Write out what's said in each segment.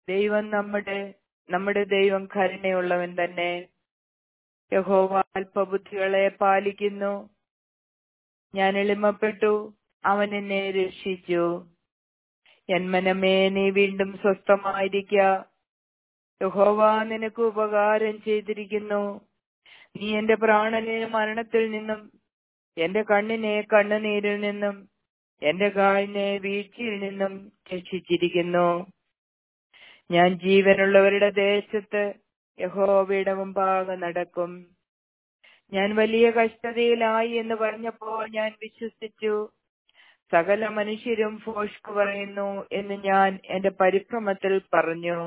ദൈവം നമ്മുടെ നമ്മുടെ ദൈവം കരുണയുള്ളവൻ തന്നെ യഹോവ അല്പബുദ്ധികളെ പാലിക്കുന്നു ഞാൻ എളിമപ്പെട്ടു അവൻ എന്നെ രക്ഷിച്ചു എന്മനമേ നീ വീണ്ടും സ്വസ്ഥമായിരിക്ക യഹോവ നിനക്ക് ഉപകാരം ചെയ്തിരിക്കുന്നു നീ എന്റെ പ്രാണനെ മരണത്തിൽ നിന്നും എന്റെ കണ്ണിനെ കണ്ണുനീരിൽ നിന്നും എന്റെ കാലിനെ വീഴ്ചയിൽ നിന്നും രക്ഷിച്ചിരിക്കുന്നു ഞാൻ ജീവനുള്ളവരുടെ ദേശത്ത് യഹോവയുടെ മുമ്പാകെ നടക്കും ഞാൻ വലിയ കഷ്ടതയിലായി എന്ന് പറഞ്ഞപ്പോൾ ഞാൻ വിശ്വസിച്ചു സകല മനുഷ്യരും ഫോഷ്ക് പറയുന്നു എന്ന് ഞാൻ എന്റെ പരിഭ്രമത്തിൽ പറഞ്ഞു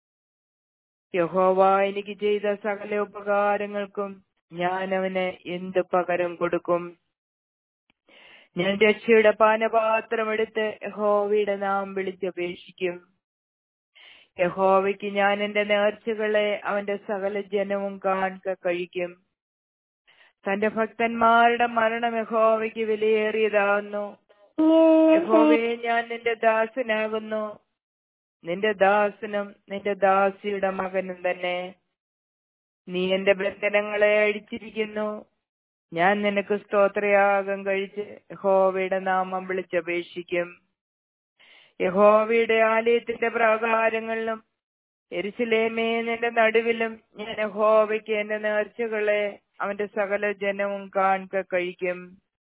യഹോവ എനിക്ക് ചെയ്ത സകല ഉപകാരങ്ങൾക്കും ഞാൻ അവന് എന്ത് പകരം കൊടുക്കും ഞാൻ രക്ഷയുടെ പാനപാത്രം എടുത്ത് യഹോവയുടെ നാം വിളിച്ചപേക്ഷിക്കും യഹോവയ്ക്ക് ഞാൻ എന്റെ നേർച്ചകളെ അവന്റെ സകല ജനവും കാണുക കഴിക്കും തന്റെ ഭക്തന്മാരുടെ മരണം യഹോവയ്ക്ക് വിലയേറിയതാകുന്നു യഹോവയെ ഞാൻ നിന്റെ ദാസനാകുന്നു നിന്റെ ദാസനും നിന്റെ ദാസിയുടെ മകനും തന്നെ നീ എന്റെ ബന്ധനങ്ങളെ അഴിച്ചിരിക്കുന്നു ഞാൻ നിനക്ക് സ്തോത്രയാഗം കഴിച്ച് യഹോവയുടെ നാമം വിളിച്ചപേക്ഷിക്കും യഹോവയുടെ ആലയത്തിന്റെ പ്രാകാരങ്ങളിലും എരിശിലേമേ നിന്റെ നടുവിലും ഞാൻ യഹോവയ്ക്ക് എന്റെ നേർച്ചകളെ അവന്റെ സകല ജനവും കാണുക കഴിക്കും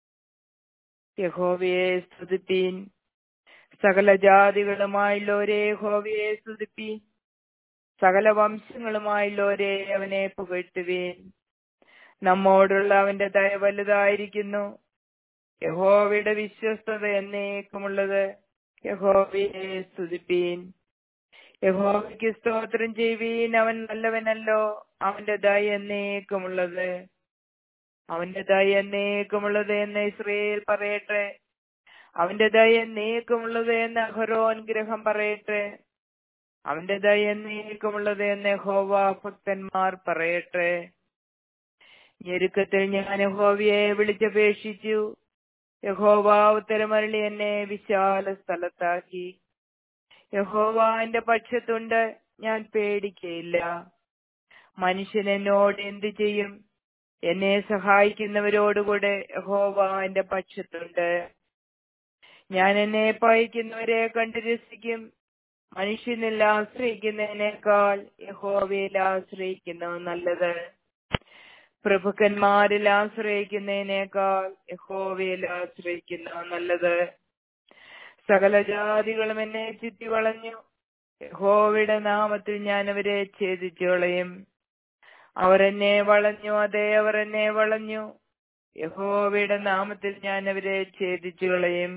യഹോവയെ സ്തുതിപ്പീൻ സകല ജാതികളുമായുള്ളവരെ യഹോവയെ സ്തുതിപ്പീൻ സകല വംശങ്ങളുമായുള്ളവരെ അവനെ പുകഴ്ത്തുവീൻ നമ്മോടുള്ള അവന്റെ ദയ വലുതായിരിക്കുന്നു യഹോവയുടെ വിശ്വസ്തത എന്നേക്കുമുള്ളത് യഹോവയെ സ്തുതിപ്പീൻ യഹോവയ്ക്ക് സ്തോത്രം ചെയ്യുവീൻ അവൻ നല്ലവനല്ലോ അവന്റെ ദയ എന്നേക്കുമുള്ളത് അവന്റെ ദയ എന്നേക്കുമുള്ളത് എന്ന് ഇസ്രയേൽ പറയട്ടെ അവന്റെ ദയ എന്നേക്കുമുള്ളത് എന്ന് അഹരോൻ ഗ്രഹം പറയട്ടെ അവന്റെ ദയ എന്നേക്കുമുള്ളത് എന്ന് യഹോവ ഭക്തന്മാർ പറയട്ടെ ഞെരുക്കത്തിൽ ഞാൻ യഹോവയെ വിളിച്ചപേക്ഷിച്ചു യഹോവ ഉത്തരമരളി എന്നെ വിശാല സ്ഥലത്താക്കി യഹോവ എന്റെ പക്ഷത്തുണ്ട് ഞാൻ പേടിക്കയില്ല മനുഷ്യൻ എന്നോട് എന്തു ചെയ്യും എന്നെ സഹായിക്കുന്നവരോടുകൂടെ യഹോവ എന്റെ പക്ഷത്തുണ്ട് ഞാൻ എന്നെ പയക്കുന്നവരെ കണ്ടു രസിക്കും മനുഷ്യനിൽ ആശ്രയിക്കുന്നതിനേക്കാൾ യഹോവയിൽ ആശ്രയിക്കുന്നത് നല്ലത് പ്രഭുക്കന്മാരിൽ ആശ്രയിക്കുന്നതിനേക്കാൾ യഹോവയിൽ ആശ്രയിക്കുന്ന നല്ലത് സകല ജാതികളും എന്നെ ചുറ്റി വളഞ്ഞു യഹോവയുടെ നാമത്തിൽ ഞാൻ അവരെ ഛേദിച്ചു കളയും അവർ എന്നെ വളഞ്ഞു അതെ അവർ എന്നെ വളഞ്ഞു യഹോവയുടെ നാമത്തിൽ ഞാൻ അവരെ ഛേദിച്ചു കളയും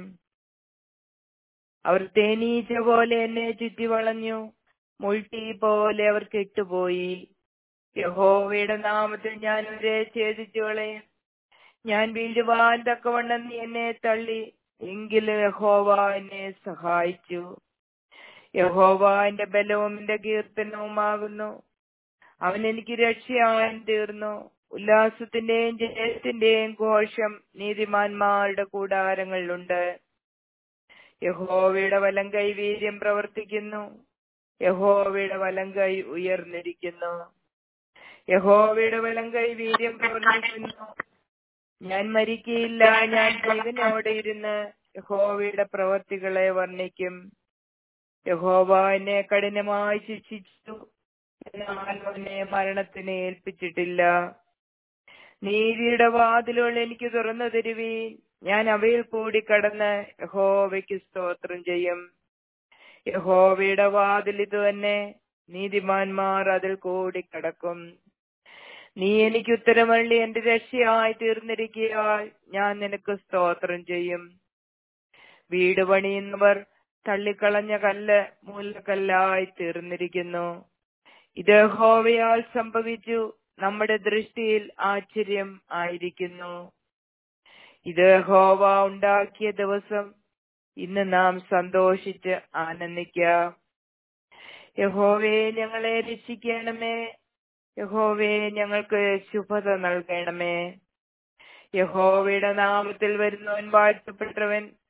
അവർ തേനീച്ച പോലെ എന്നെ ചുറ്റി വളഞ്ഞു മുൾട്ടി പോലെ അവർ കെട്ടുപോയി യഹോവയുടെ നാമത്തിൽ ഞാൻ അവരെ ഛേദിച്ചു കളയും ഞാൻ വീഴുവാൻ തക്കവണ്ണം നീ എന്നെ തള്ളി എങ്കിലും യഹോവ എന്നെ സഹായിച്ചു യഹോവ എന്റെ ബലവും എന്റെ കീർത്തനവുമാകുന്നു അവൻ എനിക്ക് രക്ഷയാൻ തീർന്നു ഉല്ലാസത്തിന്റെയും ജയത്തിന്റെയും ഘോഷം നീതിമാന്മാരുടെ കൂടാരങ്ങളിലുണ്ട് യഹോവയുടെ വലം കൈ വീര്യം പ്രവർത്തിക്കുന്നു യഹോവയുടെ വലം കൈ ഉയർന്നിരിക്കുന്നു യഹോവയുടെ വലം കൈ വീര്യം പ്രവർത്തിക്കുന്നു ഞാൻ മരിക്കയില്ല ഞാൻ ജീവനോടെ ഇരുന്ന് യഹോവയുടെ പ്രവർത്തികളെ വർണ്ണിക്കും യഹോവ എന്നെ കഠിനമായി ശിക്ഷിച്ചു എന്നാൽ അവനെ മരണത്തിന് ഏൽപ്പിച്ചിട്ടില്ല നീതിയുടെ വാതിലുകൾ എനിക്ക് തുറന്നു തരുവീൻ ഞാൻ അവയിൽ കൂടി കടന്ന് യഹോവയ്ക്ക് സ്തോത്രം ചെയ്യും യഹോവയുടെ വാതിൽ ഇത് തന്നെ നീതിമാന്മാർ അതിൽ കൂടി കടക്കും നീ എനിക്ക് ഉത്തരമള്ളി എന്റെ രക്ഷയായി തീർന്നിരിക്കയാൽ ഞാൻ നിനക്ക് സ്തോത്രം ചെയ്യും വീട് പണിയുന്നവർ തള്ളിക്കളഞ്ഞ കല്ല് മൂലക്കല്ലായി തീർന്നിരിക്കുന്നു ഇത് ഹോവയാൽ സംഭവിച്ചു നമ്മുടെ ദൃഷ്ടിയിൽ ആശ്ചര്യം ആയിരിക്കുന്നു ഇത് ഹോവ ഉണ്ടാക്കിയ ദിവസം ഇന്ന് നാം സന്തോഷിച്ച് ആനന്ദിക്കാം യഹോവയെ ഞങ്ങളെ രക്ഷിക്കണമേ യഹോവയെ ഞങ്ങൾക്ക് ശുഭത നൽകണമേ യഹോവയുടെ നാമത്തിൽ വരുന്നവൻ വാഴ്ത്തപ്പെട്ടവൻ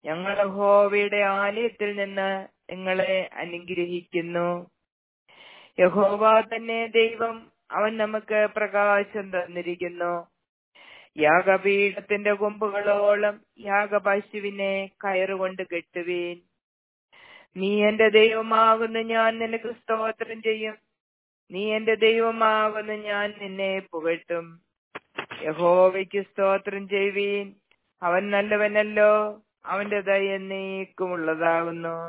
ഞങ്ങൾ യഹോവയുടെ ആലയത്തിൽ നിന്ന് നിങ്ങളെ അനുഗ്രഹിക്കുന്നു യഹോവ തന്നെ ദൈവം അവൻ നമുക്ക് പ്രകാശം തന്നിരിക്കുന്നു യാഗപീഠത്തിന്റെ കൊമ്പുകളോളം യാഗപശുവിനെ കയറുകൊണ്ട് കെട്ടുവീൻ നീ എന്റെ ദൈവമാകുന്നു ഞാൻ നിനക്ക് സ്തോത്രം ചെയ്യും നീ എന്റെ ദൈവമാകുന്നു ഞാൻ നിന്നെ പുകഴ്ത്തും യഹോവയ്ക്ക് സ്തോത്രം ചെയ്യുവീൻ അവൻ നല്ലവനല്ലോ അവന്റെ ദയ നീക്കുമുള്ളതാകുന്നു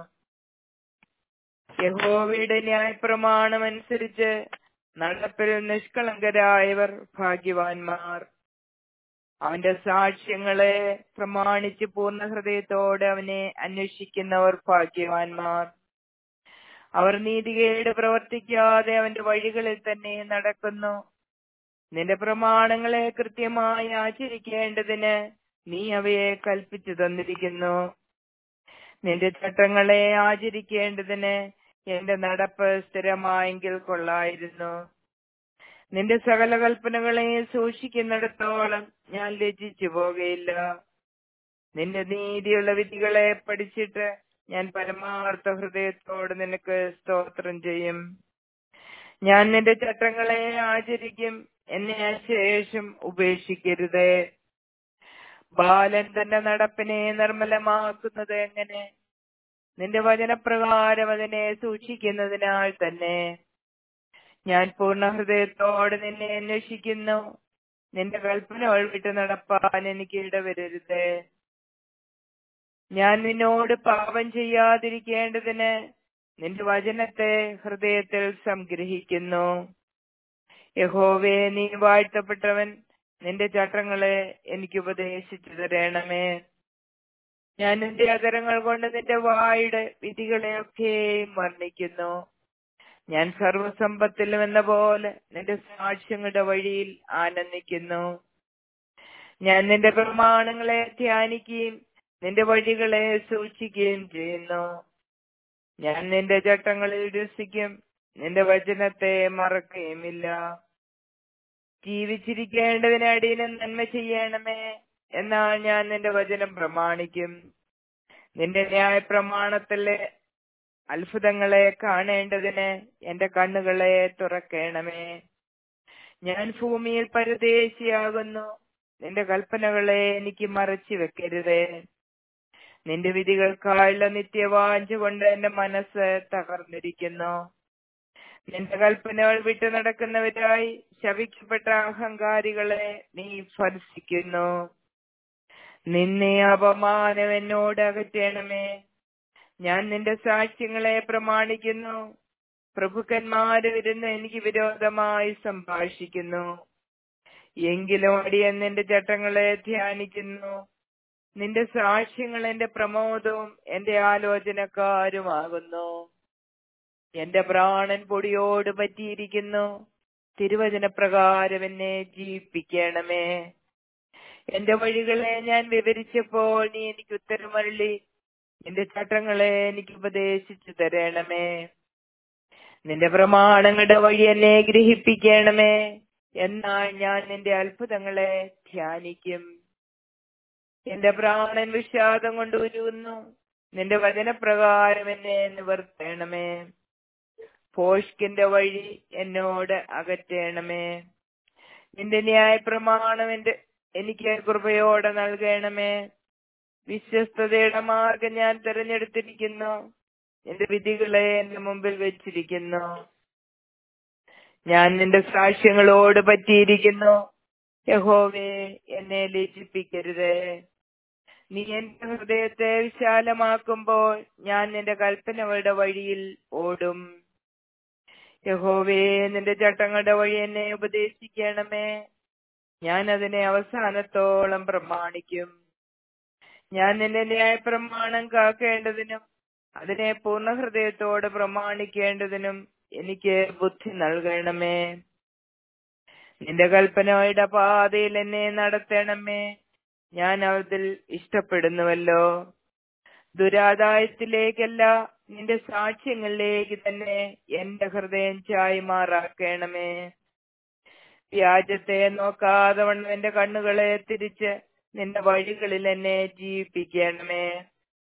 യഹോവയുടെ ന്യായപ്രമാണം അനുസരിച്ച് നടപ്പിൽ നിഷ്കളങ്കരായവർ ഭാഗ്യവാന്മാർ അവന്റെ സാക്ഷ്യങ്ങളെ പ്രമാണിച്ച് പൂർണ്ണ ഹൃദയത്തോടെ അവനെ അന്വേഷിക്കുന്നവർ ഭാഗ്യവാന്മാർ അവർ നീതികേട് പ്രവർത്തിക്കാതെ അവന്റെ വഴികളിൽ തന്നെ നടക്കുന്നു നിന്റെ പ്രമാണങ്ങളെ കൃത്യമായി ആചരിക്കേണ്ടതിന് നീ അവയെ കൽപ്പിച്ചു തന്നിരിക്കുന്നു നിന്റെ ചട്ടങ്ങളെ ആചരിക്കേണ്ടതിന് എന്റെ നടപ്പ് സ്ഥിരമായെങ്കിൽ കൊള്ളായിരുന്നു നിന്റെ സകല കൽപ്പനകളെ സൂക്ഷിക്കുന്നിടത്തോളം ഞാൻ ലജ്ജിച്ചു പോകയില്ല നിന്റെ നീതിയുള്ള വിധികളെ പഠിച്ചിട്ട് ഞാൻ പരമാർത്ഥ ഹൃദയത്തോട് നിനക്ക് സ്തോത്രം ചെയ്യും ഞാൻ നിന്റെ ചട്ടങ്ങളെ ആചരിക്കും എന്നെ ശേഷം ഉപേക്ഷിക്കരുത് ബാലൻ തന്റെ നടപ്പിനെ നിർമ്മലമാക്കുന്നത് എങ്ങനെ നിന്റെ വചനപ്രകാരം അതിനെ സൂക്ഷിക്കുന്നതിനാൽ തന്നെ ഞാൻ പൂർണ്ണ ഹൃദയത്തോടെ നിന്നെ അന്വേഷിക്കുന്നു നിന്റെ കൽപ്പനകൾ വിട്ട് നടപ്പാൻ എനിക്ക് ഇടവരരുത് ഞാൻ നിന്നോട് പാപം ചെയ്യാതിരിക്കേണ്ടതിന് നിന്റെ വചനത്തെ ഹൃദയത്തിൽ സംഗ്രഹിക്കുന്നു യഹോവേ നീ വാഴ്ത്തപ്പെട്ടവൻ നിന്റെ ചട്ടങ്ങളെ എനിക്ക് ഉപദേശിച്ചു തരണമേ ഞാൻ നിന്റെ അതരങ്ങൾ കൊണ്ട് നിന്റെ വായുടെ വിധികളെയൊക്കെയും വർണ്ണിക്കുന്നു ഞാൻ സർവസമ്പത്തിലും എന്ന പോലെ നിന്റെ സാക്ഷ്യങ്ങളുടെ വഴിയിൽ ആനന്ദിക്കുന്നു ഞാൻ നിന്റെ പ്രമാണങ്ങളെ ധ്യാനിക്കുകയും നിന്റെ വഴികളെ സൂക്ഷിക്കുകയും ചെയ്യുന്നു ഞാൻ നിന്റെ ചട്ടങ്ങളിൽ രസിക്കും നിന്റെ വചനത്തെ മറക്കുകയുമില്ല ജീവിച്ചിരിക്കേണ്ടതിന് അടിയന് നന്മ ചെയ്യണമേ എന്നാൽ ഞാൻ നിന്റെ വചനം പ്രമാണിക്കും നിന്റെ ന്യായ പ്രമാണത്തിലെ അത്ഭുതങ്ങളെ കാണേണ്ടതിന് എന്റെ കണ്ണുകളെ തുറക്കണമേ ഞാൻ ഭൂമിയിൽ പരദേശിയാകുന്നു നിന്റെ കൽപ്പനകളെ എനിക്ക് മറച്ചു വെക്കരുതേ നിന്റെ വിധികൾക്കായുള്ള നിത്യവാഞ്ച കൊണ്ട് എന്റെ മനസ്സ് തകർന്നിരിക്കുന്നു നിന്റെ കൽപ്പനകൾ വിട്ടു നടക്കുന്നവരായി ശവിക്കപ്പെട്ട അഹങ്കാരികളെ നീ ഭർസിക്കുന്നു നിന്നെ അപമാനം എന്നോട് അകറ്റണമേ ഞാൻ നിന്റെ സാക്ഷ്യങ്ങളെ പ്രമാണിക്കുന്നു പ്രഭുക്കന്മാര് വരുന്ന എനിക്ക് വിരോധമായി സംഭാഷിക്കുന്നു എങ്കിലും അടിയൻ നിന്റെ ചട്ടങ്ങളെ ധ്യാനിക്കുന്നു നിന്റെ സാക്ഷ്യങ്ങൾ എന്റെ പ്രമോദവും എന്റെ ആലോചനക്കാരുമാകുന്നു എന്റെ പ്രാണൻ പൊടിയോട് പറ്റിയിരിക്കുന്നു തിരുവചന പ്രകാരം എന്നെ ജീവിപ്പിക്കണമേ എന്റെ വഴികളെ ഞാൻ വിവരിച്ചപ്പോൾ നീ എനിക്ക് ഉത്തരമരളി നിന്റെ ചട്ടങ്ങളെ എനിക്ക് ഉപദേശിച്ചു തരണമേ നിന്റെ പ്രമാണങ്ങളുടെ വഴി എന്നെ ഗ്രഹിപ്പിക്കണമേ എന്നാൽ ഞാൻ നിന്റെ അത്ഭുതങ്ങളെ ധ്യാനിക്കും എന്റെ പ്രാണൻ വിഷാദം കൊണ്ട് ഉരുകുന്നു നിന്റെ വചനപ്രകാരം എന്നെ നിവർത്തണമേ പോഷ്കിന്റെ വഴി എന്നോട് അകറ്റണമേ നിന്റെ ന്യായ പ്രമാണം എന്റെ എനിക്ക് കൃപയോടെ നൽകണമേ വിശ്വസ്തതയുടെ മാർഗം ഞാൻ തിരഞ്ഞെടുത്തിരിക്കുന്നു എന്റെ വിധികളെ എന്റെ മുമ്പിൽ വെച്ചിരിക്കുന്നു ഞാൻ നിന്റെ സാക്ഷ്യങ്ങളോട് പറ്റിയിരിക്കുന്നു യഹോവേ എന്നെ ലജ്ജിപ്പിക്കരുത് നീ എന്റെ ഹൃദയത്തെ വിശാലമാക്കുമ്പോൾ ഞാൻ നിന്റെ കൽപ്പനകളുടെ വഴിയിൽ ഓടും യഹോവേ നിന്റെ ചട്ടങ്ങളുടെ വഴി എന്നെ ഉപദേശിക്കണമേ ഞാൻ അതിനെ അവസാനത്തോളം പ്രമാണിക്കും ഞാൻ നിന്റെ ന്യായപ്രമാണം കാക്കേണ്ടതിനും അതിനെ പൂർണ്ണ ഹൃദയത്തോടെ പ്രമാണിക്കേണ്ടതിനും എനിക്ക് ബുദ്ധി നൽകണമേ നിന്റെ കൽപ്പനയുടെ പാതയിൽ എന്നെ നടത്തണമേ ഞാൻ അതിൽ ഇഷ്ടപ്പെടുന്നുവല്ലോ ദുരാദായത്തിലേക്കല്ല നിന്റെ സാക്ഷ്യങ്ങളിലേക്ക് തന്നെ എന്റെ ഹൃദയം ചായി മാറാക്കണമേ വ്യാജത്തെ നോക്കാതെ വണ്ണം എന്റെ കണ്ണുകളെ തിരിച്ച് നിന്റെ വഴികളിൽ എന്നെ ജീവിപ്പിക്കണമേ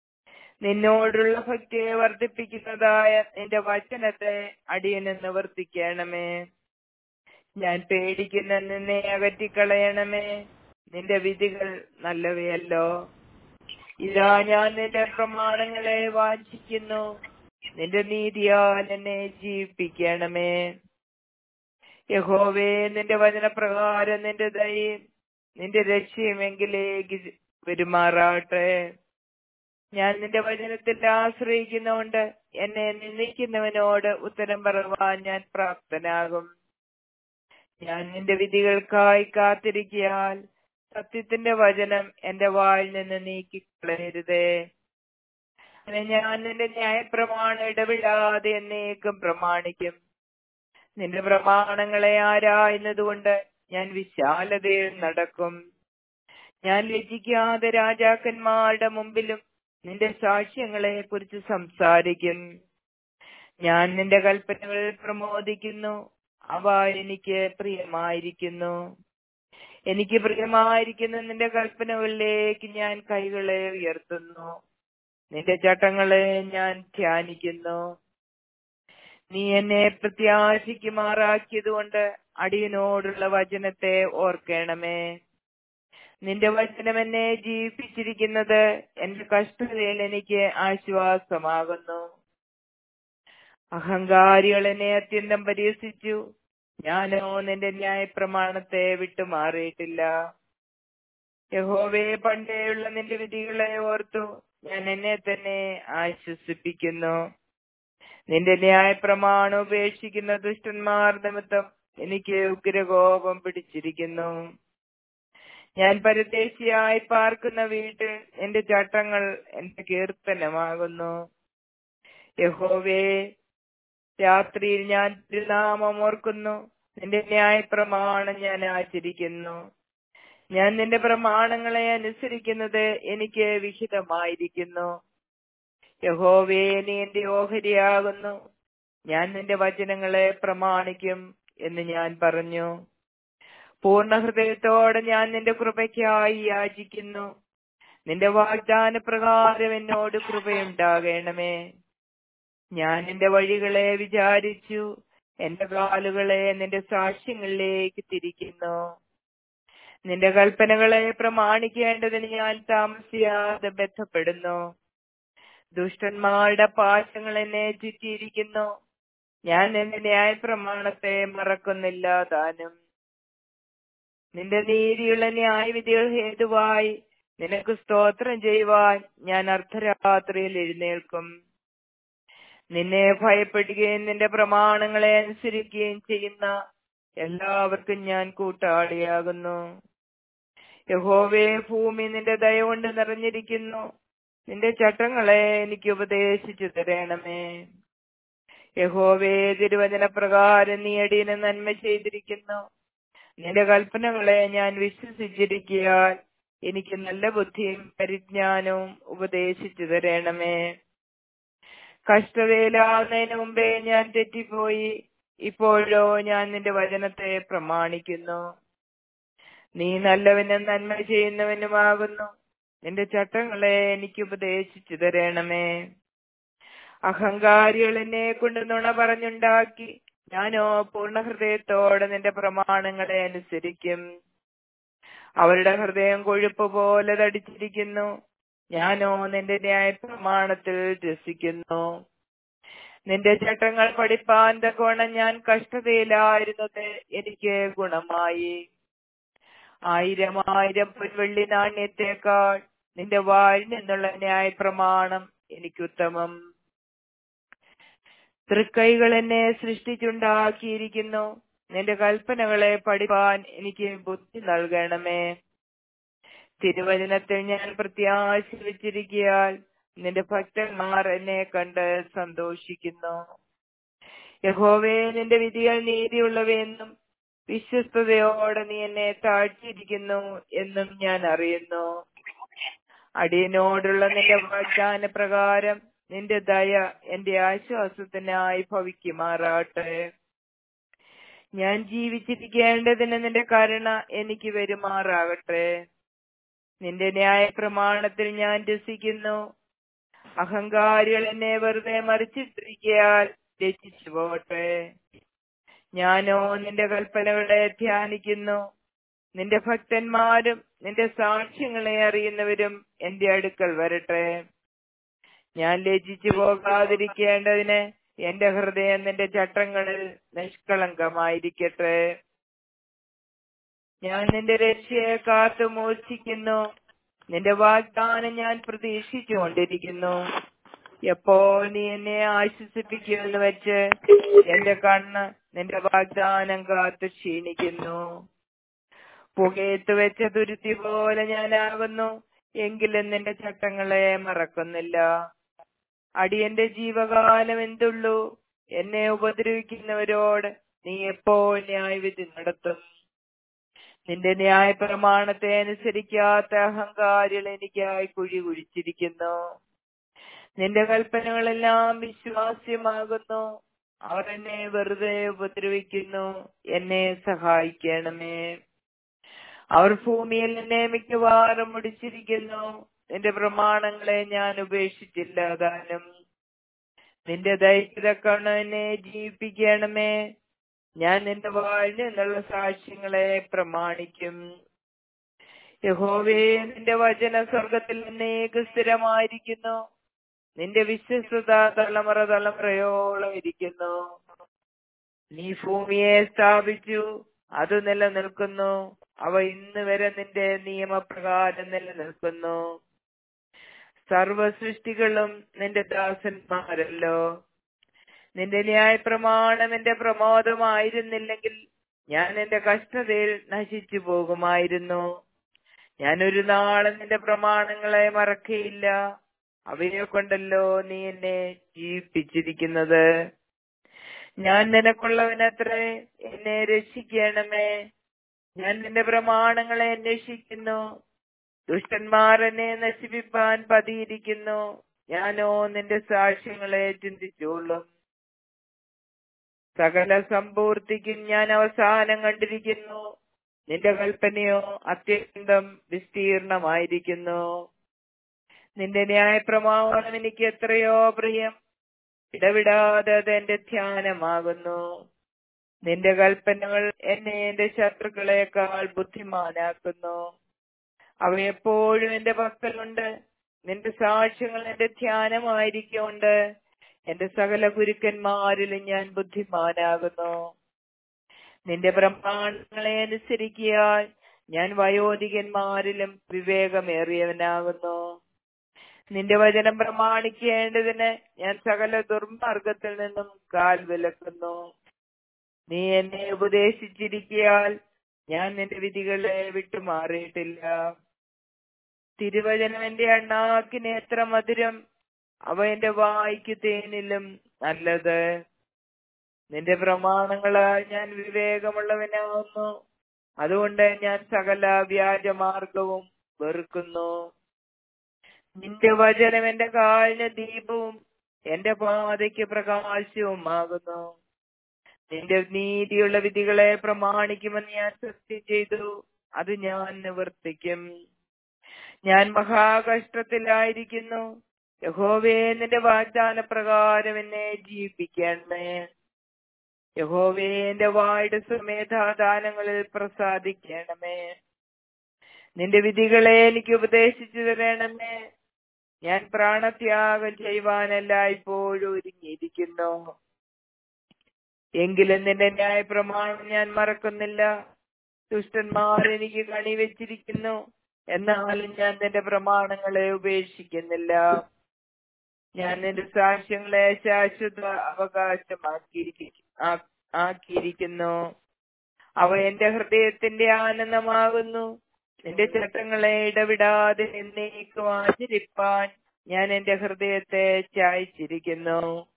നിന്നോടുള്ള ഭക്തിയെ വർദ്ധിപ്പിക്കുന്നതായ നിന്റെ വചനത്തെ അടിയന് നിവർത്തിക്കണമേ ഞാൻ പേടിക്കുന്ന നിന്നെ അകറ്റിക്കളയണമേ നിന്റെ വിധികൾ നല്ലവയല്ലോ ഇതാ ഞാൻ നിന്റെ പ്രമാണങ്ങളെ വാഞ്ചിക്കുന്നു നിന്റെ നീതിയാൽ എന്നെ ജീവിപ്പിക്കണമേ യഹോവേ നിന്റെ വചനപ്രകാരം നിന്റെ ദയും നിന്റെ രക്ഷയുമെങ്കിലേക്ക് പെരുമാറാട്ടെ ഞാൻ നിന്റെ വചനത്തിൽ ആശ്രയിക്കുന്നതുകൊണ്ട് എന്നെ നിന്ദിക്കുന്നവനോട് ഉത്തരം പറയുവാൻ ഞാൻ പ്രാപ്തനാകും ഞാൻ നിന്റെ വിധികൾക്കായി കാത്തിരിക്കിയാൽ സത്യത്തിന്റെ വചനം എന്റെ വായിൽ നിന്ന് നീക്കിക്കളയരുതേ അങ്ങനെ ഞാൻ നിന്റെ ന്യായപ്രമാണം ഇടവിടാതെ എന്നേക്കും പ്രമാണിക്കും നിന്റെ പ്രമാണങ്ങളെ ആരായുന്നതുകൊണ്ട് ഞാൻ വിശാലതയിൽ നടക്കും ഞാൻ ലജ്ജിക്കാതെ രാജാക്കന്മാരുടെ മുമ്പിലും നിന്റെ സാക്ഷ്യങ്ങളെ കുറിച്ച് സംസാരിക്കും ഞാൻ നിന്റെ കൽപ്പനകൾ പ്രമോദിക്കുന്നു അവ എനിക്ക് പ്രിയമായിരിക്കുന്നു എനിക്ക് പ്രിയമായിരിക്കുന്ന നിന്റെ കൽപ്പനകളിലേക്ക് ഞാൻ കൈകളെ ഉയർത്തുന്നു നിന്റെ ചട്ടങ്ങളെ ഞാൻ ധ്യാനിക്കുന്നു നീ എന്നെ പ്രത്യാശിക്കുമാറാക്കിയതുകൊണ്ട് അടിയനോടുള്ള വചനത്തെ ഓർക്കണമേ നിന്റെ വചനം എന്നെ ജീവിപ്പിച്ചിരിക്കുന്നത് എന്റെ കഷ്ടതയിൽ എനിക്ക് ആശ്വാസമാകുന്നു അഹങ്കാരികൾ എന്നെ അത്യന്തം പരിഹസിച്ചു ഞാനോ നിന്റെ ന്യായപ്രമാണത്തെ വിട്ടുമാറിയിട്ടില്ല യഹോവയെ പണ്ടേയുള്ള നിന്റെ വിധികളെ ഓർത്തു ഞാൻ എന്നെ തന്നെ ആശ്വസിപ്പിക്കുന്നു നിന്റെ ന്യായപ്രമാണം ഉപേക്ഷിക്കുന്ന ദുഷ്ടന്മാർ നിമിത്തം എനിക്ക് ഉഗ്രകോപം പിടിച്ചിരിക്കുന്നു ഞാൻ പരദേശിയായി പാർക്കുന്ന വീട്ടിൽ എന്റെ ചട്ടങ്ങൾ എന്റെ കീർത്തനമാകുന്നു യഹോവേ രാത്രിയിൽ ഞാൻ തിരുനാമം ഓർക്കുന്നു നിന്റെ ന്യായപ്രമാണം ഞാൻ ആചരിക്കുന്നു ഞാൻ നിന്റെ പ്രമാണങ്ങളെ അനുസരിക്കുന്നത് എനിക്ക് വിഹിതമായിരിക്കുന്നു യഹോവേ നീ എന്റെ ഓഹരിയാകുന്നു ഞാൻ നിന്റെ വചനങ്ങളെ പ്രമാണിക്കും എന്ന് ഞാൻ പറഞ്ഞു പൂർണ്ണ ഹൃദയത്തോടെ ഞാൻ നിന്റെ കൃപയ്ക്കായി യാചിക്കുന്നു നിന്റെ വാഗ്ദാന പ്രകാരം എന്നോട് കൃപയുണ്ടാകണമേ ഞാൻ നിന്റെ വഴികളെ വിചാരിച്ചു എന്റെ കാലുകളെ നിന്റെ സാക്ഷ്യങ്ങളിലേക്ക് തിരിക്കുന്നു നിന്റെ കൽപ്പനകളെ പ്രമാണിക്കേണ്ടതിന് ഞാൻ താമസിയാതെ ബന്ധപ്പെടുന്നു ദുഷ്ടന്മാരുടെ പാശങ്ങൾ എന്നെ ചുറ്റിയിരിക്കുന്നു ഞാൻ നിന്റെ ന്യായപ്രമാണത്തെ മറക്കുന്നില്ല താനും നിന്റെ നീതിയുള്ള ന്യായവിധികൾ ഹേതുവായി നിനക്ക് സ്തോത്രം ചെയ്യുവാൻ ഞാൻ അർദ്ധരാത്രിയിൽ എഴുന്നേൽക്കും നിന്നെ ഭയപ്പെടുകയും നിന്റെ പ്രമാണങ്ങളെ അനുസരിക്കുകയും ചെയ്യുന്ന എല്ലാവർക്കും ഞാൻ കൂട്ടാളിയാകുന്നു യഹോവേ ഭൂമി നിന്റെ ദയ കൊണ്ട് നിറഞ്ഞിരിക്കുന്നു നിന്റെ ചട്ടങ്ങളെ എനിക്ക് ഉപദേശിച്ചു തരണമേ യഹോവേ തിരുവചന പ്രകാരം നീ അടിയന് നന്മ ചെയ്തിരിക്കുന്നു നിന്റെ കൽപ്പനകളെ ഞാൻ വിശ്വസിച്ചിരിക്കിയാൽ എനിക്ക് നല്ല ബുദ്ധിയും പരിജ്ഞാനവും ഉപദേശിച്ചു തരണമേ കഷ്ടതയിലാവുന്നതിന് മുമ്പേ ഞാൻ തെറ്റിപ്പോയി ഇപ്പോഴോ ഞാൻ നിന്റെ വചനത്തെ പ്രമാണിക്കുന്നു നീ നല്ലവനും നന്മ ചെയ്യുന്നവനുമാകുന്നു നിന്റെ ചട്ടങ്ങളെ എനിക്ക് ഉപദേശിച്ചു തരണമേ അഹങ്കാരികൾ എന്നെ കൊണ്ട് നുണ പറഞ്ഞുണ്ടാക്കി ഞാനോ പൂർണ്ണ ഹൃദയത്തോടെ നിന്റെ പ്രമാണങ്ങളെ അനുസരിക്കും അവരുടെ ഹൃദയം കൊഴുപ്പ് പോലെ തടിച്ചിരിക്കുന്നു ഞാനോ നിന്റെ ന്യായ പ്രമാണത്തിൽ രസിക്കുന്നു നിന്റെ ചട്ടങ്ങൾ പഠിപ്പാൻ തക്കോണം ഞാൻ കഷ്ടതയിലായിരുന്നത് എനിക്ക് ഗുണമായി ആയിരം ആയിരം പൊൻവെള്ളി നാണ്യത്തെക്കാൾ നിന്റെ വായിൽ നിന്നുള്ള ന്യായ പ്രമാണം എനിക്കുത്തമം തൃക്കൈകൾ എന്നെ സൃഷ്ടിച്ചുണ്ടാക്കിയിരിക്കുന്നു നിന്റെ കൽപ്പനകളെ പഠിപ്പാൻ എനിക്ക് ബുദ്ധി നൽകണമേ തിരുവചനത്തിൽ ഞാൻ പ്രത്യാശ വെച്ചിരിക്കിയാൽ നിന്റെ ഭക്തന്മാർ എന്നെ കണ്ട് സന്തോഷിക്കുന്നു യഹോവേ നിന്റെ വിധികൾ നീതിയുള്ളവയെന്നും വിശ്വസ്തയോടെ നീ എന്നെ താഴ്ത്തിയിരിക്കുന്നു എന്നും ഞാൻ അറിയുന്നു അടിയനോടുള്ള നിന്റെ വാഗ്ദാന പ്രകാരം നിന്റെ ദയ എന്റെ ആശ്വാസത്തിനായി ഭവിക്കുമാറാട്ടെ ഞാൻ ജീവിച്ചിരിക്കേണ്ടതിന് നിന്റെ കരുണ എനിക്ക് വരുമാറാകട്ടെ നിന്റെ ന്യായ പ്രമാണത്തിൽ ഞാൻ രസിക്കുന്നു അഹങ്കാരികൾ എന്നെ വെറുതെ മറിച്ചിട്ടിരിക്കയാൽ രചിച്ചു പോട്ടെ ഞാനോ നിന്റെ കൽപ്പനകളെ ധ്യാനിക്കുന്നു നിന്റെ ഭക്തന്മാരും നിന്റെ സാക്ഷ്യങ്ങളെ അറിയുന്നവരും എന്റെ അടുക്കൽ വരട്ടെ ഞാൻ ലജിച്ചു പോകാതിരിക്കേണ്ടതിന് എന്റെ ഹൃദയം നിന്റെ ചട്ടങ്ങളിൽ നിഷ്കളങ്കമായിരിക്കട്ടെ ഞാൻ നിന്റെ രക്ഷയെ കാത്തു മോഷിക്കുന്നു നിന്റെ വാഗ്ദാനം ഞാൻ പ്രതീക്ഷിച്ചുകൊണ്ടിരിക്കുന്നു എപ്പോ നീ എന്നെ ആശ്വസിപ്പിക്കുമെന്ന് വെച്ച് എന്റെ കണ്ണ് നിന്റെ വാഗ്ദാനം കാത്തു ക്ഷീണിക്കുന്നു പുകയത്ത് വെച്ച തുരുത്തി പോലെ ഞാനാകുന്നു എങ്കിലും നിന്റെ ചട്ടങ്ങളെ മറക്കുന്നില്ല അടിയന്റെ ജീവകാലം എന്തുള്ളൂ എന്നെ ഉപദ്രവിക്കുന്നവരോട് നീ എപ്പോൾ ന്യായവിധി നടത്തും നിന്റെ ന്യായ പ്രമാണത്തെ അനുസരിക്കാത്ത അഹങ്കാരികൾ എനിക്കായി കുഴി കുഴിച്ചിരിക്കുന്നു നിന്റെ കൽപ്പനകളെല്ലാം വിശ്വാസ്യമാകുന്നു അവർ എന്നെ വെറുതെ ഉപദ്രവിക്കുന്നു എന്നെ സഹായിക്കണമേ അവർ ഭൂമിയിൽ എന്നെ മിക്കവാറും മുടിച്ചിരിക്കുന്നു നിന്റെ പ്രമാണങ്ങളെ ഞാൻ ഉപേക്ഷിച്ചില്ല താനും നിന്റെ ദൈത്യതക്കണ് എന്നെ ജീവിപ്പിക്കണമേ ഞാൻ നിന്റെ വാഴിൽ നിന്നുള്ള സാക്ഷ്യങ്ങളെ പ്രമാണിക്കും യഹോവേ നിന്റെ വചന സ്വർഗത്തിൽ എന്നേക്ക് സ്ഥിരമായിരിക്കുന്നു നിന്റെ വിശ്വസ്തത തലമുറ തലമുറയോളം ഇരിക്കുന്നു നീ ഭൂമിയെ സ്ഥാപിച്ചു അത് നിലനിൽക്കുന്നു അവ ഇന്ന് വരെ നിന്റെ നിയമപ്രകാരം നിലനിൽക്കുന്നു സർവ സൃഷ്ടികളും നിന്റെ ദാസന്മാരല്ലോ നിന്റെ ന്യായപ്രമാണം എന്റെ പ്രമോദമായിരുന്നില്ലെങ്കിൽ ഞാൻ എന്റെ കഷ്ടതയിൽ നശിച്ചു പോകുമായിരുന്നു ഞാൻ ഒരു നാളും നിന്റെ പ്രമാണങ്ങളെ മറക്കയില്ല അവയെ കൊണ്ടല്ലോ നീ എന്നെ ജീവിപ്പിച്ചിരിക്കുന്നത് ഞാൻ നിനക്കുള്ളവനത്രേ എന്നെ രക്ഷിക്കണമേ ഞാൻ നിന്റെ പ്രമാണങ്ങളെ അന്വേഷിക്കുന്നു ദുഷ്ടന്മാർ എന്നെ നശിപ്പിപ്പാൻ പതിയിരിക്കുന്നു ഞാനോ നിന്റെ സാക്ഷ്യങ്ങളെ ചിന്തിച്ചോളും സകല സമ്പൂർത്തിക്കും ഞാൻ അവസാനം കണ്ടിരിക്കുന്നു നിന്റെ കൽപ്പനയോ അത്യന്തം വിസ്തീർണമായിരിക്കുന്നു നിന്റെ ന്യായപ്രമാണം എനിക്ക് എത്രയോ പ്രിയം ഇടവിടാതെ അത് എന്റെ ധ്യാനമാകുന്നു നിന്റെ കൽപ്പനകൾ എന്നെ എന്റെ ശത്രുക്കളെക്കാൾ ബുദ്ധിമാനാക്കുന്നു അവ എപ്പോഴും എന്റെ പക്കലുണ്ട് നിന്റെ സാക്ഷ്യങ്ങൾ എന്റെ ധ്യാനമായിരിക്കുണ്ട് എന്റെ സകല ഗുരുക്കന്മാരിലും ഞാൻ ബുദ്ധിമാനാകുന്നു നിന്റെ പ്രമാണങ്ങളെ അനുസരിക്കാൻ ഞാൻ വയോധികന്മാരിലും വിവേകമേറിയവനാകുന്നു നിന്റെ വചനം പ്രമാണിക്കേണ്ടതിന് ഞാൻ സകല ദുർമാർഗത്തിൽ നിന്നും കാൽ വിലക്കുന്നു നീ എന്നെ ഉപദേശിച്ചിരിക്കയാൽ ഞാൻ നിന്റെ വിധികളെ വിട്ടുമാറിയിട്ടില്ല തിരുവചനം എന്റെ അണ്ണാക്കിന് എത്ര മധുരം അവ എന്റെ വായിക്ക് തേനിലും നല്ലത് നിന്റെ പ്രമാണങ്ങളാൽ ഞാൻ വിവേകമുള്ളവനാവുന്നു അതുകൊണ്ട് ഞാൻ സകല വ്യാജമാർഗവും വെറുക്കുന്നു നിന്റെ വചനം എന്റെ കാലിന് ദീപവും എന്റെ പാതയ്ക്ക് പ്രകാശവുമാകുന്നു നിന്റെ നീതിയുള്ള വിധികളെ പ്രമാണിക്കുമെന്ന് ഞാൻ സത്യം ചെയ്തു അത് ഞാൻ നിവർത്തിക്കും ഞാൻ മഹാകഷ്ടത്തിലായിരിക്കുന്നു യഹോവേ നിന്റെ വാഗ്ദാന പ്രകാരം എന്നെ ജീവിപ്പിക്കണമേ യഹോവേ എന്റെ വായുടെ സമേധാദാനങ്ങളിൽ പ്രസാദിക്കണമേ നിന്റെ വിധികളെ എനിക്ക് ഉപദേശിച്ചു തരണമേ ഞാൻ പ്രാണത്യാഗം ചെയ്യുവാനല്ല ഇപ്പോഴും ഒരുങ്ങിയിരിക്കുന്നു എങ്കിലും നിന്റെ ന്യായ പ്രമാണം ഞാൻ മറക്കുന്നില്ല ദുഷ്ടന്മാർ എനിക്ക് കണി വെച്ചിരിക്കുന്നു എന്നാലും ഞാൻ നിന്റെ പ്രമാണങ്ങളെ ഉപേക്ഷിക്കുന്നില്ല ഞാൻ നിന്റെ സാക്ഷ്യങ്ങളെ ശാശ്വത അവകാശമാക്കിയിരിക്കും ആക്കിയിരിക്കുന്നു അവ എന്റെ ഹൃദയത്തിന്റെ ആനന്ദമാകുന്നു നിന്റെ ചട്ടങ്ങളെ ഇടവിടാതെ എന്നേക്കും ആചരിപ്പാൻ ഞാൻ എന്റെ ഹൃദയത്തെ ചായച്ചിരിക്കുന്നു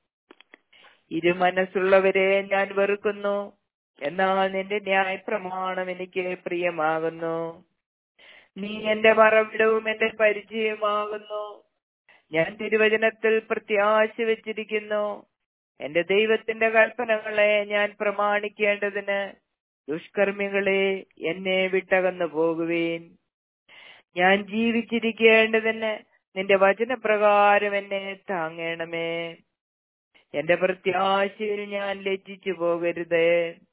ഇരുമനസ്സുള്ളവരെ ഞാൻ വെറുക്കുന്നു എന്നാൽ നിന്റെ ന്യായപ്രമാണം എനിക്ക് പ്രിയമാകുന്നു നീ എന്റെ മറവിടവും എന്റെ പരിചയമാകുന്നു ഞാൻ തിരുവചനത്തിൽ പ്രത്യാശ വെച്ചിരിക്കുന്നു എന്റെ ദൈവത്തിന്റെ കൽപ്പനകളെ ഞാൻ പ്രമാണിക്കേണ്ടതിന് ദുഷ്കർമ്മികളെ എന്നെ വിട്ടകന്നു പോകുവേൻ ഞാൻ ജീവിച്ചിരിക്കേണ്ടതിന് നിന്റെ വചനപ്രകാരം എന്നെ താങ്ങണമേ എന്റെ പ്രത്യാശയിൽ ഞാൻ ലജ്ജിച്ചു പോകരുത്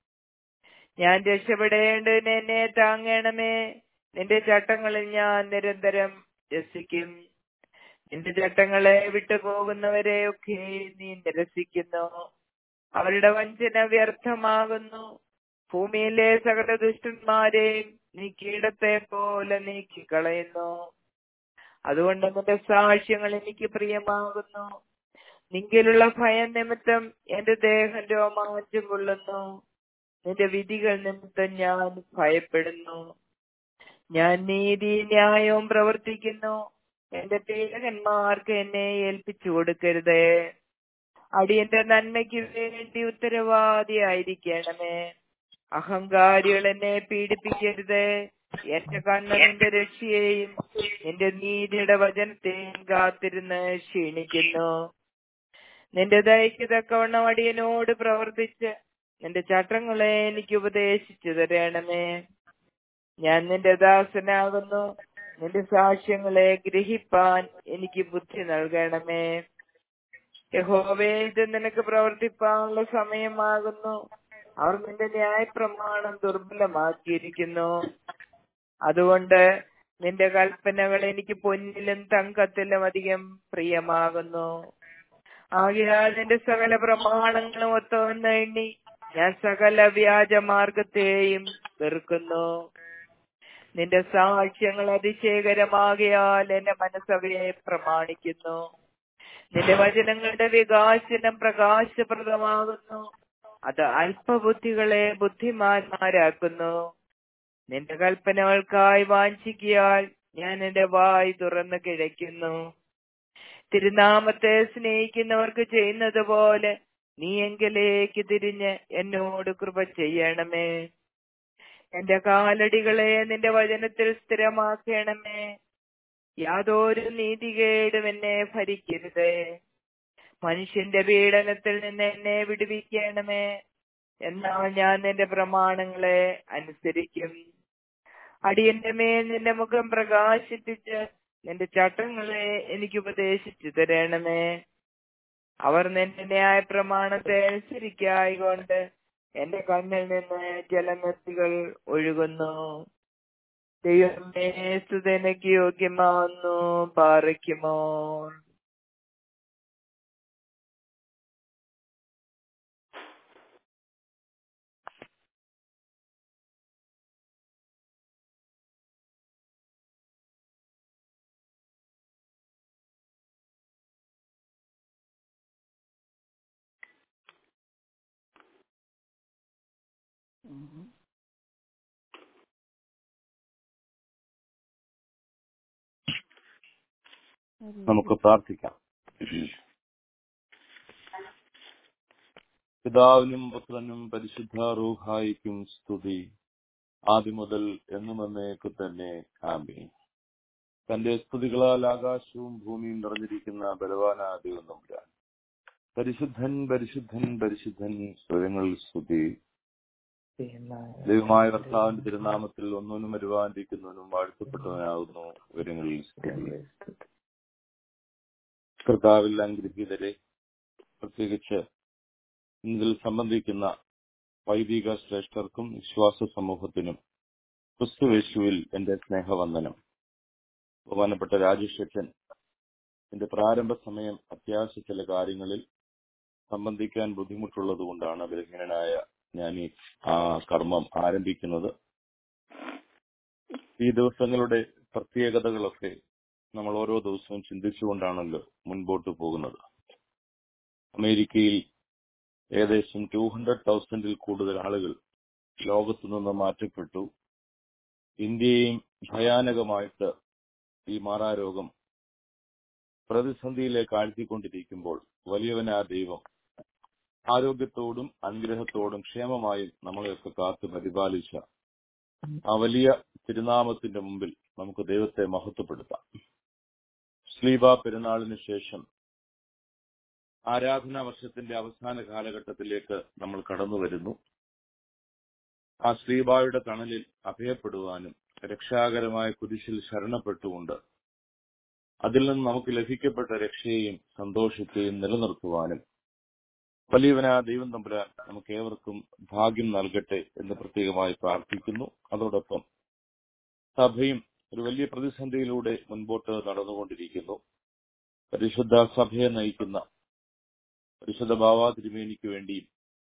ഞാൻ രക്ഷപ്പെടേണ്ടതിന് എന്നെ താങ്ങണമേ നിന്റെ ചട്ടങ്ങളിൽ ഞാൻ നിരന്തരം രസിക്കും നിന്റെ ചട്ടങ്ങളെ വിട്ടു പോകുന്നവരെ ഒക്കെ നീ നിരസിക്കുന്നു അവരുടെ വഞ്ചന വ്യർത്ഥമാകുന്നു ഭൂമിയിലെ സകല ദുഷ്ടന്മാരെയും നീ കീടത്തെ പോലെ നീക്കിക്കളയുന്നു അതുകൊണ്ട് നിന്റെ സാക്ഷ്യങ്ങൾ എനിക്ക് പ്രിയമാകുന്നു നിങ്കിലുള്ള ഭയം നിമിത്തം എന്റെ ദേഹം രോമാഞ്ചം കൊള്ളുന്നു നിന്റെ വിധികൾ നിമിത്തം ഞാൻ ഭയപ്പെടുന്നു ഞാൻ നീതി ന്യായവും പ്രവർത്തിക്കുന്നു എന്റെ പീഡകന്മാർക്ക് എന്നെ ഏൽപ്പിച്ചു കൊടുക്കരുത് അടിയന്റെ നന്മയ്ക്ക് വേണ്ടി ഉത്തരവാദിയായിരിക്കണമേ അഹങ്കാരികൾ എന്നെ പീഡിപ്പിക്കരുത് എന്റെ കണ്ണ് നിന്റെ രക്ഷയെയും നിന്റെ നീതിയുടെ വചനത്തെയും കാത്തിരുന്ന് ക്ഷീണിക്കുന്നു നിന്റെ ദയക്ക് തക്കവണ്ണം അടിയനോട് പ്രവർത്തിച്ച് നിന്റെ ചട്ടങ്ങളെ എനിക്ക് ഉപദേശിച്ചു തരണമേ ഞാൻ നിന്റെ ദാസനാകുന്നു നിന്റെ സാക്ഷ്യങ്ങളെ ഗ്രഹിപ്പാൻ എനിക്ക് ബുദ്ധി നൽകണമേ യഹോവേ ഇത് നിനക്ക് പ്രവർത്തിപ്പാനുള്ള സമയമാകുന്നു അവർ നിന്റെ ന്യായപ്രമാണം ദുർബലമാക്കിയിരിക്കുന്നു അതുകൊണ്ട് നിന്റെ കൽപ്പനകൾ എനിക്ക് പൊന്നിലും തങ്കത്തിലും അധികം പ്രിയമാകുന്നു ആകയാൽ നിന്റെ സകല പ്രമാണങ്ങളും ഒത്തുവന്ന് എണ്ണി ഞാൻ സകല വ്യാജമാർഗത്തെയും വെറുക്കുന്നു നിന്റെ സാക്ഷ്യങ്ങൾ അതിശയകരമാകയാൽ എന്റെ മനസ്സവയെ പ്രമാണിക്കുന്നു നിന്റെ വചനങ്ങളുടെ വികാസനം പ്രകാശപ്രദമാകുന്നു അത് അല്പബുദ്ധികളെ ബുദ്ധിമാന്മാരാക്കുന്നു നിന്റെ കൽപ്പനകൾക്കായി വാഞ്ചിക്കിയാൽ ഞാൻ എന്റെ വായ് തുറന്നു കിഴയ്ക്കുന്നു തിരുനാമത്തെ സ്നേഹിക്കുന്നവർക്ക് ചെയ്യുന്നത് പോലെ നീ എങ്കിലേക്ക് തിരിഞ്ഞ് എന്നോട് കൃപ ചെയ്യണമേ എന്റെ കാലടികളെ നിന്റെ വചനത്തിൽ സ്ഥിരമാക്കണമേ യാതൊരു നീതികേടും എന്നെ ഭരിക്കരുത് മനുഷ്യന്റെ പീഡനത്തിൽ നിന്ന് എന്നെ വിടുവിക്കണമേ എന്നാൽ ഞാൻ നിന്റെ പ്രമാണങ്ങളെ അനുസരിക്കും അടിയന്റെ മേൽ നിന്റെ മുഖം പ്രകാശിപ്പിച്ച് നിന്റെ ചട്ടങ്ങളെ എനിക്ക് ഉപദേശിച്ചു തരണമേ അവർ നിന്റെ ന്യായ പ്രമാണത്തെ അനുസരിക്കായികൊണ്ട് എന്റെ കണ്ണിൽ നിന്ന് ജലനത്തികൾ ഒഴുകുന്നു ദൈവമേ സുതനക്ക് യോഗ്യമാവുന്നു പാറയ്ക്കുമോ നമുക്ക് പ്രാർത്ഥിക്കാം പിതാവിനും പുത്രനും പരിശുദ്ധ റൂഹായിക്കും സ്തുതി ആദ്യം മുതൽ എന്നും എന്നേക്ക് തന്നെ ആമി തന്റെ സ്തുതികളാൽ ആകാശവും ഭൂമിയും നിറഞ്ഞിരിക്കുന്ന ബലവാനായ ദൈവം നമ്പുരാൻ പരിശുദ്ധൻ പരിശുദ്ധൻ പരിശുദ്ധൻ സ്വരങ്ങളിൽ സ്തുതി ദൈവമായ കർത്താവിന്റെ തിരുനാമത്തിൽ ഒന്നിനും വരുവാനിരിക്കുന്നവനും വാഴ്ത്തപ്പെട്ടവനാകുന്നു ഉയരങ്ങളിൽ സ്തുതി കർത്താവിൽ അനുഗ്രഹീതരെ പ്രത്യേകിച്ച് ഇതിൽ സംബന്ധിക്കുന്ന വൈദിക ശ്രേഷ്ഠർക്കും വിശ്വാസ സമൂഹത്തിനും ക്രിസ്തുവേശുവിൽ എന്റെ സ്നേഹവന്ദനം ബഹുമാനപ്പെട്ട രാജേഷ് എന്റെ പ്രാരംഭ സമയം അത്യാവശ്യ ചില കാര്യങ്ങളിൽ സംബന്ധിക്കാൻ ബുദ്ധിമുട്ടുള്ളത് കൊണ്ടാണ് ബലഹീനനായ ഞാൻ ഈ ആ കർമ്മം ആരംഭിക്കുന്നത് ഈ ദിവസങ്ങളുടെ പ്രത്യേകതകളൊക്കെ നമ്മൾ ഓരോ ദിവസവും ചിന്തിച്ചുകൊണ്ടാണല്ലോ മുൻപോട്ട് പോകുന്നത് അമേരിക്കയിൽ ഏകദേശം ടു ഹൺഡ്രഡ് തൗസൻഡിൽ കൂടുതൽ ആളുകൾ ലോകത്തു നിന്ന് മാറ്റപ്പെട്ടു ഇന്ത്യയും ഭയാനകമായിട്ട് ഈ മാറാരോഗം പ്രതിസന്ധിയിലേക്ക് ആഴ്ത്തിക്കൊണ്ടിരിക്കുമ്പോൾ വലിയവനാ ദൈവം ആരോഗ്യത്തോടും അനുഗ്രഹത്തോടും ക്ഷേമമായും നമ്മളെയൊക്കെ കാത്തു പരിപാലിച്ച ആ വലിയ തിരുനാമത്തിന്റെ മുമ്പിൽ നമുക്ക് ദൈവത്തെ മഹത്വപ്പെടുത്താം സ്ലീബ പെരുന്നാളിന് ശേഷം ആരാധനാ വർഷത്തിന്റെ അവസാന കാലഘട്ടത്തിലേക്ക് നമ്മൾ കടന്നു വരുന്നു ആ ശ്രീബായുടെ തണലിൽ അഭയപ്പെടുവാനും രക്ഷാകരമായ കുരിശിൽ ശരണപ്പെട്ടുകൊണ്ട് അതിൽ നിന്ന് നമുക്ക് ലഭിക്കപ്പെട്ട രക്ഷയെയും സന്തോഷത്തെയും നിലനിർത്തുവാനും വലിയവനാ ദൈവം തമ്പുരാൻ നമുക്ക് ഏവർക്കും ഭാഗ്യം നൽകട്ടെ എന്ന് പ്രത്യേകമായി പ്രാർത്ഥിക്കുന്നു അതോടൊപ്പം സഭയും ഒരു വലിയ പ്രതിസന്ധിയിലൂടെ മുൻപോട്ട് നടന്നുകൊണ്ടിരിക്കുന്നു പരിശുദ്ധ സഭയെ നയിക്കുന്ന പരിശുദ്ധ ബാബ തിരുമേനിക്ക് വേണ്ടിയും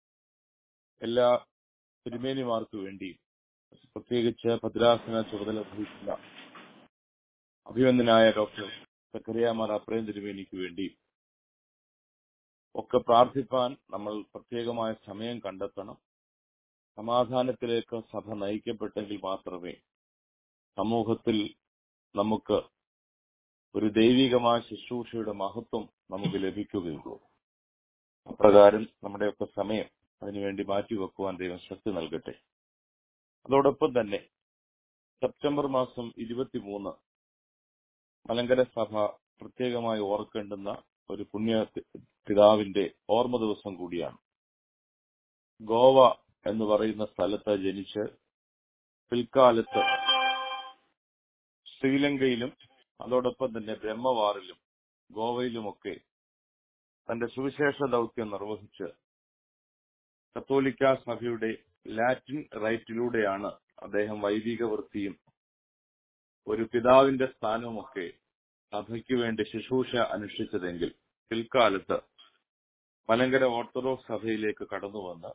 എല്ലാ തിരുമേനിമാർക്ക് വേണ്ടിയും പ്രത്യേകിച്ച് ഭദ്രാസന ചുമതല വഹിക്കുന്ന അഭിനന്ദനായ ഡോക്ടർ സക്കറിയാമാർ അപ്രേം തിരുമേനിക്ക് വേണ്ടി ഒക്കെ പ്രാർത്ഥിപ്പാൻ നമ്മൾ പ്രത്യേകമായ സമയം കണ്ടെത്തണം സമാധാനത്തിലേക്ക് സഭ നയിക്കപ്പെട്ടെങ്കിൽ മാത്രമേ സമൂഹത്തിൽ നമുക്ക് ഒരു ദൈവികമായ ശുശ്രൂഷയുടെ മഹത്വം നമുക്ക് ലഭിക്കുകയുള്ളൂ അപ്രകാരം നമ്മുടെയൊക്കെ സമയം അതിനുവേണ്ടി മാറ്റിവെക്കുവാൻ ദൈവം ശക്തി നൽകട്ടെ അതോടൊപ്പം തന്നെ സെപ്റ്റംബർ മാസം ഇരുപത്തിമൂന്ന് മലങ്കര സഭ പ്രത്യേകമായി ഓർക്കേണ്ടുന്ന ഒരു പുണ്യ പിതാവിന്റെ ഓർമ്മ ദിവസം കൂടിയാണ് ഗോവ എന്ന് പറയുന്ന സ്ഥലത്ത് ജനിച്ച് പിൽക്കാലത്ത് ശ്രീലങ്കയിലും അതോടൊപ്പം തന്നെ ബ്രഹ്മവാറിലും ഗോവയിലുമൊക്കെ തന്റെ സുവിശേഷ ദൗത്യം നിർവഹിച്ച് കത്തോലിക്ക സഭയുടെ ലാറ്റിൻ റൈറ്റിലൂടെയാണ് അദ്ദേഹം വൈദിക വൃത്തിയും ഒരു പിതാവിന്റെ സ്ഥാനവുമൊക്കെ സഭയ്ക്ക് വേണ്ടി ശുശ്രൂഷ അനുഷ്ഠിച്ചതെങ്കിൽ പിൽക്കാലത്ത് മലങ്കര ഓർത്തഡോക്സ് സഭയിലേക്ക് കടന്നുവന്ന്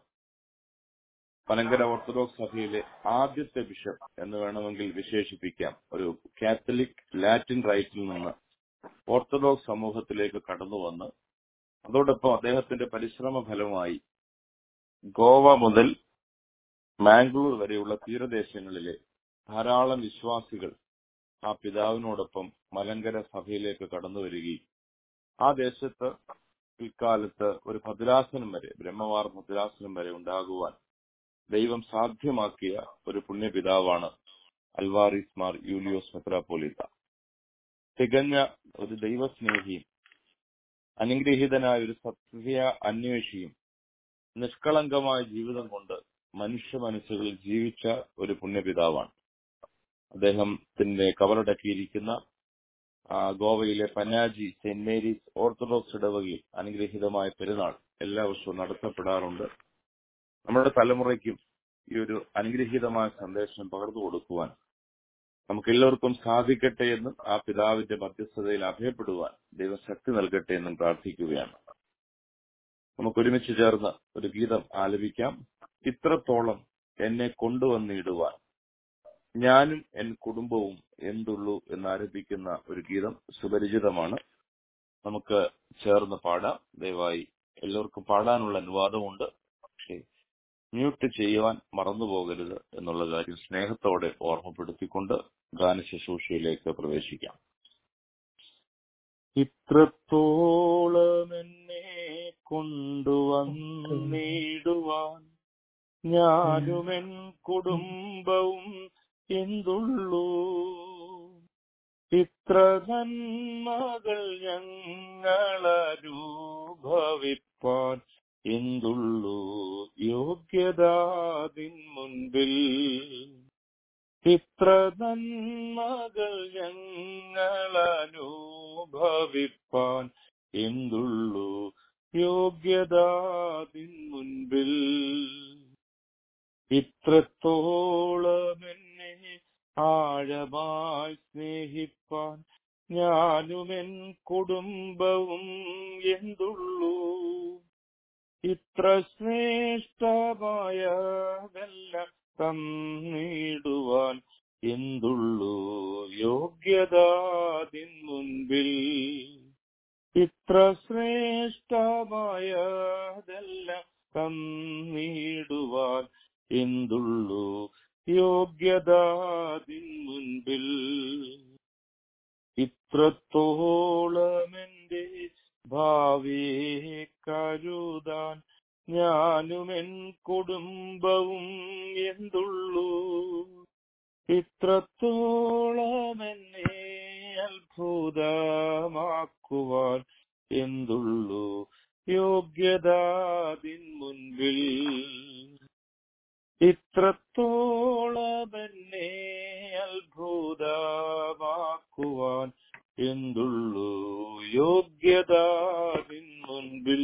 മലങ്കര ഓർത്തഡോക്സ് സഭയിലെ ആദ്യത്തെ ബിഷപ്പ് എന്ന് വേണമെങ്കിൽ വിശേഷിപ്പിക്കാം ഒരു കാത്തലിക് ലാറ്റിൻ റൈറ്റിൽ നിന്ന് ഓർത്തഡോക്സ് സമൂഹത്തിലേക്ക് കടന്നുവന്ന് അതോടൊപ്പം അദ്ദേഹത്തിന്റെ പരിശ്രമ ഫലമായി ഗോവ മുതൽ മാംഗ്ലൂർ വരെയുള്ള തീരദേശങ്ങളിലെ ധാരാളം വിശ്വാസികൾ ആ പിതാവിനോടൊപ്പം മലങ്കര സഭയിലേക്ക് കടന്നു വരികയും ആ ദേശത്ത് പിൽക്കാലത്ത് ഒരു ഭദ്രാസനം വരെ ബ്രഹ്മവാർ ഭദ്രാസനം വരെ ഉണ്ടാകുവാൻ ദൈവം സാധ്യമാക്കിയ ഒരു പുണ്യപിതാവാണ് അൽവാറിസ് മാർ യൂലിയോസ് മെത്രാപ്പോലിത്ത തികഞ്ഞ ഒരു ദൈവസ്നേഹിയും അനുഗ്രഹീതനായ ഒരു സത്യ അന്വേഷിയും നിഷ്കളങ്കമായ ജീവിതം കൊണ്ട് മനുഷ്യ മനസ്സുകളിൽ ജീവിച്ച ഒരു പുണ്യപിതാവാണ് അദ്ദേഹത്തിന്റെ കവറടക്കിയിരിക്കുന്ന ഗോവയിലെ പനാജി സെന്റ് മേരീസ് ഓർത്തഡോക്സ് ഇടവകയിൽ അനുഗ്രഹീതമായ പെരുന്നാൾ എല്ലാ വർഷവും നടത്തപ്പെടാറുണ്ട് നമ്മുടെ തലമുറയ്ക്കും ഈ ഒരു അനുഗ്രഹീതമായ സന്ദേശം പകർന്നു കൊടുക്കുവാൻ നമുക്ക് എല്ലാവർക്കും സാധിക്കട്ടെ എന്നും ആ പിതാവിന്റെ മധ്യസ്ഥതയിൽ അഭയപ്പെടുവാൻ ദൈവം ശക്തി നൽകട്ടെ എന്നും പ്രാർത്ഥിക്കുകയാണ് നമുക്ക് ഒരുമിച്ച് ചേർന്ന് ഒരു ഗീതം ആലപിക്കാം ഇത്രത്തോളം എന്നെ കൊണ്ടുവന്നിടുവാൻ ഞാനും എൻ കുടുംബവും എന്തുള്ളൂ എന്നാരംഭിക്കുന്ന ഒരു ഗീതം സുപരിചിതമാണ് നമുക്ക് ചേർന്ന് പാടാം ദയവായി എല്ലാവർക്കും പാടാനുള്ള അനുവാദമുണ്ട് പക്ഷേ മ്യൂട്ട് ചെയ്യുവാൻ മറന്നുപോകരുത് എന്നുള്ള കാര്യം സ്നേഹത്തോടെ ഓർമ്മപ്പെടുത്തിക്കൊണ്ട് ഗാനശുശ്രൂഷയിലേക്ക് പ്രവേശിക്കാം ഇത്രത്തോളം എന്നെ കൊണ്ടുവന്നിടുവാൻ ഞാനുമെൻ കുടുംബവും എന്തുള്ളൂ ഇത്ര നന്മകൾ ഞങ്ങളനുഭവിപ്പാൻ എന്തുള്ളൂ യോഗ്യതാതിൻ മുൻപിൽ ഇത്ര നന്മകൾ ഞങ്ങളനുഭവിപ്പാൻ എന്തുള്ളൂ യോഗ്യതാതിൻ മുൻപിൽ ഇത്രത്തോളം എന്നെ ആഴമായി സ്നേഹിപ്പാൻ ഞാനുമെൻ കുടുംബവും എന്തുള്ളൂ ഇത്ര ശ്രേഷ്ഠമായതല്ല തന്നിടുവാൻ എന്തുള്ളൂ യോഗ്യതാതിൻ മുൻപിൽ ഇത്ര ശ്രേഷ്ഠമായതല്ല തന്നിടുവാൻ എന്തുള്ളൂ യോഗ്യതാതിൻ മുൻപിൽ ഇത്രത്തോളം എന്റെ ഭാവിയെ കരുതാൻ ഞാനും എൻ കുടുംബവും എന്തുള്ളൂ ഇത്രത്തോളം എന്നെ അത്ഭുതമാക്കുവാൻ എന്തുള്ളൂ യോഗ്യതാതിൻ മുൻപിൽ ഇത്രത്തോളം എന്നെ അത്ഭുതമാക്കുവാൻ എന്തുള്ളൂ യോഗ്യത നിൻ മുൻപിൽ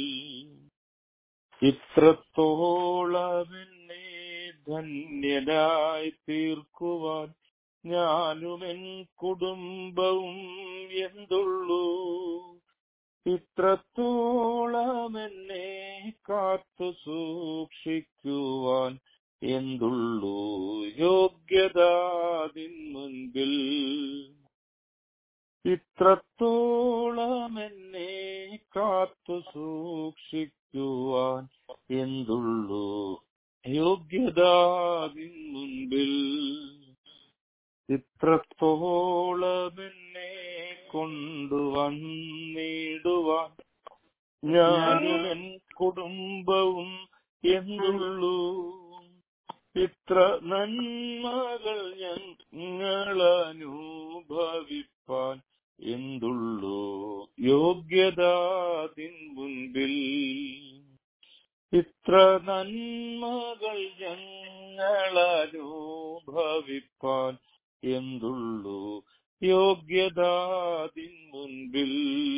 ഇത്രത്തോളം എന്നെ ധന്യനായി തീർക്കുവാൻ ഞാനും എൻ കുടുംബവും എന്തുള്ളൂ ഇത്രത്തോളം എന്നെ കാത്തു സൂക്ഷിക്കുവാൻ എന്തുള്ളൂ യോഗ്യത നിൻ മുൻപിൽ ഇത്രത്തോളം എന്നെ കാത്തു സൂക്ഷിക്കുവാൻ എന്തുള്ളൂ യോഗ്യത നിൻ മുൻപിൽ ഇത്രത്തോളം എന്നെ കൊണ്ടുവന്നിടുവാൻ ഞാനും എൻ കുടുംബവും എന്തുള്ളൂ ഇത്ര നന്മകൾ ഞങ്ങൾ അനുഭവിപ്പാൻ എന്തുള്ളൂ യോഗ്യത നിൻ മുൻപിൽ ഇത്ര നന്മകൾ ഞങ്ങൾ അനുഭവിപ്പാൻ എന്തുള്ളൂ യോഗ്യത നിൻ മുൻപിൽ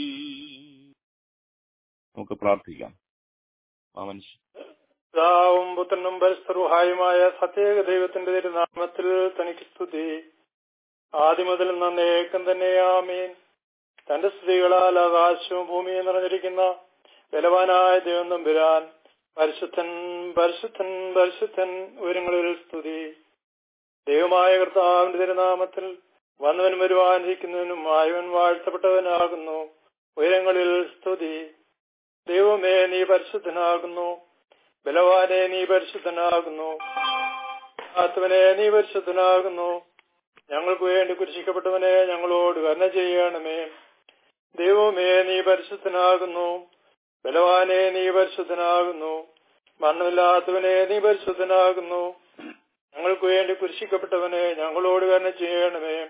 നമുക്ക് പ്രാർത്ഥിക്കാം ആ മനുഷ്യൻ പിതാവും പുത്രനും പരസ്പരഹായുമായ സത്യേക ദൈവത്തിന്റെ തിരുനാമത്തിൽ തനിക്ക് സ്തുതി ആദ്യം മുതൽ നന്നേക്കം തന്നെ ആമീൻ തന്റെ സ്ത്രീകളാൽ ആകാശവും ഭൂമിയും നിറഞ്ഞിരിക്കുന്ന ബലവാനായ ദൈവം നമ്പുരാൻ പരിശുദ്ധൻ പരിശുദ്ധൻ പരിശുദ്ധൻ ഉയരങ്ങളിൽ സ്തുതി ദൈവമായ കർത്താവിന്റെ തിരുനാമത്തിൽ വന്നവൻ വരുവാനിരിക്കുന്നവനും ആയവൻ വാഴ്ത്തപ്പെട്ടവനാകുന്നു ഉയരങ്ങളിൽ സ്തുതി ദൈവമേ നീ പരിശുദ്ധനാകുന്നു ബലവാനെ നീ പരിശുദ്ധനാകുന്നു ആത്മനെ നീ പരിശുദ്ധനാകുന്നു ഞങ്ങൾക്ക് വേണ്ടി കുരിശിക്കപ്പെട്ടവനെ ഞങ്ങളോട് കരുണ ചെയ്യണമേ ദൈവമേ നീ പരിശുദ്ധനാകുന്നു ബലവാനെ നീ പരിശുദ്ധനാകുന്നു മണ്ണമില്ലാത്തവനെ നീ പരിശുദ്ധനാകുന്നു ഞങ്ങൾക്ക് വേണ്ടി കുരിശിക്കപ്പെട്ടവനെ ഞങ്ങളോട് കരുണ ചെയ്യണമേ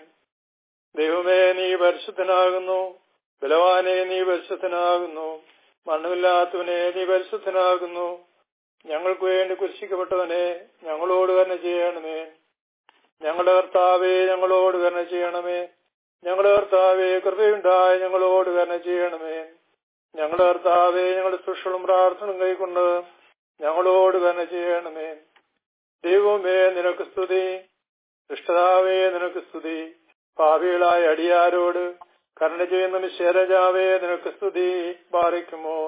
ദൈവമേ നീ പരിശുദ്ധനാകുന്നു ബലവാനെ നീ പരിശുദ്ധനാകുന്നു മണ്ണമില്ലാത്തവനെ നീ പരിശുദ്ധനാകുന്നു ഞങ്ങൾക്ക് വേണ്ടി കുരിശിക്കപ്പെട്ടവനെ ഞങ്ങളോട് കരുണ ചെയ്യണമേ ഞങ്ങളുടെ കർത്താവെ ഞങ്ങളോട് കരുണ ചെയ്യണമേ ഞങ്ങളുടെ കർത്താവെ കൃപയുണ്ടായി ഞങ്ങളോട് കരുണ ചെയ്യണമേ ഞങ്ങളുടെ കർത്താവെ ഞങ്ങളുടെ സുഷളും പ്രാർത്ഥനയും കൈക്കൊണ്ട് ഞങ്ങളോട് കരുണ ചെയ്യണമേ ദൈവമേ നിനക്ക് സ്തുതി ദുഷ്ടതാവേ നിനക്ക് സ്തുതി പാപികളായ അടിയാരോട് കരുണ ചെയ്യുന്ന മിശേരജാവേ നിനക്ക് സ്തുതി പാറിക്കുമോ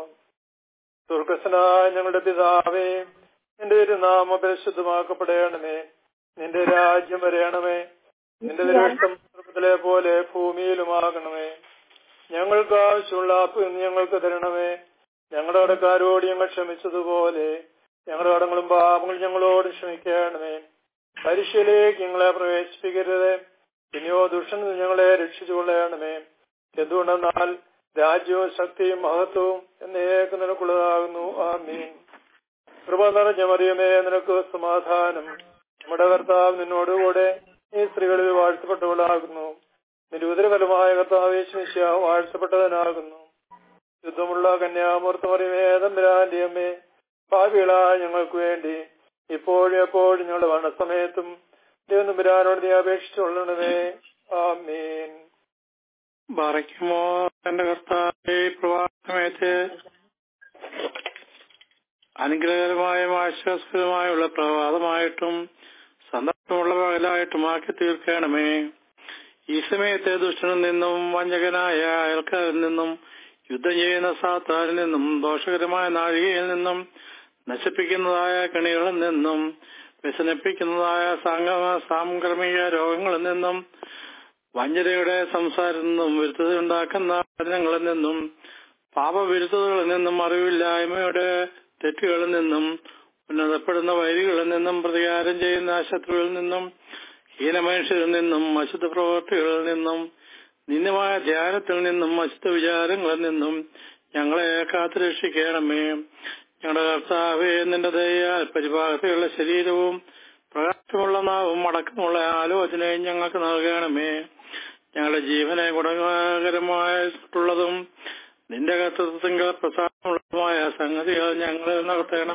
ദുർഗസനായ ഞങ്ങളുടെ പിതാവേ നിന്റെ ഒരു നാമ പരിശുദ്ധമാക്കപ്പെടണമേ നിന്റെ രാജ്യം വരയണമേ നിന്റെ ദൃഷ്ടം സ്വർഗത്തിലെ പോലെ ഭൂമിയിലുമാകണമേ ഞങ്ങൾക്ക് ആവശ്യമുള്ള ആപ്പ് ഞങ്ങൾക്ക് തരണമേ ഞങ്ങളുടെ കടക്കാരോട് ഞങ്ങൾ ക്ഷമിച്ചതുപോലെ ഞങ്ങളുടെ കടങ്ങളും പാപങ്ങളും ഞങ്ങളോട് ക്ഷമിക്കണമേ പരീക്ഷയിലേക്ക് ഞങ്ങളെ പ്രവേശിപ്പിക്കരുത് പിന്നെയോ ദുഷ്ടനിൽ ഞങ്ങളെ രക്ഷിച്ചുകൊള്ളണമേ എന്തുകൊണ്ടെന്നാൽ രാജ്യവും ശക്തിയും മഹത്വവും എന്നേക്ക് നിനക്കുള്ളതാകുന്നു ആമീൻ കൃപ നിറഞ്ഞ മറിയമേ നിനക്ക് സമാധാനം നമ്മുടെ കർത്താവ് നിന്നോടുകൂടെ ഈ സ്ത്രീകളിൽ വാഴ്ത്തപ്പെട്ടവളാകുന്നു നിന്റെ ഉദരഫലമായ കർത്താവേശിനിശ വാഴ്ത്തപ്പെട്ടവനാകുന്നു യുദ്ധമുള്ള കന്യാമൂർത്ത മറിയമേ തമ്പുരാന്റെ അമ്മേ ഭാവികളായ ഞങ്ങൾക്ക് വേണ്ടി ഇപ്പോഴും എപ്പോഴും ഞങ്ങളുടെ മരണസമയത്തും ദൈവം തമ്പുരാനോട് നീ അപേക്ഷിച്ചുകൊള്ളണമേ ആമീൻ ബാറയ്ക്കുമോ എന്റെ കർത്താവെ പ്രവാസമയത്ത് അനുഗ്രഹകരമായും ആശ്വാസകരമായുള്ള പ്രഭാതമായിട്ടും സന്ദർഭമുള്ള പകലായിട്ടും ആക്കി തീർക്കണമേ ഈ സമയത്തെ ദുഷ്ടനിൽ നിന്നും വഞ്ചകനായ അയൽക്കാരിൽ നിന്നും യുദ്ധം ചെയ്യുന്ന സാത്താരിൽ നിന്നും ദോഷകരമായ നാഴികയിൽ നിന്നും നശിപ്പിക്കുന്നതായ കണികളിൽ നിന്നും വ്യസനിപ്പിക്കുന്നതായ സാംഗമ സാംക്രമിക രോഗങ്ങളിൽ നിന്നും വഞ്ചനയുടെ സംസാരത്തിൽ നിന്നും വിരുദ്ധത ഉണ്ടാക്കുന്ന വചനങ്ങളിൽ നിന്നും പാപവിരുദ്ധതകളിൽ നിന്നും അറിവില്ലായ്മയുടെ തെറ്റുകളിൽ നിന്നും ഉന്നതപ്പെടുന്ന വൈരികളിൽ നിന്നും പ്രതികാരം ചെയ്യുന്ന ശത്രുവിൽ നിന്നും ഹീനമനുഷ്യരിൽ നിന്നും അശുദ്ധ പ്രവൃത്തികളിൽ നിന്നും നിന്യമായ ധ്യാനത്തിൽ നിന്നും അശുദ്ധ വിചാരങ്ങളിൽ നിന്നും ഞങ്ങളെ കാത്തുരക്ഷിക്കണമേ ഞങ്ങളുടെ കർത്താവേ നിന്റെ ദയാൽ പരിഭാഗത്തിലുള്ള ശരീരവും പ്രകാശമുള്ള നാവും അടക്കമുള്ള ആലോചനയും ഞങ്ങൾക്ക് നൽകണമേ ഞങ്ങളുടെ ജീവനെ ഗുണകരമായിട്ടുള്ളതും നിന്റെ കർത്തൃത്വത്തിൽ പ്രസാദമുള്ളതുമായ സംഗതികൾ ഞങ്ങൾ നടത്തണം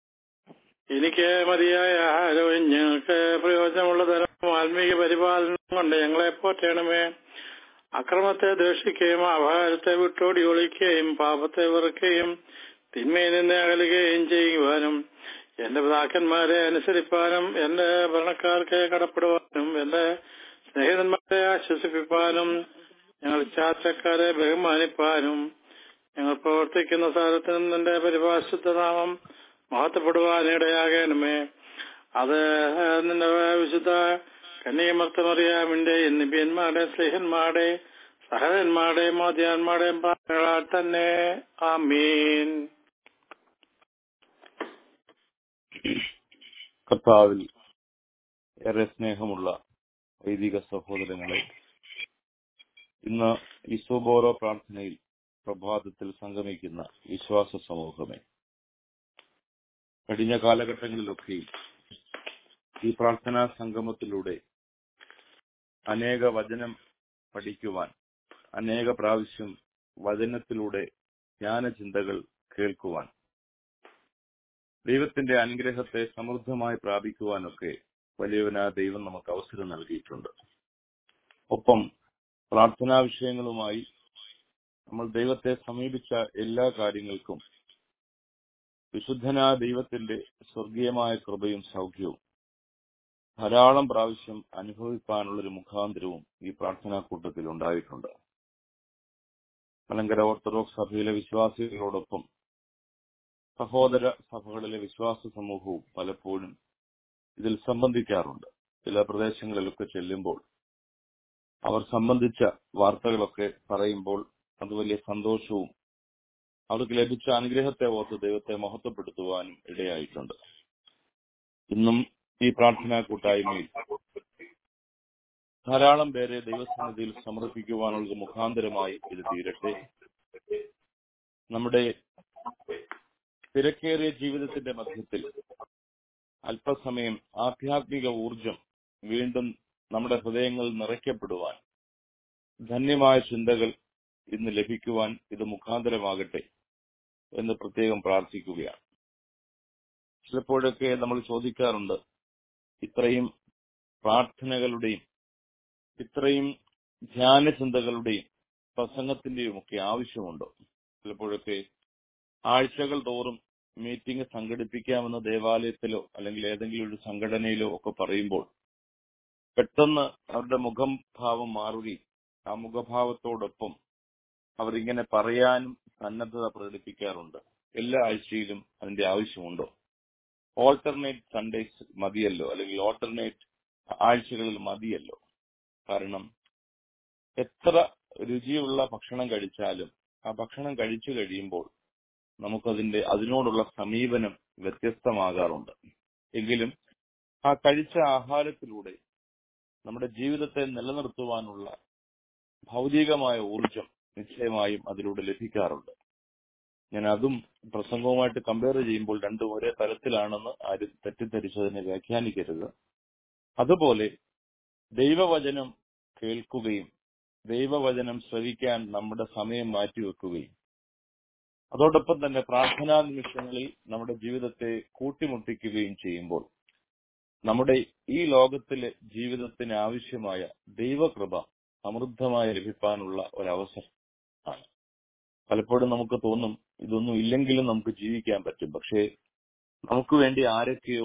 എനിക്ക് മതിയായ ആഹാരവും ഞങ്ങൾക്ക് പ്രയോജനമുള്ള തരം ആത്മീയ പരിപാലനം കൊണ്ട് ഞങ്ങളെ പോറ്റണമേ അക്രമത്തെ ദ്വേഷിക്കുകയും അപഹാരത്തെ വിട്ടോടി ഒളിക്കുകയും പാപത്തെ വെറുക്കുകയും തിന്മയിൽ നിന്ന് അകലുകയും ചെയ്യുവാനും എന്റെ പിതാക്കന്മാരെ അനുസരിപ്പാനും എന്റെ ഭരണക്കാർക്ക് കടപ്പെടുവാനും എന്റെ സ്നേഹിതന്മാരെ ആശ്വസിപ്പിപ്പാനും ഞങ്ങൾ ചാച്ചക്കാരെ ബഹുമാനിപ്പാനും ഞങ്ങൾ പ്രവർത്തിക്കുന്ന സ്ഥലത്ത് നിന്റെ പരിഭാഷത്തെ നാമം മഹത്വപ്പെടുവാനിടയാകണമേ അത് നിന്റെ വിശുദ്ധ കന്യകമർത്തമറിയാമിന്റെ നിബിയന്മാരുടെ സ്നേഹന്മാരുടെ സഹകന്മാരുടെ മാധ്യാന്മാരുടെ പ്രാർത്ഥനകളാൽ തന്നെ ആമീൻ കർത്താവിൽ ഏറെ സ്നേഹമുള്ള വൈദിക സഹോദരങ്ങളെ ഇന്ന് ഈശോബോറോ പ്രാർത്ഥനയിൽ പ്രഭാതത്തിൽ സംഗമിക്കുന്ന വിശ്വാസ സമൂഹമേ കഴിഞ്ഞ കാലഘട്ടങ്ങളിലൊക്കെ ഈ പ്രാർത്ഥനാ സംഗമത്തിലൂടെ അനേക വചനം പഠിക്കുവാൻ അനേക പ്രാവശ്യം വചനത്തിലൂടെ ജ്ഞാനചിന്തകൾ കേൾക്കുവാൻ ദൈവത്തിന്റെ അനുഗ്രഹത്തെ സമൃദ്ധമായി പ്രാപിക്കുവാനൊക്കെ വലിയവനാ ദൈവം നമുക്ക് അവസരം നൽകിയിട്ടുണ്ട് ഒപ്പം പ്രാർത്ഥനാ വിഷയങ്ങളുമായി നമ്മൾ ദൈവത്തെ സമീപിച്ച എല്ലാ കാര്യങ്ങൾക്കും വിശുദ്ധനായ ദൈവത്തിന്റെ സ്വർഗീയമായ കൃപയും സൗഖ്യവും ധാരാളം പ്രാവശ്യം അനുഭവിക്കാനുള്ളൊരു മുഖാന്തരവും ഈ പ്രാർത്ഥനാ കൂട്ടത്തിൽ ഉണ്ടായിട്ടുണ്ട് മലങ്കര ഓർത്തഡോക്സ് സഭയിലെ വിശ്വാസികളോടൊപ്പം സഹോദര സഭകളിലെ വിശ്വാസ സമൂഹവും പലപ്പോഴും ഇതിൽ സംബന്ധിക്കാറുണ്ട് ചില പ്രദേശങ്ങളിലൊക്കെ ചെല്ലുമ്പോൾ അവർ സംബന്ധിച്ച വാർത്തകളൊക്കെ പറയുമ്പോൾ അത് വലിയ സന്തോഷവും അവർക്ക് ലഭിച്ച അനുഗ്രഹത്തെ ഓർത്ത് ദൈവത്തെ മഹത്വപ്പെടുത്തുവാനും ഇടയായിട്ടുണ്ട് ഇന്നും ഈ പ്രാർത്ഥനാ കൂട്ടായ്മയിൽ ധാരാളം പേരെ ദൈവസന്നിധിയിൽ സമർപ്പിക്കുവാനുള്ള മുഖാന്തരമായി ഇത് തീരട്ടെ നമ്മുടെ തിരക്കേറിയ ജീവിതത്തിന്റെ മധ്യത്തിൽ അല്പസമയം ആധ്യാത്മിക ഊർജം വീണ്ടും നമ്മുടെ ഹൃദയങ്ങളിൽ നിറയ്ക്കപ്പെടുവാൻ ധന്യമായ ചിന്തകൾ ഇന്ന് ലഭിക്കുവാൻ ഇത് മുഖാന്തരമാകട്ടെ എന്ന് പ്രത്യേകം പ്രാർത്ഥിക്കുകയാണ് ചിലപ്പോഴൊക്കെ നമ്മൾ ചോദിക്കാറുണ്ട് ഇത്രയും പ്രാർത്ഥനകളുടെയും ഇത്രയും ധ്യാന ചിന്തകളുടെയും പ്രസംഗത്തിന്റെയും ഒക്കെ ആവശ്യമുണ്ടോ ചിലപ്പോഴൊക്കെ ആഴ്ചകൾ തോറും മീറ്റിംഗ് സംഘടിപ്പിക്കാമെന്ന് ദേവാലയത്തിലോ അല്ലെങ്കിൽ ഏതെങ്കിലും ഒരു സംഘടനയിലോ ഒക്കെ പറയുമ്പോൾ പെട്ടെന്ന് അവരുടെ മുഖം ഭാവം മാറുകയും ആ മുഖഭാവത്തോടൊപ്പം അവരിങ്ങനെ പറയാനും സന്നദ്ധത പ്രകടിപ്പിക്കാറുണ്ട് എല്ലാ ആഴ്ചയിലും അതിന്റെ ആവശ്യമുണ്ടോ ഓൾട്ടർനേറ്റ് സൺഡേസ് മതിയല്ലോ അല്ലെങ്കിൽ ഓൾട്ടർനേറ്റ് ആഴ്ചകളിൽ മതിയല്ലോ കാരണം എത്ര രുചിയുള്ള ഭക്ഷണം കഴിച്ചാലും ആ ഭക്ഷണം കഴിച്ചു കഴിയുമ്പോൾ നമുക്കതിന്റെ അതിനോടുള്ള സമീപനം വ്യത്യസ്തമാകാറുണ്ട് എങ്കിലും ആ കഴിച്ച ആഹാരത്തിലൂടെ നമ്മുടെ ജീവിതത്തെ നിലനിർത്തുവാനുള്ള ഭൗതികമായ ഊർജം നിശ്ചയമായും അതിലൂടെ ലഭിക്കാറുണ്ട് ഞാൻ അതും പ്രസംഗവുമായിട്ട് കമ്പയർ ചെയ്യുമ്പോൾ രണ്ടും ഒരേ തലത്തിലാണെന്ന് ആരും തെറ്റിദ്ധരിച്ചതിനെ വ്യാഖ്യാനിക്കരുത് അതുപോലെ ദൈവവചനം കേൾക്കുകയും ദൈവവചനം ശ്രവിക്കാൻ നമ്മുടെ സമയം മാറ്റിവെക്കുകയും അതോടൊപ്പം തന്നെ പ്രാർത്ഥനാ നിമിഷങ്ങളിൽ നമ്മുടെ ജീവിതത്തെ കൂട്ടിമുട്ടിക്കുകയും ചെയ്യുമ്പോൾ നമ്മുടെ ഈ ലോകത്തിലെ ജീവിതത്തിന് ആവശ്യമായ ദൈവകൃപ സമൃദ്ധമായി ലഭിക്കാനുള്ള ഒരവസരം ആണ് പലപ്പോഴും നമുക്ക് തോന്നും ഇതൊന്നും ഇല്ലെങ്കിലും നമുക്ക് ജീവിക്കാൻ പറ്റും പക്ഷേ നമുക്ക് വേണ്ടി ആരൊക്കെയോ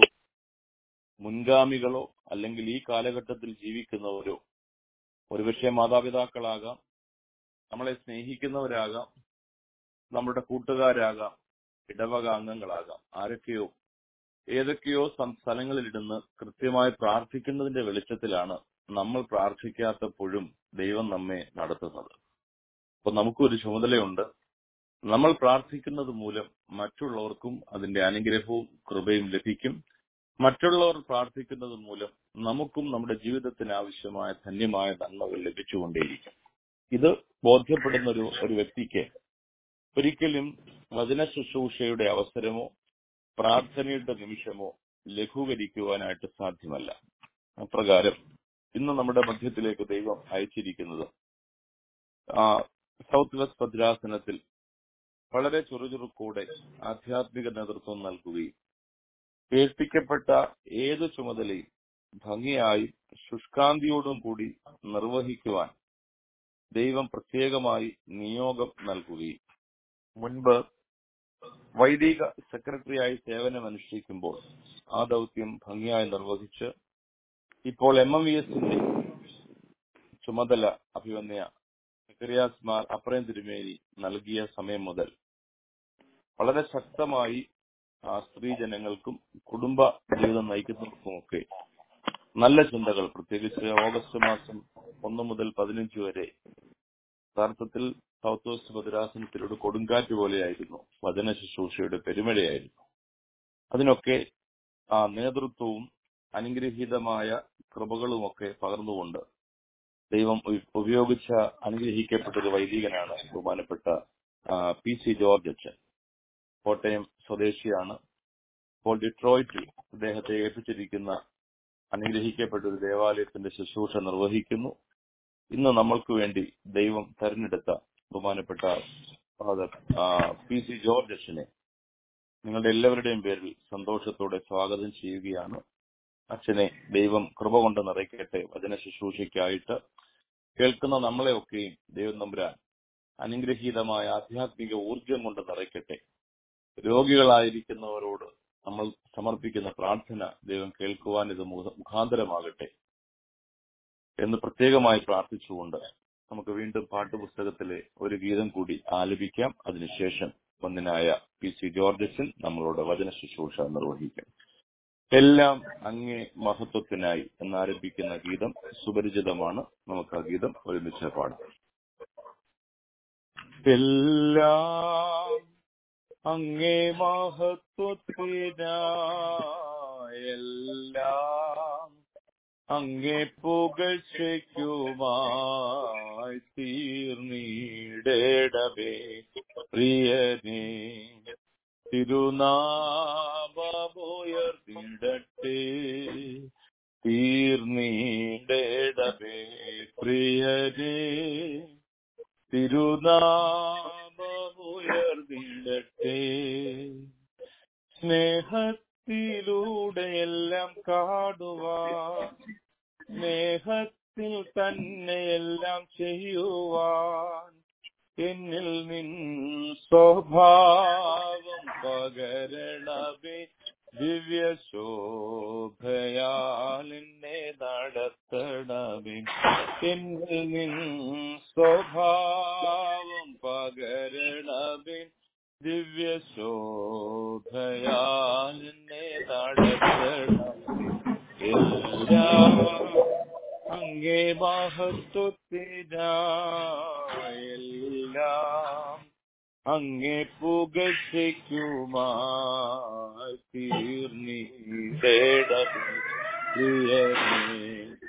മുൻഗാമികളോ അല്ലെങ്കിൽ ഈ കാലഘട്ടത്തിൽ ജീവിക്കുന്നവരോ ഒരുപക്ഷെ മാതാപിതാക്കളാകാം നമ്മളെ സ്നേഹിക്കുന്നവരാകാം നമ്മുടെ കൂട്ടുകാരാകാം ഇടവക അംഗങ്ങളാകാം ആരൊക്കെയോ ഏതൊക്കെയോ സ്ഥലങ്ങളിലിരുന്ന് കൃത്യമായി പ്രാർത്ഥിക്കുന്നതിന്റെ വെളിച്ചത്തിലാണ് നമ്മൾ പ്രാർത്ഥിക്കാത്തപ്പോഴും ദൈവം നമ്മെ നടത്തുന്നത് അപ്പൊ നമുക്കൊരു ചുമതലയുണ്ട് നമ്മൾ പ്രാർത്ഥിക്കുന്നത് മൂലം മറ്റുള്ളവർക്കും അതിന്റെ അനുഗ്രഹവും കൃപയും ലഭിക്കും മറ്റുള്ളവർ പ്രാർത്ഥിക്കുന്നത് മൂലം നമുക്കും നമ്മുടെ ജീവിതത്തിന് ആവശ്യമായ ധന്യമായ നന്മകൾ ലഭിച്ചുകൊണ്ടേയിരിക്കും ഇത് ബോധ്യപ്പെടുന്ന ഒരു ഒരു വ്യക്തിക്ക് ഒരിക്കലും വചന ശുശ്രൂഷയുടെ അവസരമോ പ്രാർത്ഥനയുടെ നിമിഷമോ ലഘൂകരിക്കുവാനായിട്ട് സാധ്യമല്ല അപ്രകാരം ഇന്ന് നമ്മുടെ മധ്യത്തിലേക്ക് ദൈവം അയച്ചിരിക്കുന്നത് സൗത്ത് വെസ്റ്റ് ഭദ്രാസനത്തിൽ വളരെ ചുറുചുറുക്കൂടെ ആധ്യാത്മിക നേതൃത്വം നൽകുകയും ഏൽപ്പിക്കപ്പെട്ട ഏത് ചുമതലയും ഭംഗിയായും ശുഷ്കാന്തിയോടും കൂടി നിർവഹിക്കുവാൻ ദൈവം പ്രത്യേകമായി നിയോഗം നൽകുകയും മുൻപ് വൈദിക സെക്രട്ടറിയായി സേവനമനുഷ്ഠിക്കുമ്പോൾ ആ ദൗത്യം ഭംഗിയായി നിർവഹിച്ച് ഇപ്പോൾ എം എം വി എസിന്റെ ചുമതല അഭിവന്യ സെക്രിയാസ് മാർ അപ്രയം തിരുമേനി നൽകിയ സമയം മുതൽ വളരെ ശക്തമായി ആ സ്ത്രീ ജനങ്ങൾക്കും കുടുംബ ജീവിതം നയിക്കുന്നവർക്കുമൊക്കെ നല്ല ചിന്തകൾ പ്രത്യേകിച്ച് ഓഗസ്റ്റ് മാസം ഒന്ന് മുതൽ പതിനഞ്ച് വരെ യഥാർത്ഥത്തിൽ സൗത്ത് വെസ്റ്റ് ഭദ്രാസനത്തിലൊരു കൊടുങ്കാറ്റ് പോലെയായിരുന്നു വചന ശുശ്രൂഷയുടെ പെരുമഴയായിരുന്നു അതിനൊക്കെ ആ നേതൃത്വവും അനുഗ്രഹീതമായ കൃപകളുമൊക്കെ പകർന്നുകൊണ്ട് ദൈവം ഉ- ഉപയോഗിച്ച അനുഗ്രഹിക്കപ്പെട്ട ഒരു വൈദികനാണ് ബഹുമാനപ്പെട്ട ആ, പി സി ജോർജ് അച്ഛൻ കോട്ടയം സ്വദേശിയാണ് ഇപ്പോൾ ഡിട്രോയിറ്റിൽ അദ്ദേഹത്തെ ഏൽപ്പിച്ചിരിക്കുന്ന അനുഗ്രഹിക്കപ്പെട്ട ഒരു ദേവാലയത്തിന്റെ ശുശ്രൂഷ നിർവഹിക്കുന്നു ഇന്ന് നമ്മൾക്ക് വേണ്ടി ദൈവം തെരഞ്ഞെടുത്ത ബഹുമാനപ്പെട്ട ഫാദർ ആ, പി സി ജോർജ് അച്ഛനെ നിങ്ങളുടെ എല്ലാവരുടെയും പേരിൽ സന്തോഷത്തോടെ സ്വാഗതം ചെയ്യുകയാണ് അച്ഛനെ ദൈവം കൃപ കൊണ്ട് നിറയ്ക്കട്ടെ വചന ശുശ്രൂഷയ്ക്കായിട്ട് കേൾക്കുന്ന നമ്മളെയൊക്കെയും ദൈവം നമ്പുരാൻ അനുഗ്രഹീതമായ ആധ്യാത്മിക ഊർജം കൊണ്ട് നിറയ്ക്കട്ടെ രോഗികളായിരിക്കുന്നവരോട് നമ്മൾ സമർപ്പിക്കുന്ന പ്രാർത്ഥന ദൈവം കേൾക്കുവാൻ ഇത് മുഖ- മുഖാന്തരമാകട്ടെ എന്ന് പ്രത്യേകമായി പ്രാർത്ഥിച്ചുകൊണ്ട് നമുക്ക് വീണ്ടും പാട്ടുപുസ്തകത്തിലെ ഒരു ഗീതം കൂടി ആലപിക്കാം അതിനുശേഷം ഒന്നിനായ പി സി ജോർജസൻ നമ്മളോട് വചന ശുശ്രൂഷ നിർവഹിക്കും എല്ലാം അങ്ങേ മഹത്വത്തിനായി എന്നാരംഭിക്കുന്ന ഗീതം സുപരിചിതമാണ് നമുക്ക് ആ ഗീതം ഒരുമിച്ച് പാടാം എല്ലാം അങ്ങേ മഹത്വത്തിനായെല്ലാം അങ്ങേ പുകഴ്ചയ്ക്കുമായി തീർന്നിടേടവേ പ്രിയനേ തിരുനാമമുയർന്നിടട്ടെ തീർന്നിടേടവേ പ്രിയനേ തിരുനാമമുയർന്നിടട്ടെ സ്നേഹത്തിലൂടെയെല്ലാം കാണുവാൻ സ്നേഹത്തിൽ തന്നെയെല്ലാം ചെയ്യുവാൻ എന്നിൽ നിൻ സ്വഭാവം പകരണമേ ദിവ്യ ശോഭയാൽ എന്നെ നടത്തണമേ എന്നിൽ നിൻ സ്വഭാവം പകരണമേ ദിവ്യ ശോഭയാൽ എന്നെ നടത്തണമേ എല്ലാം അങ്ങേ മഹത്വത്തിനായെല്ലാം അങ്ങേ പുകഴ്ചയ്ക്കുമായി തീർന്നിടേടമേ പ്രിയനേ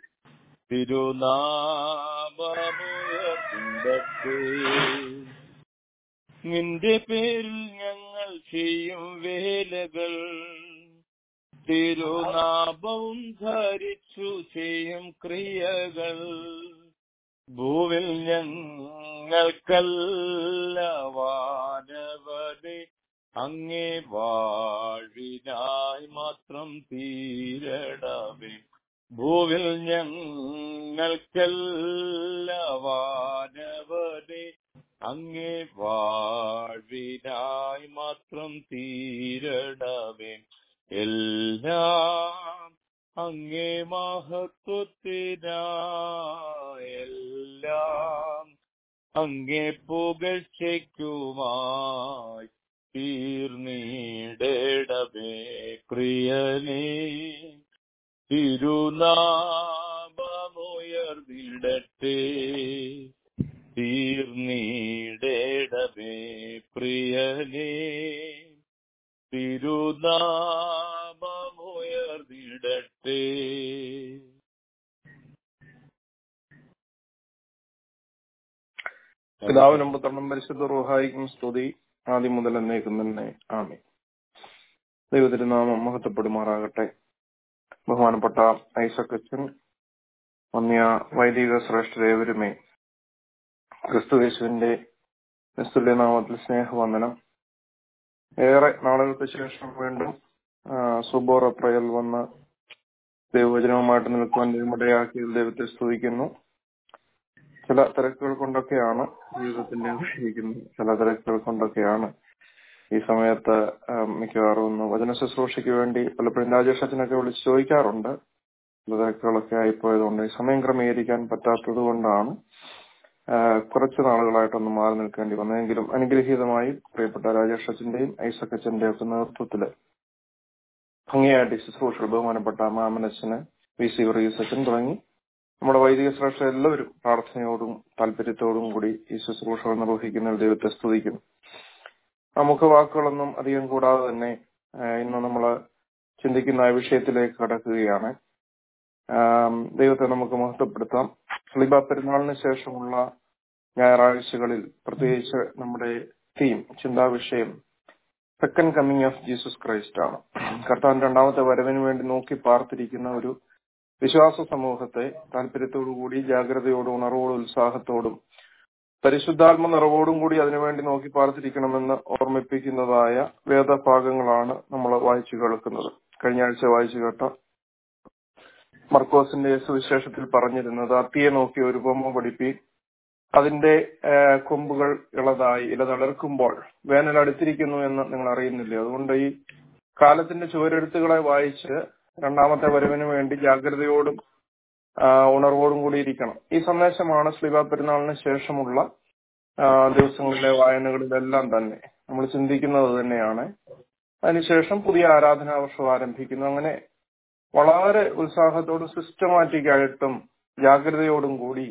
തിരുനാമമുയർന്നിടട്ടെ നിന്റെ പേരിൽ ഞങ്ങൾ ചെയ്യും വേലകൾ തിരുനാഭവും ധരിച്ചു ചെയ്യും ക്രിയകൾ ഭൂവിൽ ഞങ്ങൾക്കല്ല വാനവനെ അങ്ങേ വാഴ്വിനായി മാത്രം തീരണമേ ഭൂവിൽ ഞങ്ങൾക്കല്ല വാനവനെ അങ്ങേ വാഴ്വിനായി മാത്രം തീരണമേ എല്ലാം അങ്ങേ മഹത്വത്തിനായെല്ലാം അങ്ങേ പുകഴ്ചയ്ക്കുമായി തീർന്നിടേടമേ പ്രിയനേ തിരുനാമമുയർന്നിടട്ടെ തീർന്നിടേടമേ പ്രിയനേ തിരുനാമമുയർന്നിടട്ടെ പിതാവിനും പുത്രനും പരിശുദ്ധ റൂഹായിക്കും സ്തുതി ആദ്യം മുതൽ എന്നേക്കും തന്നെ ആമേ ദൈവത്തിരുനാമം മഹത്വപ്പെടുമാറാകട്ടെ ബഹുമാനപ്പെട്ട ഐസക് അച്ഛൻ വന്യ വൈദിക ശ്രേഷ്ഠരേവരുമേ ക്രിസ്തുവേശുവിന്റെ നിസ്തുല്യനാമത്തിൽ സ്നേഹവന്ദനം ഏറെ നാളുകൾക്ക് ശേഷം വീണ്ടും സുബോറ പ്രയൽ വന്ന് ദൈവവചനവുമായിട്ട് നിൽക്കുവാൻ ദൈവമിടയാക്കിയത് ദൈവത്തെ സ്തുതിക്കുന്നു ചില തിരക്കുകൾ കൊണ്ടൊക്കെയാണ് ജീവിതത്തിന്റെ ഇരിക്കുന്നത് ചില തിരക്കുകൾ കൊണ്ടൊക്കെയാണ് ഈ സമയത്ത് ആ, മിക്കവാറും ഒന്ന് വചന ശുശ്രൂഷയ്ക്ക് വേണ്ടി പലപ്പോഴും രാജേഷ് അച്ഛനൊക്കെ വിളിച്ച് ചോദിക്കാറുണ്ട് ചില തിരക്കുകളൊക്കെ ആയിപ്പോയതുകൊണ്ട് ഈ സമയം ക്രമീകരിക്കാൻ പറ്റാത്തത് കൊണ്ടാണ് ആ, കുറച്ച് നാളുകളായിട്ടൊന്ന് മാറി നിൽക്കേണ്ടി വന്നതെങ്കിലും അനുഗ്രഹീതമായി പ്രിയപ്പെട്ട രാജേഷ് അച്ഛന്റെയും ഐസക് അച്ഛന്റെയും ഒക്കെ നേതൃത്വത്തില് ഭംഗിയായിട്ട് ഈ ശുശ്രൂഷകൾ ബഹുമാനപ്പെട്ട മാമനച്ഛന് വി സി വർഗീസ് അച്ഛൻ തുടങ്ങി നമ്മുടെ വൈദിക ശ്രേഷ്ഠ എല്ലാവരും പ്രാർത്ഥനയോടും താല്പര്യത്തോടും കൂടി ഈ ശുശ്രൂഷകൾ നിർവഹിക്കുന്ന ദൈവത്തെ സ്തുതിക്കുന്നു നമുക്ക് വാക്കുകളൊന്നും അധികം കൂടാതെ തന്നെ ആ, ഇന്ന് നമ്മൾ ചിന്തിക്കുന്ന ആ വിഷയത്തിലേക്ക് കടക്കുകയാണ് ആം, ദൈവത്തെ നമുക്ക് മഹത്വപ്പെടുത്താം സ്ലിബ പെരുന്നാളിന് ശേഷമുള്ള ഞായറാഴ്ചകളിൽ പ്രത്യേകിച്ച് നമ്മുടെ തീം ചിന്താവിഷയം second coming of Jesus Christ ആണ് കർത്താൻ രണ്ടാമത്തെ വരവിന് വേണ്ടി നോക്കി പാർത്തിരിക്കുന്ന ഒരു വിശ്വാസ സമൂഹത്തെ താല്പര്യത്തോടുകൂടി ജാഗ്രതയോടും ഉണർവോടും ഉത്സാഹത്തോടും പരിശുദ്ധാത്മ നിറവോടും കൂടി അതിനുവേണ്ടി നോക്കി പാർത്തിരിക്കണമെന്ന് ഓർമ്മിപ്പിക്കുന്നതായ വേദഭാഗങ്ങളാണ് നമ്മൾ വായിച്ചു കേൾക്കുന്നത് കഴിഞ്ഞ ആഴ്ച വായിച്ചു കേട്ട മർക്കോസിന്റെ സുവിശേഷത്തിൽ പറഞ്ഞിരുന്നത് അത്തിയെ നോക്കി ഒരു ഉപമ പഠിപ്പി അതിന്റെ ആ, കൊമ്പുകൾ ഇളതായി ഇല തളിർക്കുമ്പോൾ വേനൽ അടുത്തിരിക്കുന്നു എന്ന് നിങ്ങൾ അറിയുന്നില്ലേ അതുകൊണ്ട് ഈ കാലത്തിന്റെ ചുവരെഴുത്തുകളെ വായിച്ച് രണ്ടാമത്തെ വരവിന് വേണ്ടി ജാഗ്രതയോടും ആ, ഉണർവോടും കൂടി ഇരിക്കണം ഈ സന്ദേശമാണ് സ്ലിബ പെരുന്നാളിന് ശേഷമുള്ള ആ, ദിവസങ്ങളിലെ വായനകളിലെല്ലാം തന്നെ നമ്മൾ ചിന്തിക്കുന്നത് തന്നെയാണ് അതിനുശേഷം പുതിയ ആരാധനാ വർഷം ആരംഭിക്കുന്നു അങ്ങനെ വളരെ ഉത്സാഹത്തോടും സിസ്റ്റമാറ്റിക് ആയിട്ടും ജാഗ്രതയോടും കൂടി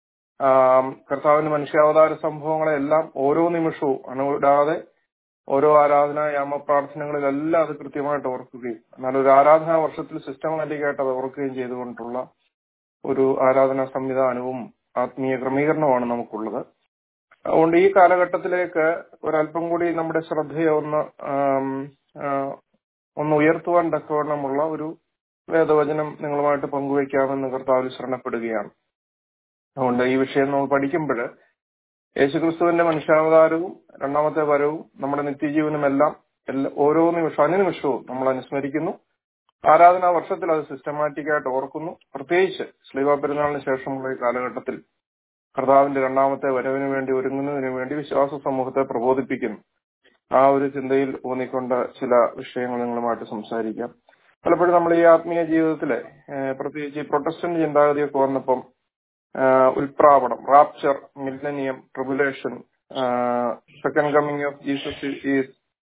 ആം, കർത്താവിന്റെ മനുഷ്യാവതാര സംഭവങ്ങളെല്ലാം ഓരോ നിമിഷവും അണുവിടാതെ ഓരോ ആരാധന യാമ പ്രാർത്ഥനകളിലെല്ലാം അത് കൃത്യമായിട്ട് ഓർക്കുകയും എന്നാൽ ഒരു ആരാധനാ വർഷത്തിൽ സിസ്റ്റമാറ്റിക് ആയിട്ട് അത് ഓർക്കുകയും ചെയ്തുകൊണ്ടുള്ള ഒരു ആരാധനാ സംവിധാനവും ആത്മീയ ക്രമീകരണമാണ് നമുക്കുള്ളത് അതുകൊണ്ട് ഈ കാലഘട്ടത്തിലേക്ക് ഒരല്പം കൂടി നമ്മുടെ ശ്രദ്ധയെ ഒന്ന് ആം, ആ, ഒന്ന് ഉയർത്തുവാൻ തക്കവണ്ണമുള്ള ഒരു വേദവചനം നിങ്ങളുമായിട്ട് പങ്കുവയ്ക്കാമെന്ന് കർത്താവിൽ ശരണപ്പെടുകയാണ് അതുകൊണ്ട് ഈ വിഷയം നമ്മൾ പഠിക്കുമ്പോൾ യേശുക്രിസ്തുവിന്റെ മനുഷ്യാവതാരവും രണ്ടാമത്തെ വരവും നമ്മുടെ നിത്യജീവനും എല്ലാം എല്ലാ ഓരോ നിമിഷവും അനുനിമിഷവും നമ്മൾ അനുസ്മരിക്കുന്നു ആരാധനാ വർഷത്തിൽ അത് സിസ്റ്റമാറ്റിക് ആയിട്ട് ഓർക്കുന്നു പ്രത്യേകിച്ച് ശ്ലീവ പെരുന്നാളിന് ശേഷമുള്ള ഈ കാലഘട്ടത്തിൽ കർത്താവിന്റെ രണ്ടാമത്തെ വരവിന് വേണ്ടി ഒരുങ്ങുന്നതിന് വേണ്ടി വിശ്വാസ സമൂഹത്തെ പ്രബോധിപ്പിക്കുന്നു ആ ഒരു ചിന്തയിൽ ഊന്നിക്കൊണ്ട് ചില വിഷയങ്ങൾ നിങ്ങളുമായിട്ട് സംസാരിക്കാം പലപ്പോഴും നമ്മൾ ഈ ആത്മീയ ജീവിതത്തിലെ ഏഹ്, പ്രത്യേകിച്ച് ഈ പ്രൊട്ടസ്റ്റന്റ് ചിന്താഗതിയൊക്കെ വന്നപ്പം ആഹ്, ഉൽപ്രാവണം rapture millennium tribulation second coming of Jesus is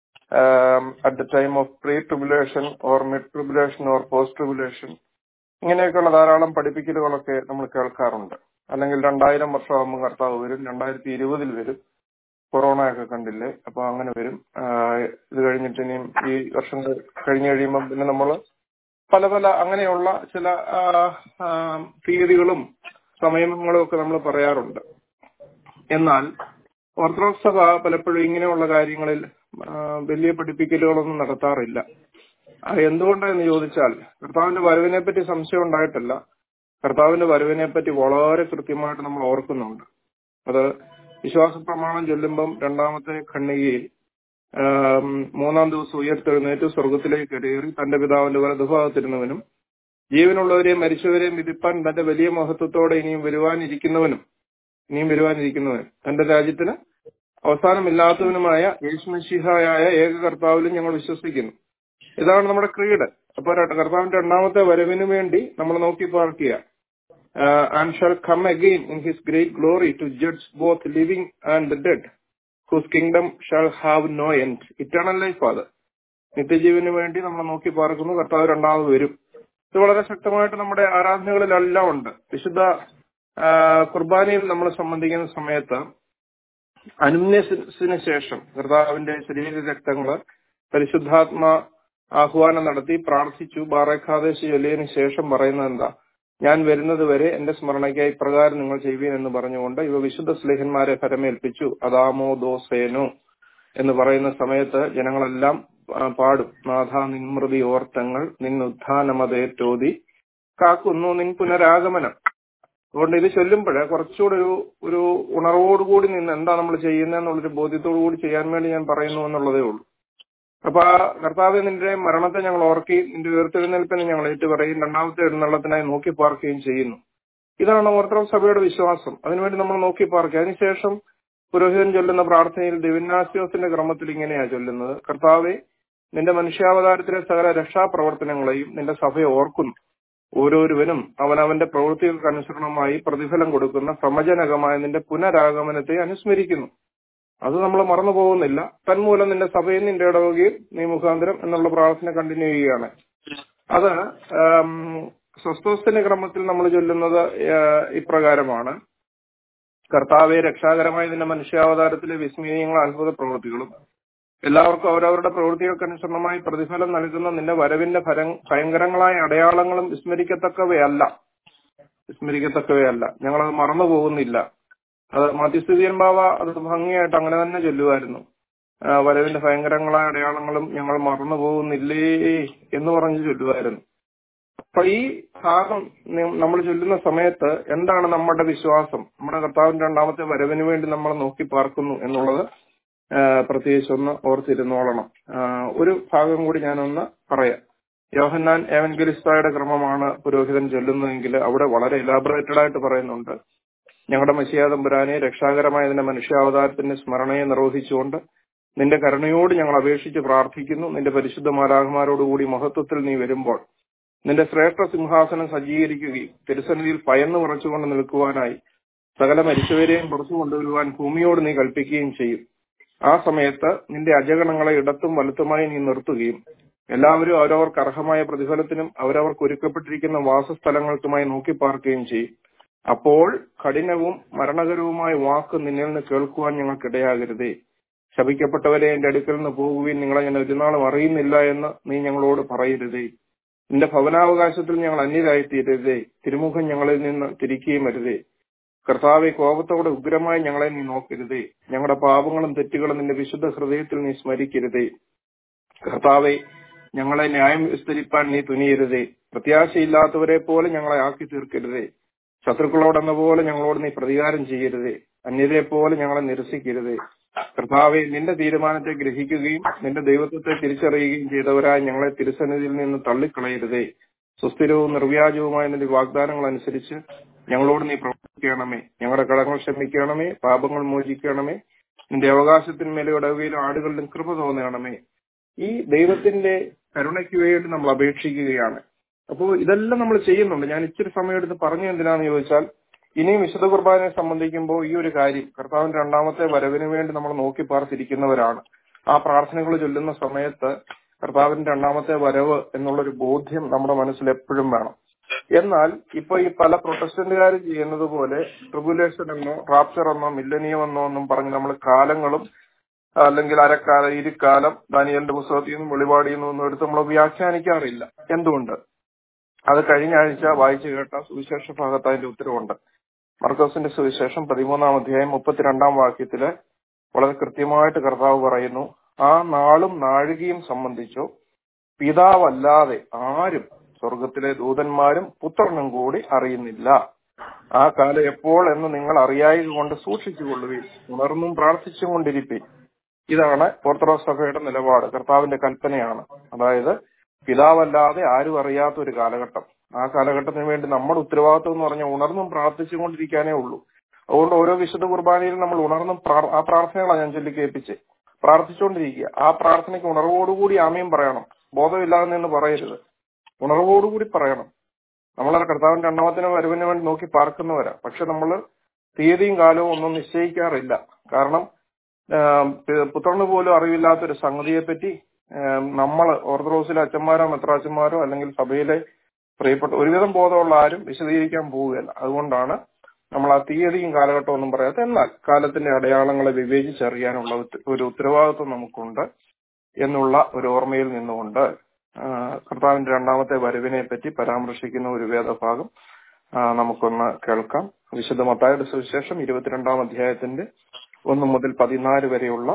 at the time of pre tribulation or mid tribulation or post tribulation ഇങ്ങനെയൊക്കെയുള്ള ധാരാളം പഠിപ്പിക്കലുകളൊക്കെ നമ്മൾ കേൾക്കാറുണ്ട് അല്ലെങ്കിൽ രണ്ടായിരം വർഷമാകുമ്പോൾ കർത്താവ് വരും രണ്ടായിരത്തി ഇരുപതിൽ വരും കൊറോണ ഒക്കെ കണ്ടില്ലേ അപ്പൊ അങ്ങനെ വരും ആഹ് ഇത് കഴിഞ്ഞിട്ട് ഇനിയും ഈ വർഷം ക- കഴിഞ്ഞ് കഴിയുമ്പോൾ പിന്നെ നമ്മൾ പല പല അങ്ങനെയുള്ള ചില ആഹ്, ആഹ്, തീയതികളും സമയങ്ങളും ഒക്കെ നമ്മൾ പറയാറുണ്ട് എന്നാൽ ഓർത്തഡോക്സ് സഭ പലപ്പോഴും ഇങ്ങനെയുള്ള കാര്യങ്ങളിൽ ആഹ്, വലിയ പഠിപ്പിക്കലുകളൊന്നും നടത്താറില്ല അത് എന്തുകൊണ്ടെന്ന് ചോദിച്ചാൽ കർത്താവിന്റെ വരവിനെ പറ്റി സംശയം ഉണ്ടായിട്ടല്ല കർത്താവിന്റെ വരവിനെ പറ്റി വളരെ കൃത്യമായിട്ട് നമ്മൾ ഓർക്കുന്നുണ്ട് അത് വിശ്വാസ പ്രമാണം ചൊല്ലുമ്പം രണ്ടാമത്തെ ഖണ്ഡികയിൽ ആം, മൂന്നാം ദിവസം ഉയർത്തെഴുന്നേറ്റ് സ്വർഗത്തിലേക്ക് കയറി തന്റെ പിതാവിന്റെ വലതുഭാഗത്തിരുന്നവനും ജീവനുള്ളവരെയും മരിച്ചവരെയും വിധിപ്പാൻ തന്റെ വലിയ മഹത്വത്തോടെ ഇനിയും വരുവാനിരിക്കുന്നവനും ഇനിയും വരുവാനിരിക്കുന്നവനും തന്റെ രാജ്യത്തിന് അവസാനമില്ലാത്തവനുമായ യേശുമശിഹായ ഏക കർത്താവിലും ഞങ്ങൾ വിശ്വസിക്കുന്നു ഇതാണ് നമ്മുടെ ക്രീഡ് അപ്പൊ ര- കർത്താവിന്റെ രണ്ടാമത്തെ വരവിന് വേണ്ടി നമ്മൾ നോക്കി പാർക്കുക and shall come again in his great glory to judge both living and the dead whose kingdom shall have no end eternal life അത് നിത്യജീവന് വേണ്ടി നമ്മൾ നോക്കി പാർക്കുന്നു കർത്താവ് രണ്ടാമത് വരും ഇത് വളരെ ശക്തമായിട്ട് നമ്മുടെ ആരാധനകളിലെല്ലാം ഉണ്ട് വിശുദ്ധ ആ, കുർബാനയിൽ നമ്മൾ സംബന്ധിക്കുന്ന സമയത്ത് അനുന്യസിന് ശേഷം കർത്താവിന്റെ ശരീര രക്തങ്ങള് പരിശുദ്ധാത്മ ആഹ്വാനം നടത്തി പ്രാർത്ഥിച്ചു ബാറഖാദേശ് ചൊല്ലിയതിനു ശേഷം പറയുന്നത് എന്താ ഞാൻ വരുന്നത് വരെ എന്റെ സ്മരണയ്ക്കായി പ്രകാരം നിങ്ങൾ ചെയ്യുവീൻ എന്ന് പറഞ്ഞുകൊണ്ട് ഇവ വിശുദ്ധ സ്ലേഹന്മാരെ ഫലമേൽപ്പിച്ചു അതാമോ ദോസേനോ എന്ന് പറയുന്ന സമയത്ത് ജനങ്ങളെല്ലാം ആ, പാടും നാഥ നിൻമൃതി ഓർത്തങ്ങൾ നിൻ ഉത്ഥാനമതേറ്റോതി കാക്കുന്നു നിൻ പുനരാഗമനം അതുകൊണ്ട് ഇത് ചൊല്ലുമ്പോൾ കുറച്ചുകൂടി ഒരു ഒരു ഉണർവോടുകൂടി നിന്ന് എന്താ നമ്മൾ ചെയ്യുന്നത് എന്നുള്ളൊരു ബോധ്യത്തോടു കൂടി ചെയ്യാൻ വേണ്ടി ഞാൻ പറയുന്നു എന്നുള്ളതേ ഉള്ളൂ അപ്പൊ ആ കർത്താവ് നിന്റെ മരണത്തെ ഞങ്ങൾ ഓർക്കുകയും നിന്റെ ഉയർത്തെഴുന്നേൽപ്പിനെ ഞങ്ങൾ ഏറ്റുപറയും രണ്ടാമത്തെ എഴുന്നള്ളത്തിനായി നോക്കി പാർക്കുകയും ചെയ്യുന്നു ഇതാണ് ഓർത്തഡോക്സ് സഭയുടെ വിശ്വാസം അതിനുവേണ്ടി നമ്മൾ നോക്കി പാർക്കുക അതിനുശേഷം പുരോഹിതൻ ചൊല്ലുന്ന പ്രാർത്ഥനയിൽ ദിവ്യനാസ്യോസിന്റെ ക്രമത്തിൽ ഇങ്ങനെയാ ചൊല്ലുന്നത് കർത്താവെ നിന്റെ മനുഷ്യാവതാരത്തിലെ സകല രക്ഷാപ്രവർത്തനങ്ങളെയും നിന്റെ സഭയെ ഓർക്കുന്നു ഓരോരുവനും അവനവന്റെ പ്രവൃത്തികൾക്ക് അനുസരണമായി പ്രതിഫലം കൊടുക്കുന്ന സമജനകമായ നിന്റെ പുനരാഗമനത്തെ അനുസ്മരിക്കുന്നു അത് നമ്മൾ മറന്നു പോകുന്നില്ല തന്മൂലം നിന്റെ സഭയിൽ നിന്റെ ഇടവകയിൽ നീ മുഖാന്തരം എന്നുള്ള പ്രാർത്ഥന കണ്ടിന്യൂ ചെയ്യുകയാണ് അത് ആം, സ്വസ്ഥോസ്തന്റെ ക്രമത്തിൽ നമ്മൾ ചൊല്ലുന്നത് ആ, ഇപ്രകാരമാണ് കർത്താവെ രക്ഷാകരമായ നിന്റെ മനുഷ്യാവതാരത്തിലെ വിസ്മയങ്ങളും അത്ഭുത പ്രവൃത്തികളും എല്ലാവർക്കും അവരവരുടെ പ്രവൃത്തികൾക്കനുസരണമായി പ്രതിഫലം നൽകുന്ന നിന്റെ വരവിന്റെ ഫര- ഭയങ്കരങ്ങളായ അടയാളങ്ങളും വിസ്മരിക്കത്തക്കവയല്ല വിസ്മരിക്കത്തക്കവയല്ല ഞങ്ങളത് മറന്നു പോകുന്നില്ല അത് മധ്യസ്ഥിതിയൻ ബാവ അത് ഭംഗിയായിട്ട് അങ്ങനെ തന്നെ ചൊല്ലുമായിരുന്നു ആ, വരവിന്റെ ഭയങ്കരങ്ങളായ അടയാളങ്ങളും ഞങ്ങൾ മറന്നു പോകുന്നില്ലേ എന്ന് പറഞ്ഞ് ചൊല്ലുമായിരുന്നു അപ്പൊ ഈ ഭാഗം നമ്മൾ ചൊല്ലുന്ന സമയത്ത് എന്താണ് നമ്മുടെ വിശ്വാസം നമ്മുടെ കർത്താവിന്റെ രണ്ടാമത്തെ വരവിന് വേണ്ടി നമ്മൾ നോക്കി പാർക്കുന്നു എന്നുള്ളത് ആ, പ്രത്യേകിച്ച് ഒന്ന് ഓർത്തിരുന്നോളണം ആ, ഒരു ഭാഗം കൂടി ഞാനൊന്ന് പറയാം യോഹന്നാൻ ഏവൻഗലിസ്തായുടെ ക്രമമാണ് പുരോഹിതൻ ചൊല്ലുന്നതെങ്കിൽ അവിടെ വളരെ ഇലാബറേറ്റഡ് ആയിട്ട് പറയുന്നുണ്ട് ഞങ്ങളുടെ മഷിയാതമ്പുരാനെ രക്ഷാകരമായ നിന്റെ മനുഷ്യാവതാരത്തിന്റെ സ്മരണയെ നിർവഹിച്ചുകൊണ്ട് നിന്റെ കരുണയോട് ഞങ്ങൾ അപേക്ഷിച്ച് പ്രാർത്ഥിക്കുന്നു നിന്റെ പരിശുദ്ധ മാലാഹമാരോടുകൂടി മഹത്വത്തിൽ നീ വരുമ്പോൾ നിന്റെ ശ്രേഷ്ഠ സിംഹാസനം സജ്ജീകരിക്കുകയും തിരുസന്നിധിയിൽ ഭയന്ന് ഉറച്ചുകൊണ്ട് നിൽക്കുവാനായി സകല മരിച്ചവരെയും പുറത്തു കൊണ്ടുവരുവാൻ ഭൂമിയോട് നീ കൽപ്പിക്കുകയും ചെയ്യും ആ സമയത്ത് നിന്റെ അജഗണങ്ങളെ ഇടത്തും വലത്തുമായി നീ നിർത്തുകയും എല്ലാവരും അവരവർക്ക് അർഹമായ പ്രതിഫലത്തിനും അവരവർക്ക് ഒരുക്കപ്പെട്ടിരിക്കുന്ന വാസസ്ഥലങ്ങൾക്കുമായി നോക്കി പാർക്കുകയും ചെയ്യും അപ്പോൾ കഠിനവും മരണകരവുമായ വാക്ക് നിന്നിൽ നിന്ന് കേൾക്കുവാൻ ഞങ്ങൾക്കിടയാകരുതേ ശപിക്കപ്പെട്ടവരെ എന്റെ അടുക്കൽ നിന്ന് പോകുകയും നിങ്ങളെ ഞാൻ ഒരു നാളും അറിയുന്നില്ല എന്ന് നീ ഞങ്ങളോട് പറയരുതേ നിന്റെ ഭവനാവകാശത്തിൽ ഞങ്ങൾ അന്യരായിത്തീരരുതേ തിരുമുഖം ഞങ്ങളിൽ നിന്ന് തിരിക്കുകയും അരുതേ കർത്താവെ കോപത്തോടെ ഉഗ്രമായി ഞങ്ങളെ നീ നോക്കരുതേ ഞങ്ങളുടെ പാപങ്ങളും തെറ്റുകളും നിന്റെ വിശുദ്ധ ഹൃദയത്തിൽ നീ സ്മരിക്കരുതേ കർത്താവെ ഞങ്ങളെ ന്യായം വിസ്തരിപ്പാൻ നീ തുനിയരുതേ പ്രത്യാശയില്ലാത്തവരെ പോലെ ഞങ്ങളെ ആക്കി തീർക്കരുതേ ശത്രുക്കളോടെന്ന പോലെ ഞങ്ങളോട് നീ പ്രതികാരം ചെയ്യരുതേ അന്യരെ പോലെ ഞങ്ങളെ നിരസിക്കരുതേ കർത്താവെ നിന്റെ തീരുമാനത്തെ ഗ്രഹിക്കുകയും നിന്റെ ദൈവത്വത്തെ തിരിച്ചറിയുകയും ചെയ്തവരായി ഞങ്ങളെ തിരുസന്നിധിയിൽ നിന്ന് തള്ളിക്കളയരുതേ സുസ്ഥിരവും നിർവ്യാജവുമായ നിന്റെ വാഗ്ദാനങ്ങൾ അനുസരിച്ച് ഞങ്ങളോട് നീ പ്രവർത്തിക്കണമേ ഞങ്ങളുടെ കടങ്ങൾ ക്ഷമിക്കണമേ പാപങ്ങൾ മോചിക്കണമേ നിന്റെ അവകാശത്തിന്മേലെ ഇടവയിലും ആടുകളിലും കൃപ തോന്നണമേ ഈ ദൈവത്തിന്റെ കരുണയ്ക്ക് വേണ്ടി നമ്മൾ അപേക്ഷിക്കുകയാണ് അപ്പോൾ ഇതെല്ലാം നമ്മൾ ചെയ്യുന്നുണ്ട് ഞാൻ ഇച്ചിരി സമയം എടുത്ത് പറഞ്ഞു എന്തിനാന്ന് ചോദിച്ചാൽ ഇനിയും വിശുദ്ധ കുർബാനയെ സംബന്ധിക്കുമ്പോൾ ഈ ഒരു കാര്യം കർത്താവിന്റെ രണ്ടാമത്തെ വരവിന് വേണ്ടി നമ്മൾ നോക്കി പാർത്തിരിക്കുന്നവരാണ് ആ പ്രാർത്ഥനകൾ ചൊല്ലുന്ന സമയത്ത് കർത്താവിന്റെ രണ്ടാമത്തെ വരവ് എന്നുള്ളൊരു ബോധ്യം നമ്മുടെ മനസ്സിൽ എപ്പോഴും വേണം എന്നാൽ ഇപ്പൊ ഈ പല പ്രൊട്ടസ്റ്റന്റുകാർ ചെയ്യുന്നത് പോലെ ട്രിബുലേഷൻ എന്നോ റാപ്ചർ എന്നോ മില്ലനിയം എന്നോ ഒന്നും പറഞ്ഞ് നമ്മൾ കാലങ്ങളും അല്ലെങ്കിൽ അരക്കാലം ഇരുക്കാലം ദാനിയലിന്റെ പുസ്തകത്തിൽ നിന്നും വെളിപാടിൽ നിന്നും ഒന്നും എടുത്ത് നമ്മൾ വ്യാഖ്യാനിക്കാറില്ല എന്തുകൊണ്ട് അത് കഴിഞ്ഞ ആഴ്ച വായിച്ചു കേട്ട സുവിശേഷ ഭാഗത്ത് അതിന്റെ ഉത്തരവുണ്ട് മർക്കോസിന്റെ സുവിശേഷം പതിമൂന്നാം അധ്യായം മുപ്പത്തിരണ്ടാം വാക്യത്തില് വളരെ കൃത്യമായിട്ട് കർത്താവ് പറയുന്നു ആ നാളും നാഴികയും സംബന്ധിച്ചോ പിതാവല്ലാതെ ആരും സ്വർഗത്തിലെ ദൂതന്മാരും പുത്രനും കൂടി അറിയുന്നില്ല ആ കാലം എപ്പോൾ എന്ന് നിങ്ങൾ അറിയായത് കൊണ്ട് സൂക്ഷിച്ചുകൊള്ളുകയും ഉണർന്നും പ്രാർത്ഥിച്ചും കൊണ്ടിരിപ്പി ഇതാണ് ഓർത്തഡോക്സ് സഭയുടെ നിലപാട് കർത്താവിന്റെ കൽപ്പനയാണ് അതായത് പിതാവല്ലാതെ ആരും അറിയാത്ത ഒരു കാലഘട്ടം ആ കാലഘട്ടത്തിന് വേണ്ടി നമ്മുടെ ഉത്തരവാദിത്വം എന്ന് പറഞ്ഞാൽ ഉണർന്നും പ്രാർത്ഥിച്ചുകൊണ്ടിരിക്കാനേ ഉള്ളൂ അതുകൊണ്ട് ഓരോ വിശുദ്ധ കുർബാനയിലും നമ്മൾ ഉണർന്നും പ്രാ- ആ പ്രാർത്ഥനകളാണ് ഞാൻ ചൊല്ലി കേൾപ്പിച്ച് പ്രാർത്ഥിച്ചുകൊണ്ടിരിക്കുക ആ പ്രാർത്ഥനയ്ക്ക് ഉണർവോടുകൂടി ആമയും പറയണം ബോധമില്ലാതെ നിന്ന് പറയരുത് ഉണർവോടുകൂടി പറയണം നമ്മളെ കർത്താവിന്റെ രണ്ടാമത്തിന് വരവിന് വേണ്ടി നോക്കി പാർക്കുന്നവരാ പക്ഷെ നമ്മൾ തീയതിയും കാലവും ഒന്നും നിശ്ചയിക്കാറില്ല കാരണം ആം, പി- പുത്രന് പോലും അറിവില്ലാത്ത ഒരു സംഗതിയെ പറ്റി നമ്മൾ ഓർത്തഡോക്സിലെ അച്ഛന്മാരോ മെത്രാച്ചന്മാരോ അല്ലെങ്കിൽ സഭയിലെ പ്രിയപ്പെട്ട ഒരുവിധം ബോധമുള്ള ആരും വിശദീകരിക്കാൻ പോവുകയല്ല അതുകൊണ്ടാണ് നമ്മൾ ആ തീയതിയും കാലഘട്ടവും ഒന്നും പറയാത്ത എന്നാൽ കാലത്തിന്റെ അടയാളങ്ങളെ വിവേചിച്ചറിയാനുള്ള ഉത്ത- ഒരു ഉത്തരവാദിത്വം നമുക്കുണ്ട് എന്നുള്ള ഒരു ഓർമ്മയിൽ നിന്നുകൊണ്ട് ആ, കർത്താവിന്റെ രണ്ടാമത്തെ വരവിനെ പറ്റി പരാമർശിക്കുന്ന ഒരു വേദഭാഗം ആ, നമുക്കൊന്ന് കേൾക്കാം വിശുദ്ധ മത്തായുടെ സുവിശേഷം ഇരുപത്തിരണ്ടാം അധ്യായത്തിന്റെ ഒന്ന് മുതൽ പതിനാല് വരെയുള്ള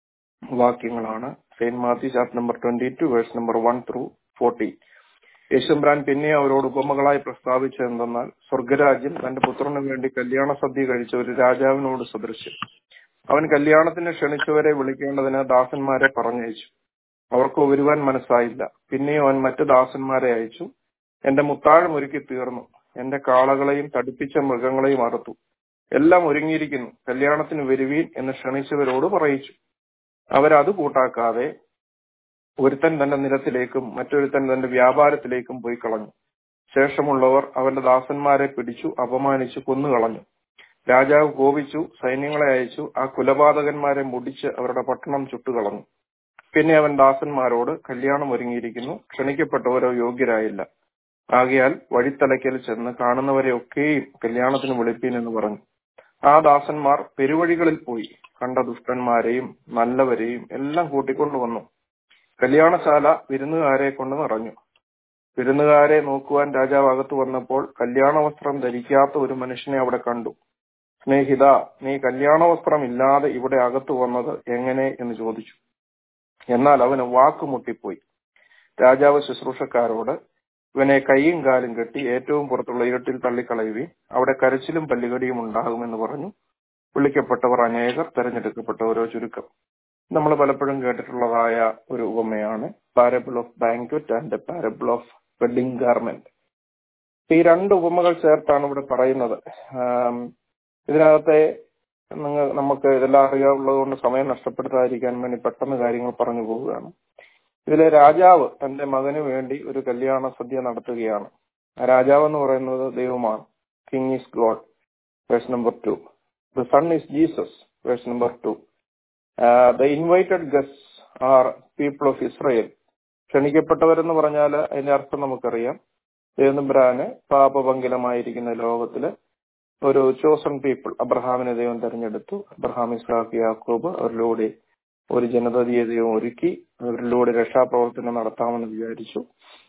വാക്യങ്ങളാണ് Saint Matthew chapter number twenty two verse number one through forty യേശുബ്രാൻ പിന്നെ അവരോട് ഉപമകളായി പ്രസ്താവിച്ചത് എന്തെന്നാൽ സ്വർഗരാജ്യം തന്റെ പുത്രന് വേണ്ടി കല്യാണ സദ്യ കഴിച്ച ഒരു രാജാവിനോട് സദൃശ്യം അവൻ കല്യാണത്തിന് ക്ഷണിച്ചവരെ വിളിക്കേണ്ടതിന് ദാസന്മാരെ പറഞ്ഞയച്ചു അവർക്ക് വരുവാൻ മനസ്സായില്ല പിന്നെയും അവൻ മറ്റു ദാസന്മാരെ അയച്ചു എന്റെ മുത്താഴം ഒരുക്കി തീർന്നു എന്റെ കാളകളെയും തടിപ്പിച്ച മൃഗങ്ങളെയും അറുത്തു എല്ലാം ഒരുങ്ങിയിരിക്കുന്നു കല്യാണത്തിന് വരുവീൻ എന്ന് ക്ഷണിച്ചവരോട് പറയിച്ചു അവരത് കൂട്ടാക്കാതെ ഒരുത്തൻ തന്റെ നിലത്തിലേക്കും മറ്റൊരുത്തൻ തന്റെ വ്യാപാരത്തിലേക്കും പോയി കളഞ്ഞു ശേഷമുള്ളവർ അവന്റെ ദാസന്മാരെ പിടിച്ചു അപമാനിച്ചു കൊന്നുകളഞ്ഞു രാജാവ് കോപിച്ചു സൈന്യങ്ങളെ അയച്ചു ആ കുലപാതകന്മാരെ മുടിച്ച് അവരുടെ പട്ടണം ചുട്ടുകളഞ്ഞു പിന്നെ അവൻ ദാസന്മാരോട് കല്യാണം ഒരുങ്ങിയിരിക്കുന്നു ക്ഷണിക്കപ്പെട്ടവരോ യോഗ്യരായില്ല ആകയാൽ വഴിത്തലയ്ക്കൽ ചെന്ന് കാണുന്നവരെ ഒക്കെയും കല്യാണത്തിന് വിളിപ്പീൻ എന്ന് പറഞ്ഞു ആ ദാസന്മാർ പെരുവഴികളിൽ പോയി കണ്ട ദുഷ്ടന്മാരെയും നല്ലവരെയും എല്ലാം കൂട്ടിക്കൊണ്ടുവന്നു കല്യാണശാല വിരുന്നുകാരെ കൊണ്ട് നിറഞ്ഞു വിരുന്നുകാരെ നോക്കുവാൻ രാജാവ് അകത്ത് വന്നപ്പോൾ കല്യാണ വസ്ത്രം ധരിക്കാത്ത ഒരു മനുഷ്യനെ അവിടെ കണ്ടു സ്നേഹിത നീ കല്യാണ വസ്ത്രം ഇല്ലാതെ ഇവിടെ അകത്ത് വന്നത് എങ്ങനെ എന്ന് ചോദിച്ചു എന്നാൽ അവന് വാക്കുമുട്ടിപ്പോയി രാജാവ് ശുശ്രൂഷക്കാരോട് ഇവനെ കൈയും കാലും കെട്ടി ഏറ്റവും പുറത്തുള്ള ഇരുട്ടിൽ തള്ളിക്കളയുകയും അവിടെ കരച്ചിലും പല്ലുകടിയും ഉണ്ടാകുമെന്ന് പറഞ്ഞു വിളിക്കപ്പെട്ടവർ അനേകർ തെരഞ്ഞെടുക്കപ്പെട്ടവരോ ചുരുക്കം നമ്മൾ പലപ്പോഴും കേട്ടിട്ടുള്ളതായ ഒരു ഉപമയാണ് parable of banquet and parable of wedding garment ഈ രണ്ട് ഉപമകൾ ചേർത്താണ് ഇവിടെ പറയുന്നത് ആം, ഇതിനകത്തെ നിങ്ങൾ നമുക്ക് ഇതെല്ലാം അറിയാവുള്ളത് കൊണ്ട് സമയം നഷ്ടപ്പെടുത്താതിരിക്കാൻ വേണ്ടി പെട്ടെന്ന് കാര്യങ്ങൾ പറഞ്ഞു പോവുകയാണ് ഇതിലെ രാജാവ് തന്റെ മകന് വേണ്ടി ഒരു കല്യാണ സദ്യ നടത്തുകയാണ് ആ രാജാവ് എന്ന് പറയുന്നത് ദൈവമാണ് king is God verse number two the son is Jesus verse number two the invited guest are people of Israel ക്ഷണിക്കപ്പെട്ടവരെന്ന് പറഞ്ഞാൽ അതിന്റെ അർത്ഥം നമുക്കറിയാം ദൈവനമ്പുരാന് പാപഭംഗിലമായിരിക്കുന്ന ലോകത്തില് ഒരു ചോസൺ പീപ്പിൾ അബ്രഹാമിനെ ദൈവം തെരഞ്ഞെടുത്തു അബ്രഹാം ഇസ്ഹാഖ് യാക്കോബ് അവരിലൂടെ ഒരു ജനതയെ ദൈവം ഒരുക്കി അവരിലൂടെ രക്ഷാപ്രവർത്തനം നടത്താമെന്ന് വിചാരിച്ചു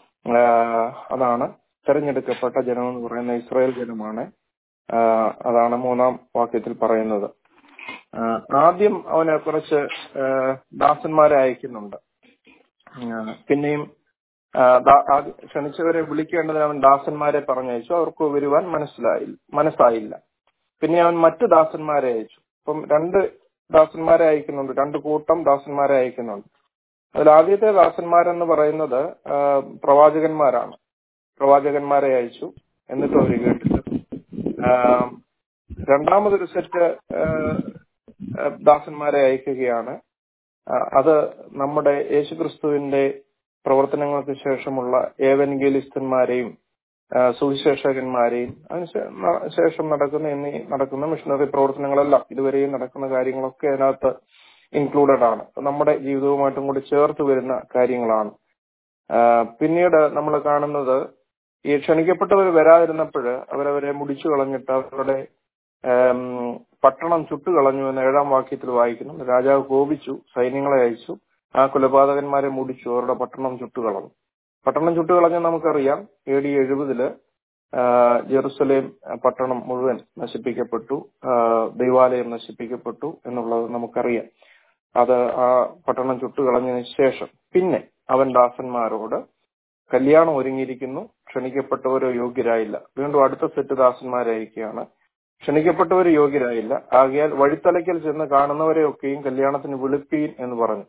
ആഹ് അതാണ് തെരഞ്ഞെടുക്കപ്പെട്ട ജനം എന്ന് പറയുന്ന ഇസ്രായേൽ ജനമാണ് ആഹ് അതാണ് മൂന്നാം വാക്യത്തിൽ പറയുന്നത് ആഹ് ആദ്യം അവന് കുറച്ച് ആഹ് ദാസന്മാരെ അയക്കുന്നുണ്ട് ആഹ് പിന്നെയും ആഹ് ദാ- ആദ്യ- ക്ഷണിച്ചവരെ വിളിക്കേണ്ടതിന് അവൻ ദാസന്മാരെ പറഞ്ഞയച്ചു അവർക്ക് വരുവാൻ മനസ്സിലായില്ല മനസ്സായില്ല പിന്നെ അവൻ മറ്റു ദാസന്മാരെ അയച്ചു അപ്പം രണ്ട് ദാസന്മാരെ അയക്കുന്നുണ്ട് രണ്ട് കൂട്ടം ദാസന്മാരെ അയക്കുന്നുണ്ട് അതിൽ ആദ്യത്തെ ദാസന്മാരെന്ന് പറയുന്നത് ആഹ് പ്രവാചകന്മാരാണ് പ്രവാചകന്മാരെ അയച്ചു എന്നിട്ട് അവർ കേട്ടില്ല ആഹ് രണ്ടാമതൊരു സെറ്റ് ആഹ് ആഹ് ദാസന്മാരെ അയക്കുകയാണ് ആഹ് അത് നമ്മുടെ യേശുക്രിസ്തുവിന്റെ പ്രവർത്തനങ്ങൾക്ക് ശേഷമുള്ള ഏവൻഗേലിസ്തന്മാരെയും ആഹ് സുവിശേഷകന്മാരെയും അതിനുശേ- ന- ശേഷം നടക്കുന്ന എന്നീ നടക്കുന്ന മിഷണറി പ്രവർത്തനങ്ങളെല്ലാം ഇതുവരെയും നടക്കുന്ന കാര്യങ്ങളൊക്കെ അതിനകത്ത് ഇൻക്ലൂഡഡ് ആണ് നമ്മുടെ ജീവിതവുമായിട്ടും കൂടി ചേർത്ത് വരുന്ന കാര്യങ്ങളാണ് ആഹ് പിന്നീട് നമ്മൾ കാണുന്നത് ഈ ക്ഷണിക്കപ്പെട്ടവർ വരാതിരുന്നപ്പോൾ അവരവരെ മുടിച്ചു കളഞ്ഞിട്ട് അവരുടെ ആം, പട്ടണം ചുട്ടുകളഞ്ഞു എന്ന് ഏഴാം വാക്യത്തിൽ വായിക്കുന്നു രാജാവ് കോപിച്ചു സൈന്യങ്ങളെ അയച്ചു ആ കൊലപാതകന്മാരെ മുടിച്ചു അവരുടെ പട്ടണം ചുട്ടുകളഞ്ഞു പട്ടണം ചുട്ടുകളഞ്ഞ നമുക്കറിയാം എ ഡി എഴുപതില് ജെറുസലേം പട്ടണം മുഴുവൻ നശിപ്പിക്കപ്പെട്ടു ആ, ദൈവാലയം നശിപ്പിക്കപ്പെട്ടു എന്നുള്ളത് നമുക്കറിയാം അത് ആ പട്ടണം ചുട്ടുകളഞ്ഞതിന് ശേഷം പിന്നെ അവൻ ദാസന്മാരോട് കല്യാണം ഒരുങ്ങിയിരിക്കുന്നു ക്ഷണിക്കപ്പെട്ടവരോ യോഗ്യരായില്ല വീണ്ടും അടുത്ത സെറ്റ് ദാസന്മാരായിരിക്കുകയാണ് ക്ഷണിക്കപ്പെട്ടവർ യോഗ്യരായില്ല ആകയാൽ വഴിത്തലയ്ക്കൽ ചെന്ന് കാണുന്നവരെയൊക്കെയും കല്യാണത്തിന് വിളിപ്പീൻ എന്ന് പറഞ്ഞു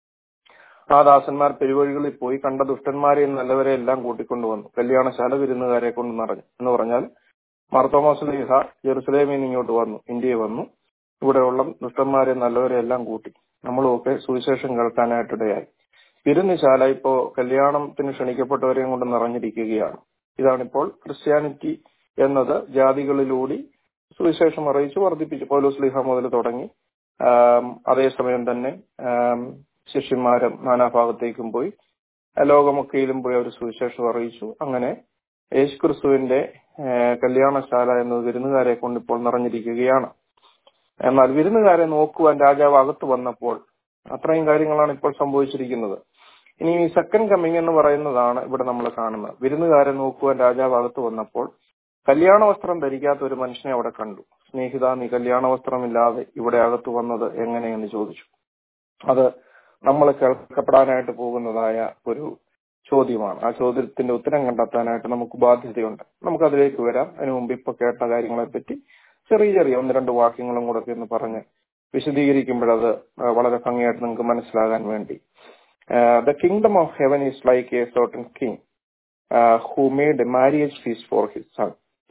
ആ ദാസന്മാർ പെരുവഴികളിൽ പോയി കണ്ട ദുഷ്ടന്മാരെയും നല്ലവരെ എല്ലാം കൂട്ടിക്കൊണ്ടുവന്നു കല്യാണശാല വിരുന്നുകാരെ കൊണ്ട് നിറഞ്ഞു എന്ന് പറഞ്ഞാൽ മാർത്തോമാസ് ലീഹ ജെറുസലേമിൽ നിന്ന് ഇങ്ങോട്ട് വന്നു ഇന്ത്യയിൽ വന്നു ഇവിടെയുള്ള ദുഷ്ടന്മാരെ നല്ലവരെ എല്ലാം കൂട്ടി നമ്മളുമൊക്കെ സുവിശേഷം കേൾക്കാനായിട്ടിടയായി വിരുന്നുശാല ഇപ്പോ കല്യാണത്തിന് ക്ഷണിക്കപ്പെട്ടവരെയും കൊണ്ട് നിറഞ്ഞിരിക്കുകയാണ് ഇതാണിപ്പോൾ ക്രിസ്ത്യാനിറ്റി എന്നത് ജാതികളിലൂടെ സുവിശേഷം അറിയിച്ചു വർദ്ധിപ്പിച്ചു പൗലോസ് ലീഹ മുതൽ തുടങ്ങി ആം, അതേസമയം തന്നെ ആം, ശിഷ്യന്മാരും നാനാഭാഗത്തേക്കും പോയി ആ, ലോകമൊക്കെയിലും പോയി അവർ സുവിശേഷം അറിയിച്ചു അങ്ങനെ യേശുക്രിസ്തുവിന്റെ ആ, കല്യാണശാല എന്നത് വിരുന്നുകാരെ കൊണ്ട് ഇപ്പോൾ നിറഞ്ഞിരിക്കുകയാണ് എന്നാൽ വിരുന്നുകാരെ നോക്കുവാൻ രാജാവ് അകത്ത് വന്നപ്പോൾ അത്രയും കാര്യങ്ങളാണ് ഇപ്പോൾ സംഭവിച്ചിരിക്കുന്നത് ഇനി ഈ സെക്കൻഡ് കമ്മിങ് എന്ന് പറയുന്നതാണ് ഇവിടെ നമ്മൾ കാണുന്നത് വിരുന്നുകാരെ നോക്കുവാൻ രാജാവ് അകത്ത് വന്നപ്പോൾ കല്യാണ വസ്ത്രം ധരിക്കാത്ത ഒരു മനുഷ്യനെ അവിടെ കണ്ടു സ്നേഹിത നീ കല്യാണ വസ്ത്രമില്ലാതെ ഇവിടെ അകത്ത് വന്നത് എങ്ങനെയെന്ന് ചോദിച്ചു അത് നമ്മൾ കേൾക്കപ്പെടാനായിട്ട് പോകുന്നതായ ഒരു ചോദ്യമാണ് ആ ചോദ്യത്തിന്റെ ഉത്തരം കണ്ടെത്താനായിട്ട് നമുക്ക് ബാധ്യതയുണ്ട് നമുക്ക് അതിലേക്ക് വരാം അതിനു മുമ്പ് ഇപ്പൊ കേട്ട കാര്യങ്ങളെ പറ്റി ചെറിയ ചെറിയ ഒന്ന് രണ്ട് വാക്യങ്ങളും കൂടെ ഒന്ന് പറഞ്ഞ് വിശദീകരിക്കുമ്പോഴത് വളരെ ഭംഗിയായിട്ട് നിങ്ങൾക്ക് മനസ്സിലാകാൻ വേണ്ടി the kingdom of heaven is like a certain king who made a marriage feast for his son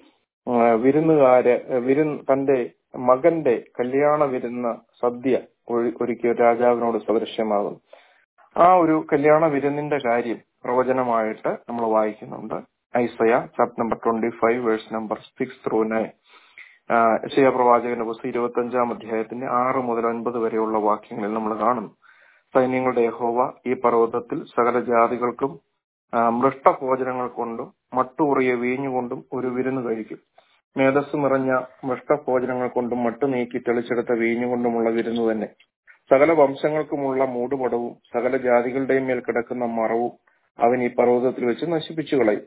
വിരുന്നുകാര് വിരുന്ന് തന്റെ മകന്റെ കല്യാണ വിരുന്ന് സദ്യ ഒരു- ഒരുക്കിയ ഒരു രാജാവിനോട് സദൃശ്യമാകുന്നു ആ ഒരു കല്യാണ വിരുന്നിന്റെ കാര്യം പ്രവചനമായിട്ട് നമ്മൾ വായിക്കുന്നുണ്ട് Isaiah chapter number twenty five verse number six through nine യശയ പ്രവാചകന്റെ പുസ്തകം ഇരുപത്തി അഞ്ചാം അധ്യായത്തിന്റെ ആറ് മുതൽ ഒൻപത് വരെയുള്ള വാക്യങ്ങളിൽ നമ്മൾ കാണുന്നു സൈന്യങ്ങളുടെ യഹോവ ഈ പർവ്വതത്തിൽ സകല ജാതികൾക്കും ആ, മൃഷ്ടഭോജനങ്ങൾ കൊണ്ടും മട്ടുറിയ വീഞ്ഞുകൊണ്ടും ഒരു വിരുന്ന് കഴിക്കും മേധസ് നിറഞ്ഞ മൃഷ്ടഭോജനങ്ങൾ കൊണ്ടും മട്ടു നീക്കി തെളിച്ചെടുത്ത വീഞ്ഞുകൊണ്ടുമുള്ള വിരുന്ന് തന്നെ സകല വംശങ്ങൾക്കുമുള്ള മൂടുപടവും സകല ജാതികളുടെയും മേൽ കിടക്കുന്ന മറവും അവൻ ഈ പർവ്വതത്തിൽ വെച്ച് നശിപ്പിച്ചു കളയും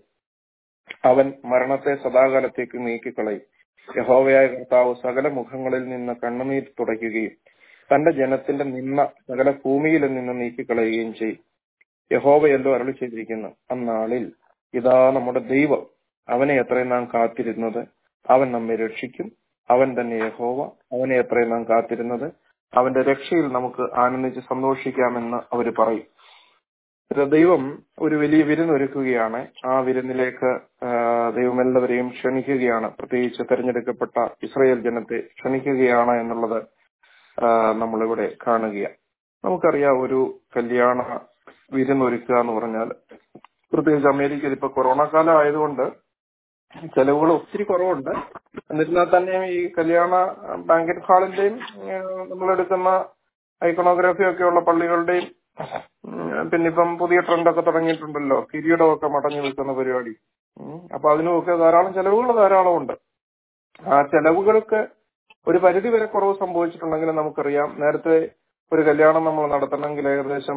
അവൻ മരണത്തെ സദാകാലത്തേക്ക് നീക്കിക്കളയും യഹോവയായ കർത്താവ് സകല മുഖങ്ങളിൽ നിന്ന് കണ്ണുനീർ തുടയ്ക്കുകയും തന്റെ ജനത്തിന്റെ നിന്ന സകല ഭൂമിയിൽ നിന്ന് നീക്കിക്കളയുകയും ചെയ്യും യഹോവയല്ലോ അരുളി ചെയ്തിരിക്കുന്നു അന്നാളിൽ ഇതാ നമ്മുടെ ദൈവം അവനെ എത്രയും നാം കാത്തിരുന്നത് അവൻ നമ്മെ രക്ഷിക്കും അവൻ തന്നെ യഹോവ അവനെ എത്രയും നാം കാത്തിരുന്നത് അവന്റെ രക്ഷയിൽ നമുക്ക് ആനന്ദിച്ച് സന്തോഷിക്കാമെന്ന് അവർ പറയും ഇത് ദൈവം ഒരു വലിയ വിരുന്നൊരുക്കുകയാണ് ആ വിരുന്നിലേക്ക് ആ, ദൈവം എല്ലാവരെയും ക്ഷണിക്കുകയാണ് പ്രത്യേകിച്ച് തെരഞ്ഞെടുക്കപ്പെട്ട ഇസ്രയേൽ ജനത്തെ ക്ഷണിക്കുകയാണ് എന്നുള്ളത് ആ, നമ്മളിവിടെ കാണുകയാണ് നമുക്കറിയാം ഒരു കല്യാണ വിരുന്നൊരുക്കുക എന്ന് പറഞ്ഞാൽ പ്രത്യേകിച്ച് അമേരിക്കയിൽ ഇപ്പൊ കൊറോണ കാലം ആയതുകൊണ്ട് ചെലവുകൾ ഒത്തിരി കുറവുണ്ട് എന്നിരുന്നാൽ തന്നെ ഈ കല്യാണ ബാങ്കറ്റ് ഹാളിന്റെയും നമ്മളെടുക്കുന്ന ഐക്കണോഗ്രാഫി ഒക്കെ ഉള്ള പള്ളികളുടെയും ഉം, പിന്നെ ഇപ്പം പുതിയ ട്രെൻഡൊക്കെ തുടങ്ങിയിട്ടുണ്ടല്ലോ കിരീടമൊക്കെ മടങ്ങി വെക്കുന്ന പരിപാടി ഉം, അപ്പൊ അതിനുമൊക്കെ ധാരാളം ചെലവുകൾ ധാരാളം ഉണ്ട് ആ ചെലവുകൾക്ക് ഒരു പരിധി വരെ കുറവ് സംഭവിച്ചിട്ടുണ്ടെങ്കിലും നമുക്കറിയാം നേരത്തെ ഒരു കല്യാണം നമ്മൾ നടത്തണമെങ്കിൽ ഏകദേശം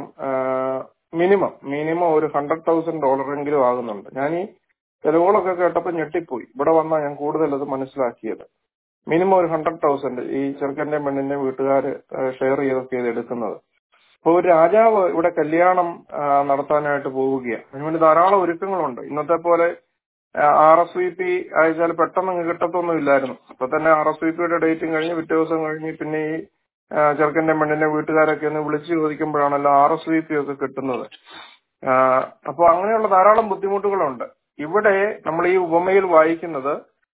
മിനിമം മിനിമം ഒരു ഹൺഡ്രഡ് തൗസൻഡ് ഡോളറെങ്കിലും ആകുന്നുണ്ട് ഞാൻ ഈ ചെലവുകളൊക്കെ കേട്ടപ്പോൾ ഞെട്ടിപ്പോയി ഇവിടെ വന്നാൽ ഞാൻ കൂടുതൽ അത് മനസ്സിലാക്കിയത് മിനിമം ഒരു ഹൺഡ്രഡ് തൗസൻഡ് ഈ ചെറുക്കന്റെ പെണ്ണിന്റെ വീട്ടുകാർ ഷെയർ ചെയ്തൊക്കെ ഇത് എടുക്കുന്നത് അപ്പൊ ഒരു രാജാവ് ഇവിടെ കല്യാണം ആ, നടത്താനായിട്ട് പോവുകയാണ് അതിനുവേണ്ടി ധാരാളം ഒരുക്കങ്ങളുണ്ട് ഇന്നത്തെ പോലെ ആർ എസ് വി പി അയച്ചാൽ പെട്ടെന്ന് അങ്ങ് കിട്ടത്തൊന്നും ഇല്ലായിരുന്നു അപ്പൊ തന്നെ ആർ എസ് വി പിയുടെ ഡേറ്റും കഴിഞ്ഞ് പിറ്റേ ദിവസം കഴിഞ്ഞ് പിന്നെ ഈ ആ, ചെറുക്കന്റെ പെണ്ണിന്റെ വീട്ടുകാരൊക്കെ ഒന്ന് വിളിച്ചു ചോദിക്കുമ്പോഴാണല്ലോ ആർ എസ് വി പി ഒക്കെ കിട്ടുന്നത് ആ, അപ്പൊ അങ്ങനെയുള്ള ധാരാളം ബുദ്ധിമുട്ടുകളുണ്ട് ഇവിടെ നമ്മൾ ഈ ഉപമയിൽ വായിക്കുന്നത്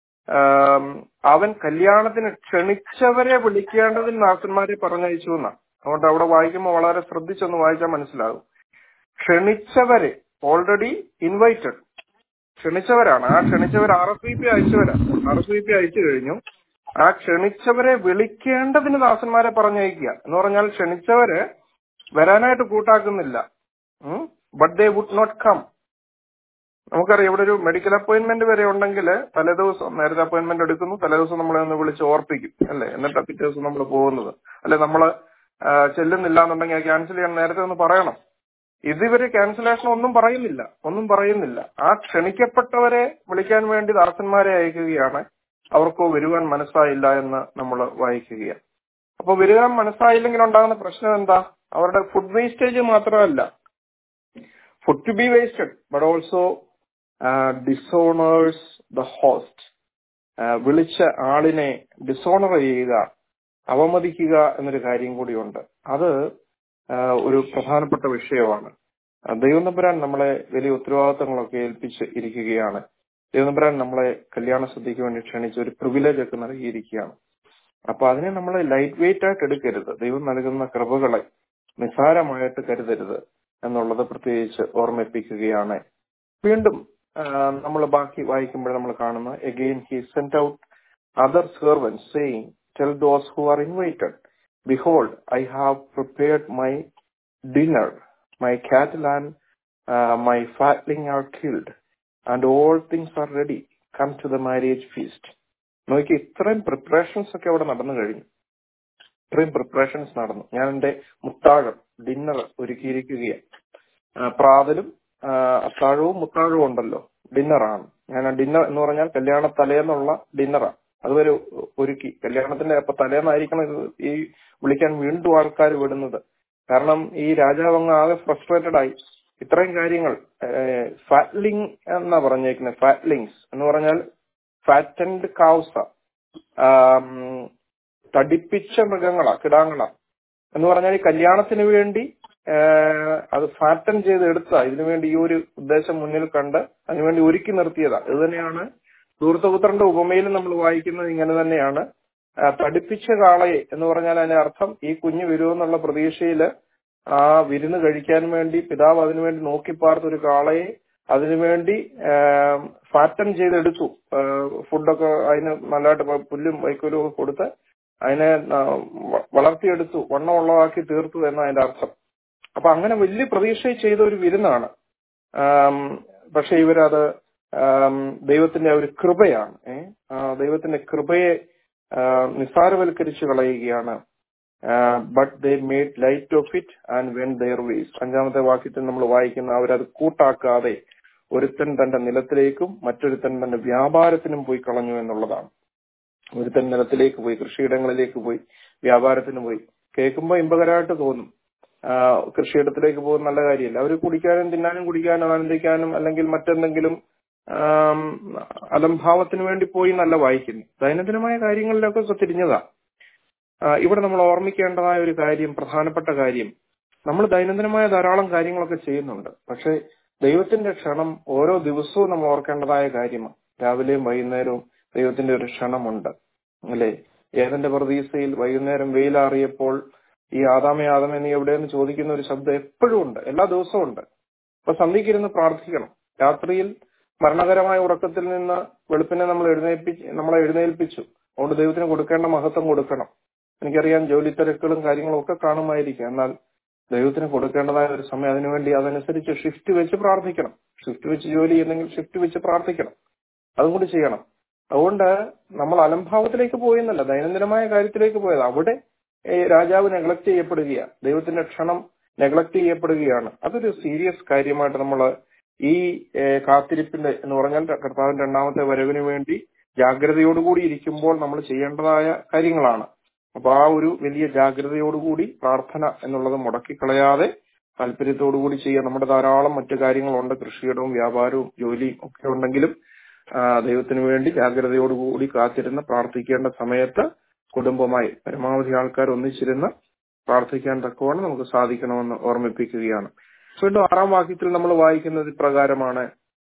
ആം, അവൻ കല്യാണത്തിന് ക്ഷണിച്ചവരെ വിളിക്കേണ്ടതിന് നാസന്മാരെ പറഞ്ഞയച്ചു എന്നാണ് അതുകൊണ്ട് അവിടെ വായിക്കുമ്പോൾ വളരെ ശ്രദ്ധിച്ചൊന്ന് വായിച്ചാൽ മനസ്സിലാകും ക്ഷണിച്ചവരെ ഓൾറെഡി ഇൻവൈറ്റഡ് ക്ഷണിച്ചവരാണ് ആ ക്ഷണിച്ചവർ ആർ എസ് വി പി അയച്ചവരാണ് ആർ എസ് വി പി അയച്ചു കഴിഞ്ഞു ആ ക്ഷണിച്ചവരെ വിളിക്കേണ്ടതിന് ദാസന്മാരെ പറഞ്ഞയക്കുക എന്ന് പറഞ്ഞാൽ ക്ഷണിച്ചവര് വരാനായിട്ട് കൂട്ടാക്കുന്നില്ല but they would not come നമുക്കറിയാം ഇവിടെ ഒരു മെഡിക്കൽ അപ്പോയിന്റ്മെന്റ് വരെ ഉണ്ടെങ്കിൽ തലേദിവസം നേരത്തെ അപ്പോയിന്റ്മെന്റ് എടുക്കുന്നു തലേദിവസം നമ്മളെ ഒന്ന് വിളിച്ച് ഓർപ്പിക്കും അല്ലെ എന്നിട്ട് പിറ്റേ ദിവസം നമ്മൾ പോകുന്നത് അല്ലെ നമ്മള് ആ, ചെല്ലുന്നില്ല എന്നുണ്ടെങ്കിൽ ക്യാൻസൽ ചെയ്യാൻ നേരത്തെ ഒന്ന് പറയണം ഇതുവരെ ക്യാൻസലേഷൻ ഒന്നും പറയുന്നില്ല ഒന്നും പറയുന്നില്ല ആ ക്ഷണിക്കപ്പെട്ടവരെ വിളിക്കാൻ വേണ്ടി ദാസന്മാരെ അയക്കുകയാണ് അവർക്കോ വരുവാൻ മനസ്സായില്ല എന്ന് നമ്മൾ വായിക്കുകയാണ് അപ്പൊ വരുവാൻ മനസ്സായില്ലെങ്കിൽ ഉണ്ടാകുന്ന പ്രശ്നം എന്താ അവരുടെ ഫുഡ് വേസ്റ്റേജ് മാത്രമല്ല food to be wasted but also dishonours the host വിളിച്ച ആളിനെ ഡിസോണർ ചെയ്യുക അവമതിക്കുക എന്നൊരു കാര്യം കൂടിയുണ്ട് അത് ആ, ഒരു പ്രധാനപ്പെട്ട വിഷയമാണ് ആ, ദൈവം തമ്പുരാൻ നമ്മളെ വലിയ ഉത്തരവാദിത്തങ്ങളൊക്കെ ഏൽപ്പിച്ച് ഇരിക്കുകയാണ് ദൈവം തമ്പുരാൻ നമ്മളെ കല്യാണ സദ്യക്ക് വേണ്ടി ക്ഷണിച്ച് ഒരു പ്രിവിലേജ് ഒക്കെ നൽകിയിരിക്കുകയാണ് അപ്പൊ അതിനെ നമ്മൾ ലൈറ്റ് വെയിറ്റ് ആയിട്ട് എടുക്കരുത് ദൈവം നൽകുന്ന കൃപകളെ നിസ്സാരമായിട്ട് കരുതരുത് എന്നുള്ളത് പ്രത്യേകിച്ച് ഓർമ്മിപ്പിക്കുകയാണ് വീണ്ടും നമ്മൾ ബാക്കി വായിക്കുമ്പോൾ നമ്മൾ കാണുന്ന again he sent out other servants saying tell those who are invited behold I have prepared my dinner my cattle and my fatlings are killed and all things are ready come to the marriage feast നോക്കി ഇത്രയും preparations ഒക്കെ അവിടെ നടന്നു കഴിഞ്ഞു ഇത്രയും preparations നടന്നു ഞാൻ എന്റെ മുത്താഴം ഡിന്നർ ഒരുക്കിയിരിക്കുകയാണ് ആ, പ്രാതലും ആ, അത്താഴവും മുത്താഴവും ഉണ്ടല്ലോ ഡിന്നറാണ് ഞാൻ ഡിന്നർ എന്ന് പറഞ്ഞാൽ കല്യാണ തലേന്നുള്ള ഡിന്നറാണ് അതുവരെ ഒരുക്കി കല്യാണത്തിന്റെ അപ്പൊ തലേന്നായിരിക്കണം ഇത് ഈ വിളിക്കാൻ വീണ്ടും ആൾക്കാർ വിടുന്നത് കാരണം ഈ രാജാവ് അങ്ങ് ആകെ ഫ്രസ്ട്രേറ്റഡ് ആയി ഇത്രയും കാര്യങ്ങൾ ഫാറ്റ്ലിംഗ് എന്നാ പറഞ്ഞേക്കുന്നത് ഫാറ്റ്ലിങ്സ് എന്ന് പറഞ്ഞാൽ ഫാറ്റൻഡ് കാവുസ തടിപ്പിച്ച മൃഗങ്ങളാ കിടാങ്ങളാ എന്ന് പറഞ്ഞാൽ ഈ കല്യാണത്തിന് വേണ്ടി ആഹ് അത് ഫാറ്റൻ ചെയ്ത് എടുത്ത ഇതിനു വേണ്ടി ഈ ഒരു ഉദ്ദേശം മുന്നിൽ കണ്ട് അതിനുവേണ്ടി ഒരുക്കി നിർത്തിയതാ ഇത് തന്നെയാണ് ധൂർത്തപുത്രന്റെ ഉപമയിൽ നമ്മൾ വായിക്കുന്നത് ഇങ്ങനെ തന്നെയാണ് ആ, തടിപ്പിച്ച കാളയെ എന്ന് പറഞ്ഞാൽ അതിന്റെ അർത്ഥം ഈ കുഞ്ഞ് വരുമെന്നുള്ള പ്രതീക്ഷയില് ആ വിരുന്ന് കഴിക്കാൻ വേണ്ടി പിതാവ് അതിനുവേണ്ടി നോക്കിപ്പാർത്ത ഒരു കാളയെ അതിനുവേണ്ടി ഫാറ്റൻ ചെയ്തെടുത്തു ആ, ഫുഡൊക്കെ അതിന് നല്ലതായിട്ട് പ- പുല്ലും വൈക്കോലും ഒക്കെ കൊടുത്ത് അതിനെ ആ, വ- വളർത്തിയെടുത്തു വണ്ണമുള്ളതാക്കി തീർത്തു എന്ന് അതിന്റെ അർത്ഥം അപ്പൊ അങ്ങനെ വലിയ പ്രതീക്ഷ ചെയ്ത ഒരു വിരുന്നാണ് ആം, പക്ഷെ ഇവരത് ആം, ദൈവത്തിന്റെ ആ ഒരു കൃപയാണ് ഏ? ആ, ദൈവത്തിന്റെ കൃപയെ ആ, നിസ്സാരവൽക്കരിച്ചു കളയുകയാണ് but they made light of it and when there was അഞ്ചാമത്തെ വാക്യത്തിൽ നമ്മൾ വായിക്കുന്ന അവരത് കൂട്ടാക്കാതെ ഒരുത്തൻ തന്റെ നിലത്തിലേക്കും മറ്റൊരുത്തൻ തന്റെ വ്യാപാരത്തിനും പോയി കളഞ്ഞു എന്നുള്ളതാണ് ഒരുത്തൻ നിലത്തിലേക്ക് പോയി കൃഷിയിടങ്ങളിലേക്ക് പോയി വ്യാപാരത്തിന് പോയി കേൾക്കുമ്പോൾ ഇമ്പകരമായിട്ട് തോന്നും ആ, കൃഷിയിടത്തിലേക്ക് പോകുന്ന നല്ല കാര്യമല്ല അവർ കുടിക്കാനും തിന്നാനും കുടിക്കാനും ആനന്ദിക്കാനും അല്ലെങ്കിൽ മറ്റെന്തെങ്കിലും ആം, അലംഭാവത്തിന് വേണ്ടി പോയി നല്ല വായിക്കുന്നു ദൈനംദിനമായ കാര്യങ്ങളിലൊക്കെ തിരിഞ്ഞതാ ആ, ഇവിടെ നമ്മൾ ഓർമ്മിക്കേണ്ടതായ ഒരു കാര്യം പ്രധാനപ്പെട്ട കാര്യം നമ്മൾ ദൈനംദിനമായ ധാരാളം കാര്യങ്ങളൊക്കെ ചെയ്യുന്നുണ്ട് പക്ഷെ ദൈവത്തിന്റെ ക്ഷണം ഓരോ ദിവസവും നമ്മൾ ഓർക്കേണ്ടതായ കാര്യമാണ് രാവിലെയും വൈകുന്നേരവും ദൈവത്തിന്റെ ഒരു ക്ഷണമുണ്ട് അല്ലെ ഏതന്റെ പ്രതീസയിൽ വൈകുന്നേരം വെയിലാറിയപ്പോൾ ഈ ആദാമേ ആദാമേ നീ എവിടെയെന്ന് ചോദിക്കുന്ന ഒരു ശബ്ദം എപ്പോഴും ഉണ്ട് എല്ലാ ദിവസവും ഉണ്ട് അപ്പൊ സന്ധിക്കിരുന്ന് പ്രാർത്ഥിക്കണം രാത്രിയിൽ മരണകരമായ ഉറക്കത്തിൽ നിന്ന് വെളുപ്പിനെ നമ്മൾ എഴുന്നേൽപ്പിച്ച് നമ്മളെ എഴുന്നേൽപ്പിച്ചു അതുകൊണ്ട് ദൈവത്തിന് കൊടുക്കേണ്ട മഹത്വം കൊടുക്കണം എനിക്കറിയാം ജോലി തിരക്കുകളും കാര്യങ്ങളും ഒക്കെ കാണുമായിരിക്കും എന്നാൽ ദൈവത്തിന് കൊടുക്കേണ്ടതായ ഒരു സമയം അതിനുവേണ്ടി അതനുസരിച്ച് ഷിഫ്റ്റ് വെച്ച് പ്രാർത്ഥിക്കണം ഷിഫ്റ്റ് വെച്ച് ജോലി ചെയ്യുന്നെങ്കിൽ ഷിഫ്റ്റ് വെച്ച് പ്രാർത്ഥിക്കണം അതും കൂടി ചെയ്യണം അതുകൊണ്ട് നമ്മൾ അലംഭാവത്തിലേക്ക് പോയെന്നല്ല ദൈനംദിനമായ കാര്യത്തിലേക്ക് പോയത് അവിടെ ഏ, രാജാവ് നെഗ്ലക്ട് ചെയ്യപ്പെടുകയാണ് ദൈവത്തിന്റെ ക്ഷണം നെഗ്ലക്ട് ചെയ്യപ്പെടുകയാണ് അതൊരു സീരിയസ് കാര്യമായിട്ട് നമ്മൾ ഈ ഏ, കാത്തിരിപ്പിന്റെ എന്ന് പറഞ്ഞാൽ കർത്താവിന്റെ രണ്ടാമത്തെ വരവിന് വേണ്ടി ജാഗ്രതയോടുകൂടി ഇരിക്കുമ്പോൾ നമ്മൾ ചെയ്യേണ്ടതായ കാര്യങ്ങളാണ് അപ്പൊ ആ ഒരു വലിയ ജാഗ്രതയോടുകൂടി പ്രാർത്ഥന എന്നുള്ളത് മുടക്കിക്കളയാതെ താല്പര്യത്തോടുകൂടി ചെയ്യാൻ നമ്മുടെ ധാരാളം മറ്റു കാര്യങ്ങളുണ്ട് കൃഷിയിടവും വ്യാപാരവും ജോലിയും ഒക്കെ ഉണ്ടെങ്കിലും ആ, ദൈവത്തിന് വേണ്ടി ജാഗ്രതയോടുകൂടി കാത്തിരുന്ന് പ്രാർത്ഥിക്കേണ്ട സമയത്ത് കുടുംബമായി പരമാവധി ആൾക്കാർ ഒന്നിച്ചിരുന്ന് പ്രാർത്ഥിക്കാൻ തക്കവണ്ണം നമുക്ക് സാധിക്കണമെന്ന് ഓർമ്മിപ്പിക്കുകയാണ് വീണ്ടും ആറാം വാക്യത്തിൽ നമ്മൾ വായിക്കുന്നത് ഇപ്രകാരമാണ്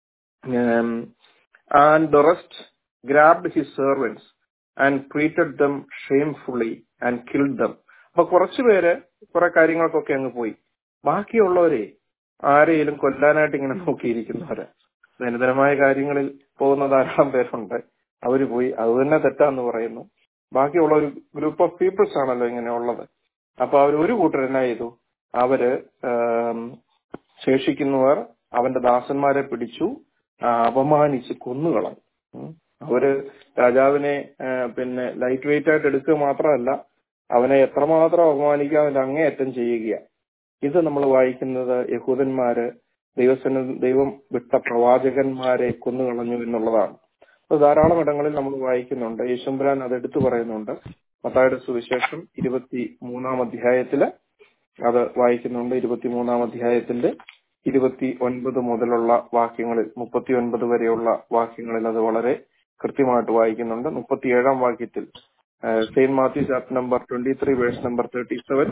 and the rest grabbed his servants and treated them shamefully and killed them അപ്പൊ കുറച്ചുപേര് കുറെ കാര്യങ്ങൾക്കൊക്കെ അങ്ങ് പോയി ബാക്കിയുള്ളവരെ ആരെയും കൊല്ലാനായിട്ട് ഇങ്ങനെ നോക്കിയിരിക്കുന്നവര് ദൈനംദിനമായ കാര്യങ്ങളിൽ പോകുന്ന ധാരാളം പേരുണ്ട് അവര് പോയി അത് തന്നെ തെറ്റാന്ന് പറയുന്നു ബാക്കിയുള്ള ഒരു ഗ്രൂപ്പ് ഓഫ് പീപ്പിൾസ് ആണല്ലോ ഇങ്ങനെ ഉള്ളത് അപ്പൊ അവർ ഒരു കൂട്ടർ എന്നാ ചെയ്തു അവര് ആം, ശേഷിക്കുന്നവർ അവന്റെ ദാസന്മാരെ പിടിച്ചു ആ, അപമാനിച്ച് കൊന്നുകളഞ്ഞു ഉം. അവര് രാജാവിനെ ആ, പിന്നെ ലൈറ്റ് വെയിറ്റ് ആയിട്ട് എടുക്കുക മാത്രമല്ല അവനെ എത്രമാത്രം അപമാനിക്കുക അവന്റെ അങ്ങേയറ്റം ചെയ്യുക ഇത് നമ്മൾ വായിക്കുന്നത് യഹൂദന്മാര് ദൈവസന ദൈവം വിട്ട പ്രവാചകന്മാരെ കൊന്നുകളഞ്ഞു എന്നുള്ളതാണ് അത് ധാരാളം ഇടങ്ങളിൽ നമ്മൾ വായിക്കുന്നുണ്ട് യേശുമ്പുരാൻ അത് എടുത്തു പറയുന്നുണ്ട് മത്തായുടെ സുവിശേഷം ഇരുപത്തി മൂന്നാം അധ്യായത്തില് അത് വായിക്കുന്നുണ്ട് ഇരുപത്തിമൂന്നാം അധ്യായത്തിന്റെ ഇരുപത്തി ഒൻപത് മുതലുള്ള വാക്യങ്ങളിൽ മുപ്പത്തി ഒൻപത് വരെയുള്ള വാക്യങ്ങളിൽ അത് വളരെ കൃത്യമായിട്ട് വായിക്കുന്നുണ്ട് മുപ്പത്തിയേഴാം വാക്യത്തിൽ Saint Matthew chapter number twenty three verse number thirty seven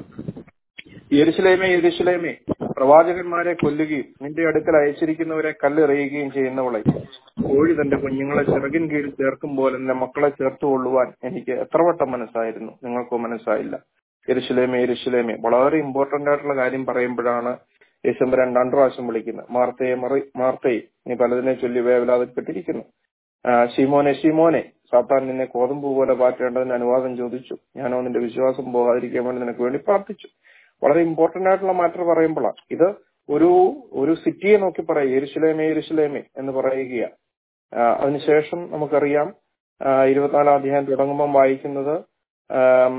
യെരുശലേമേ യെരുശലേമേ പ്രവാചകന്മാരെ കൊല്ലുകയും നിന്റെ അടുക്കൽ അയച്ചിരിക്കുന്നവരെ കല്ലെറിയുകയും ചെയ്യുന്നവളെ കോഴി തന്റെ കുഞ്ഞുങ്ങളെ ചിറകിൻ കീഴിൽ ചേർക്കും പോലെ എന്റെ മക്കളെ ചേർത്ത് കൊള്ളുവാൻ എനിക്ക് എത്ര വട്ടം മനസ്സായിരുന്നു നിങ്ങൾക്കോ മനസ്സായില്ല യെരുശലേമേ യെരുശലേമേ വളരെ ഇമ്പോർട്ടന്റ് ആയിട്ടുള്ള കാര്യം പറയുമ്പോഴാണ് ഡിസംബർ രണ്ടാം പ്രാവശ്യം വിളിക്കുന്നത് മാർത്തയെ മറി മാർത്തയെ നീ പലതിനെ ചൊല്ലി വേവലാതിപ്പെട്ടിരിക്കുന്നു ആ, ശിമോനെ ശിമോനെ സാത്താൻ നിന്നെ കോതമ്പ് പോലെ പാറ്റേണ്ടതിന് അനുവാദം ചോദിച്ചു ഞാനോ നിന്റെ വിശ്വാസം പോകാതിരിക്കാൻ വേണ്ടി നിനക്ക് വേണ്ടി പ്രാർത്ഥിച്ചു വളരെ ഇമ്പോർട്ടന്റ് ആയിട്ടുള്ള മാറ്റർ പറയുമ്പോഴാണ് ഇത് ഒരു ഒരു സിറ്റിയെ നോക്കി പറയാം യെരുശലേമേ യെരുശലേമേ എന്ന് പറയുകയാണ് ആ, അതിനുശേഷം നമുക്കറിയാം ആ, ഇരുപത്തിനാലാം അധ്യായം തുടങ്ങുമ്പം വായിക്കുന്നത് ആം,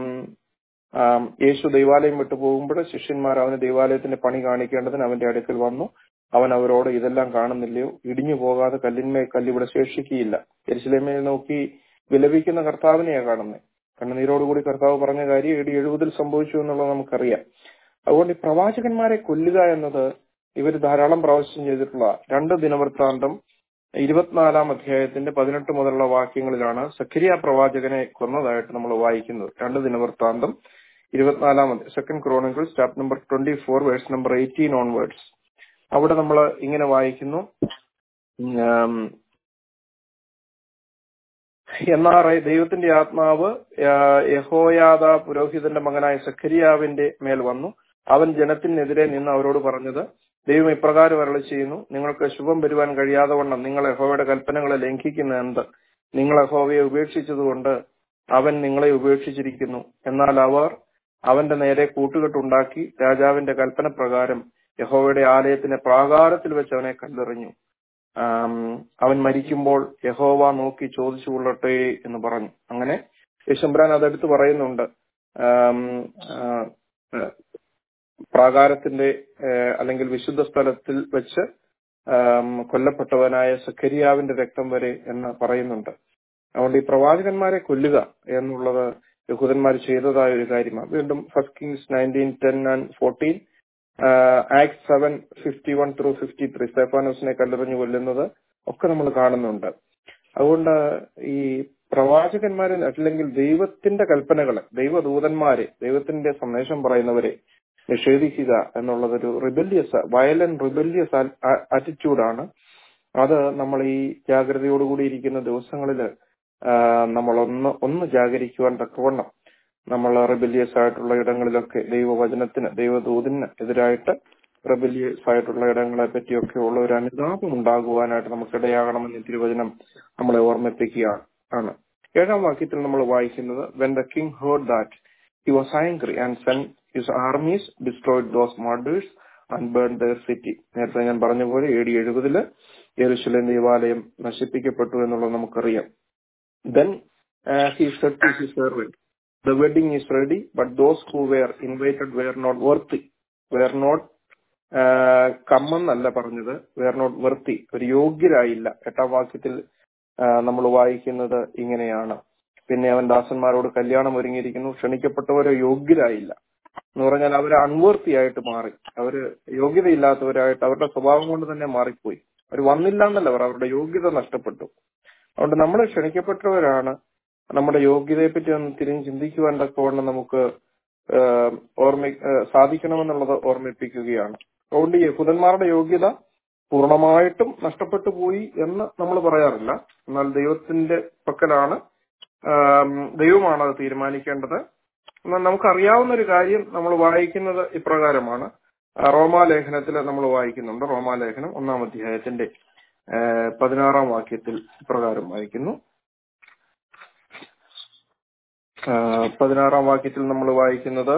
ആം, യേശു ദൈവാലയം വിട്ടു പോകുമ്പോൾ ശിഷ്യന്മാർ അവന് ദൈവാലയത്തിന്റെ പണി കാണിക്കേണ്ടതിന് അവന്റെ അടുക്കൽ വന്നു അവൻ അവരോട് ഇതെല്ലാം കാണുന്നില്ലയോ ഇടിഞ്ഞു പോകാതെ കല്ലിന്മേൽ കല്ലിവിടെ ശേഷിക്കുകയില്ല യെരുശലേമയെ നോക്കി വിലപിക്കുന്ന കർത്താവിനെയാ കാണുന്നത് കണ്ണുനീരോടുകൂടി കർത്താവ് പറഞ്ഞ കാര്യം ഇടി എഴുപതിൽ സംഭവിച്ചു എന്നുള്ളത് നമുക്കറിയാം അതുകൊണ്ട് ഈ പ്രവാചകന്മാരെ കൊല്ലുക എന്നത് ഇവർ ധാരാളം പ്രാവശ്യം ചെയ്തിട്ടുള്ള രണ്ട് ദിനവൃത്താന്തം ഇരുപത്തിനാലാം അധ്യായത്തിന്റെ പതിനെട്ട് മുതലുള്ള വാക്യങ്ങളിലാണ് സഖരിയ പ്രവാചകനെ കൊന്നതായിട്ട് നമ്മൾ വായിക്കുന്നത് രണ്ട് ദിനവൃത്താന്തം ഇരുപത്തിനാലാം second Chronicles chapter number twenty four verse number eighteen onwards അവിടെ നമ്മൾ ഇങ്ങനെ വായിക്കുന്നു ഉം, എന്നാറെ ദൈവത്തിന്റെ ആത്മാവ് ആ, യഹോയാദ പുരോഹിതന്റെ മകനായ സഖരിയാവിന്റെ മേൽ വന്നു അവൻ ജനത്തിനെതിരെ നിന്ന് അവരോട് പറഞ്ഞത് ദൈവം ഇപ്രകാരം അരളി ചെയ്യുന്നു നിങ്ങൾക്ക് ശുഭം വരുവാൻ കഴിയാതെ വണ്ണം നിങ്ങൾ യഹോവയുടെ കൽപ്പനകളെ ലംഘിക്കുന്ന എന്ത് നിങ്ങൾ യഹോവയെ ഉപേക്ഷിച്ചതുകൊണ്ട് അവൻ നിങ്ങളെ ഉപേക്ഷിച്ചിരിക്കുന്നു എന്നാൽ അവർ അവന്റെ നേരെ കൂട്ടുകെട്ടുണ്ടാക്കി രാജാവിന്റെ കൽപ്പന പ്രകാരം യഹോവയുടെ ആലയത്തിന്റെ പ്രാകാരത്തിൽ വെച്ച് അവനെ കല്ലെറിഞ്ഞു ആം, അവൻ മരിക്കുമ്പോൾ യഹോവ നോക്കി ചോദിച്ചു കൊള്ളട്ടെ എന്ന് പറഞ്ഞു അങ്ങനെ യശംബ്രാൻ അതെടുത്ത് പറയുന്നുണ്ട് ആം, ആ, ആ, പ്രാകാരത്തിന്റെ ആ, അല്ലെങ്കിൽ വിശുദ്ധ സ്ഥലത്തിൽ വെച്ച് ആം, കൊല്ലപ്പെട്ടവനായ സഖരിയാവിന്റെ രക്തം വരെ എന്ന് പറയുന്നുണ്ട് അതുകൊണ്ട് ഈ പ്രവാചകന്മാരെ കൊല്ലുക എന്നുള്ളത് യഹൂദന്മാർ ചെയ്തതായ ഒരു കാര്യമാണ് വീണ്ടും first Kings nineteen ten and fourteen Acts seven fifty one through fifty three സ്റ്റെഫാനോസിനെ കല്ലെറിഞ്ഞു കൊല്ലുന്നത് ഒക്കെ നമ്മൾ കാണുന്നുണ്ട് അതുകൊണ്ട് ഈ പ്രവാചകന്മാരെ അല്ലെങ്കിൽ ദൈവത്തിന്റെ കൽപ്പനകളെ ദൈവദൂതന്മാരെ ദൈവത്തിന്റെ സന്ദേശം പറയുന്നവരെ നിഷേധിക്കുക എന്നുള്ളതൊരു റിബല്യസ് വയലന്റ് റിബല്യസ് ആറ്റിറ്റ്യൂഡാണ് അത് നമ്മൾ ഈ ജാഗ്രതയോടുകൂടി ഇരിക്കുന്ന ദിവസങ്ങളിൽ നമ്മൾ ഒന്ന് ഒന്ന് ജാഗരിക്കുവാൻ തക്കവണ്ണം നമ്മൾ റിബല്യസ് ആയിട്ടുള്ള ഇടങ്ങളിലൊക്കെ ദൈവവചനത്തിന് ദൈവദൂതിന് എതിരായിട്ട് റിബല്യസ് ആയിട്ടുള്ള ഇടങ്ങളെ പറ്റിയൊക്കെ ഉള്ള ഒരു അനുതാപം ഉണ്ടാകുവാനായിട്ട് നമുക്കിടയാകണമെന്ന് ഈ തിരുവചനം നമ്മളെ ഓർമ്മിപ്പിക്കുകയാണ് ആണ് ഏഴാം വാക്യത്തിൽ നമ്മൾ വായിക്കുന്നത് when the king heard that he was angry and sent his armies destroyed those murders and burn their city നേരത്തെ ഞാൻ പറഞ്ഞ പോലെ എ ഡി എഴുപതില് യെരുശലേം ദേവാലയം നശിപ്പിക്കപ്പെട്ടു എന്നുള്ളത് നമുക്കറിയാം then he said to his servant the wedding is ready, but those who were invited were not worthy, were not കമ്മെന്നല്ല പറഞ്ഞത് വേർ നോട്ട് വർത്തി ഒരു യോഗ്യരായില്ല എട്ടാം വാക്യത്തിൽ നമ്മൾ വായിക്കുന്നത് ഇങ്ങനെയാണ് പിന്നെ അവൻ ദാസന്മാരോട് കല്യാണം ഒരുങ്ങിയിരിക്കുന്നു ക്ഷണിക്കപ്പെട്ടവരോ യോഗ്യരായില്ല എന്ന് പറഞ്ഞാൽ അവർ അൺവർത്തിയായിട്ട് മാറി അവര് യോഗ്യതയില്ലാത്തവരായിട്ട് അവരുടെ സ്വഭാവം കൊണ്ട് തന്നെ മാറിപ്പോയി അവർ വന്നില്ല എന്നല്ല അവർ അവരുടെ യോഗ്യത നഷ്ടപ്പെട്ടു അതുകൊണ്ട് നമ്മൾ ക്ഷണിക്കപ്പെട്ടവരാണ് നമ്മുടെ യോഗ്യതയെ പറ്റി ഒന്ന് തിരിഞ്ഞ് ചിന്തിക്കുവാൻ തക്കവണ്ണം നമുക്ക് ഓർമ്മ സാധിക്കണമെന്നുള്ളത് ഓർമ്മിപ്പിക്കുകയാണ് അതുകൊണ്ട് യഹൂദന്മാരുടെ യോഗ്യത പൂർണ്ണമായിട്ടും നഷ്ടപ്പെട്ടു പോയി എന്ന് നമ്മൾ പറയാറില്ല എന്നാൽ ദൈവത്തിന്റെ പക്കലാണ് ദൈവമാണ് അത് തീരുമാനിക്കേണ്ടത് എന്നാൽ നമുക്കറിയാവുന്ന ഒരു കാര്യം നമ്മൾ വായിക്കുന്നത് ഇപ്രകാരമാണ് റോമാലേഖനത്തിൽ നമ്മൾ വായിക്കുന്നുണ്ട് റോമാലേഖനം ഒന്നാം അധ്യായത്തിന്റെ പതിനാറാം വാക്യത്തിൽ ഇപ്രകാരം വായിക്കുന്നു പതിനാറാം വാക്യത്തിൽ നമ്മൾ വായിക്കുന്നത്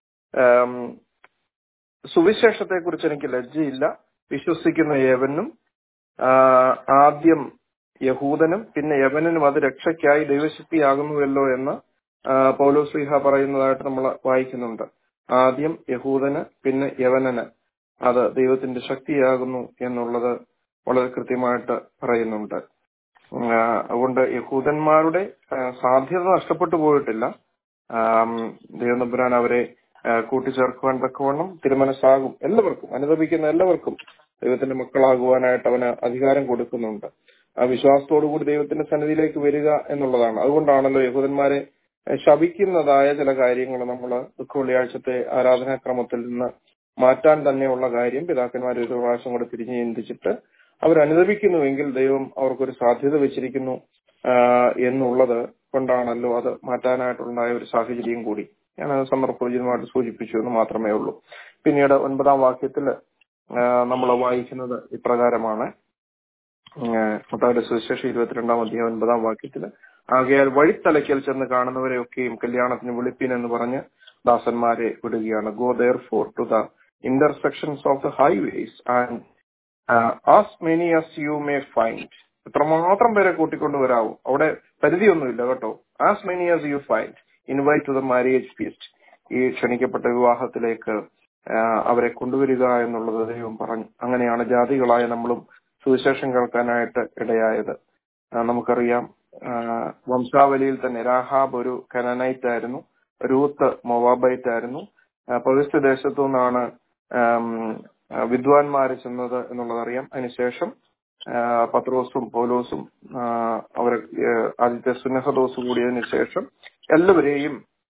സുവിശേഷത്തെ കുറിച്ച് എനിക്ക് ലജ്ജയില്ല വിശ്വസിക്കുന്ന യവനും ആദ്യം യഹൂദനും പിന്നെ യവനും അത് രക്ഷയ്ക്കായി ദൈവശക്തിയാകുന്നുവല്ലോ എന്ന് പൗലോസ്ലിഹ പറയുന്നതായിട്ട് നമ്മൾ വായിക്കുന്നുണ്ട് ആദ്യം യഹൂദന് പിന്നെ യവനന് അത് ദൈവത്തിന്റെ ശക്തിയാകുന്നു എന്നുള്ളത് വളരെ കൃത്യമായിട്ട് പറയുന്നുണ്ട് അതുകൊണ്ട് യഹൂദന്മാരുടെ സാധ്യത നഷ്ടപ്പെട്ടു പോയിട്ടില്ല ദൈവനമ്പുരാൻ അവരെ കൂട്ടിച്ചേർക്കുവാൻ തക്കവണ്ണം തിരുമനസ്സാകും എല്ലാവർക്കും അനുദപിക്കുന്ന എല്ലാവർക്കും ദൈവത്തിന്റെ മക്കളാകുവാനായിട്ട് അവന് അധികാരം കൊടുക്കുന്നുണ്ട് ആ വിശ്വാസത്തോടുകൂടി ദൈവത്തിന്റെ സന്നിധിയിലേക്ക് വരിക എന്നുള്ളതാണ് അതുകൊണ്ടാണല്ലോ യഹൂദന്മാരെ ശപിക്കുന്നതായ ചില കാര്യങ്ങൾ നമ്മൾ ദുഃഖ വെള്ളിയാഴ്ചത്തെ ആരാധനാക്രമത്തിൽ നിന്ന് മാറ്റാൻ തന്നെയുള്ള കാര്യം പിതാക്കന്മാർ ഒരു പ്രാവശ്യം കൂടെ തിരിഞ്ഞ് ചിന്തിച്ചിട്ട് അവർ അനുദപിക്കുന്നുവെങ്കിൽ ദൈവം അവർക്കൊരു സാധ്യത വെച്ചിരിക്കുന്നു എന്നുള്ളത് കൊണ്ടാണല്ലോ അത് മാറ്റാനായിട്ടുണ്ടായ ഒരു സാഹചര്യം കൂടി ഞാൻ അത് സന്ദർഭോചിതമായിട്ട് സൂചിപ്പിച്ചു എന്ന് മാത്രമേ ഉള്ളൂ പിന്നീട് ഒൻപതാം വാക്യത്തിൽ നമ്മൾ വായിക്കുന്നത് ഇപ്രകാരമാണ് മത്തായുടെ സുവിശേഷം ഇരുപത്തിരണ്ടാം അധ്യായം ഒൻപതാം വാക്യത്തിൽ ആകയാൽ വഴിത്തലയ്ക്കൽ ചെന്ന് കാണുന്നവരെയൊക്കെയും കല്യാണത്തിന് വിളിപ്പീൻ എന്ന് പറഞ്ഞ് ദാസന്മാരെ വിടുകയാണ് go therefore to the intersections of the highways and as many as you may find എത്രമാത്രം പേരെ കൂട്ടിക്കൊണ്ട് വരാവൂ അവിടെ പരിധിയൊന്നുമില്ല കേട്ടോ as many as you find invite to the marriage feast ഈ ക്ഷണിക്കപ്പെട്ട വിവാഹത്തിലേക്ക് അവരെ കൊണ്ടുവരിക എന്നുള്ളത് ദൈവം പറഞ്ഞു അങ്ങനെയാണ് ജാതികളായ നമ്മളും സുവിശേഷം കേൾക്കാനായിട്ട് ഇടയായത് നമുക്കറിയാം വംശാവലിയിൽ തന്നെ രാഹാബ് ഒരു കനനൈറ്റ് ആയിരുന്നു രൂത്ത് മൊവാബൈറ്റ് ആയിരുന്നു പവിസ്ത്ര ദേശത്തു നിന്നാണ് വിദ്വാൻമാര് ചെന്നത് എന്നുള്ളതറിയാം അതിനുശേഷം പത്രോസും പൗലോസും അവർ ആദ്യത്തെ സുനഹദോസ് കൂടിയതിനു ശേഷം എല്ലാവരെയും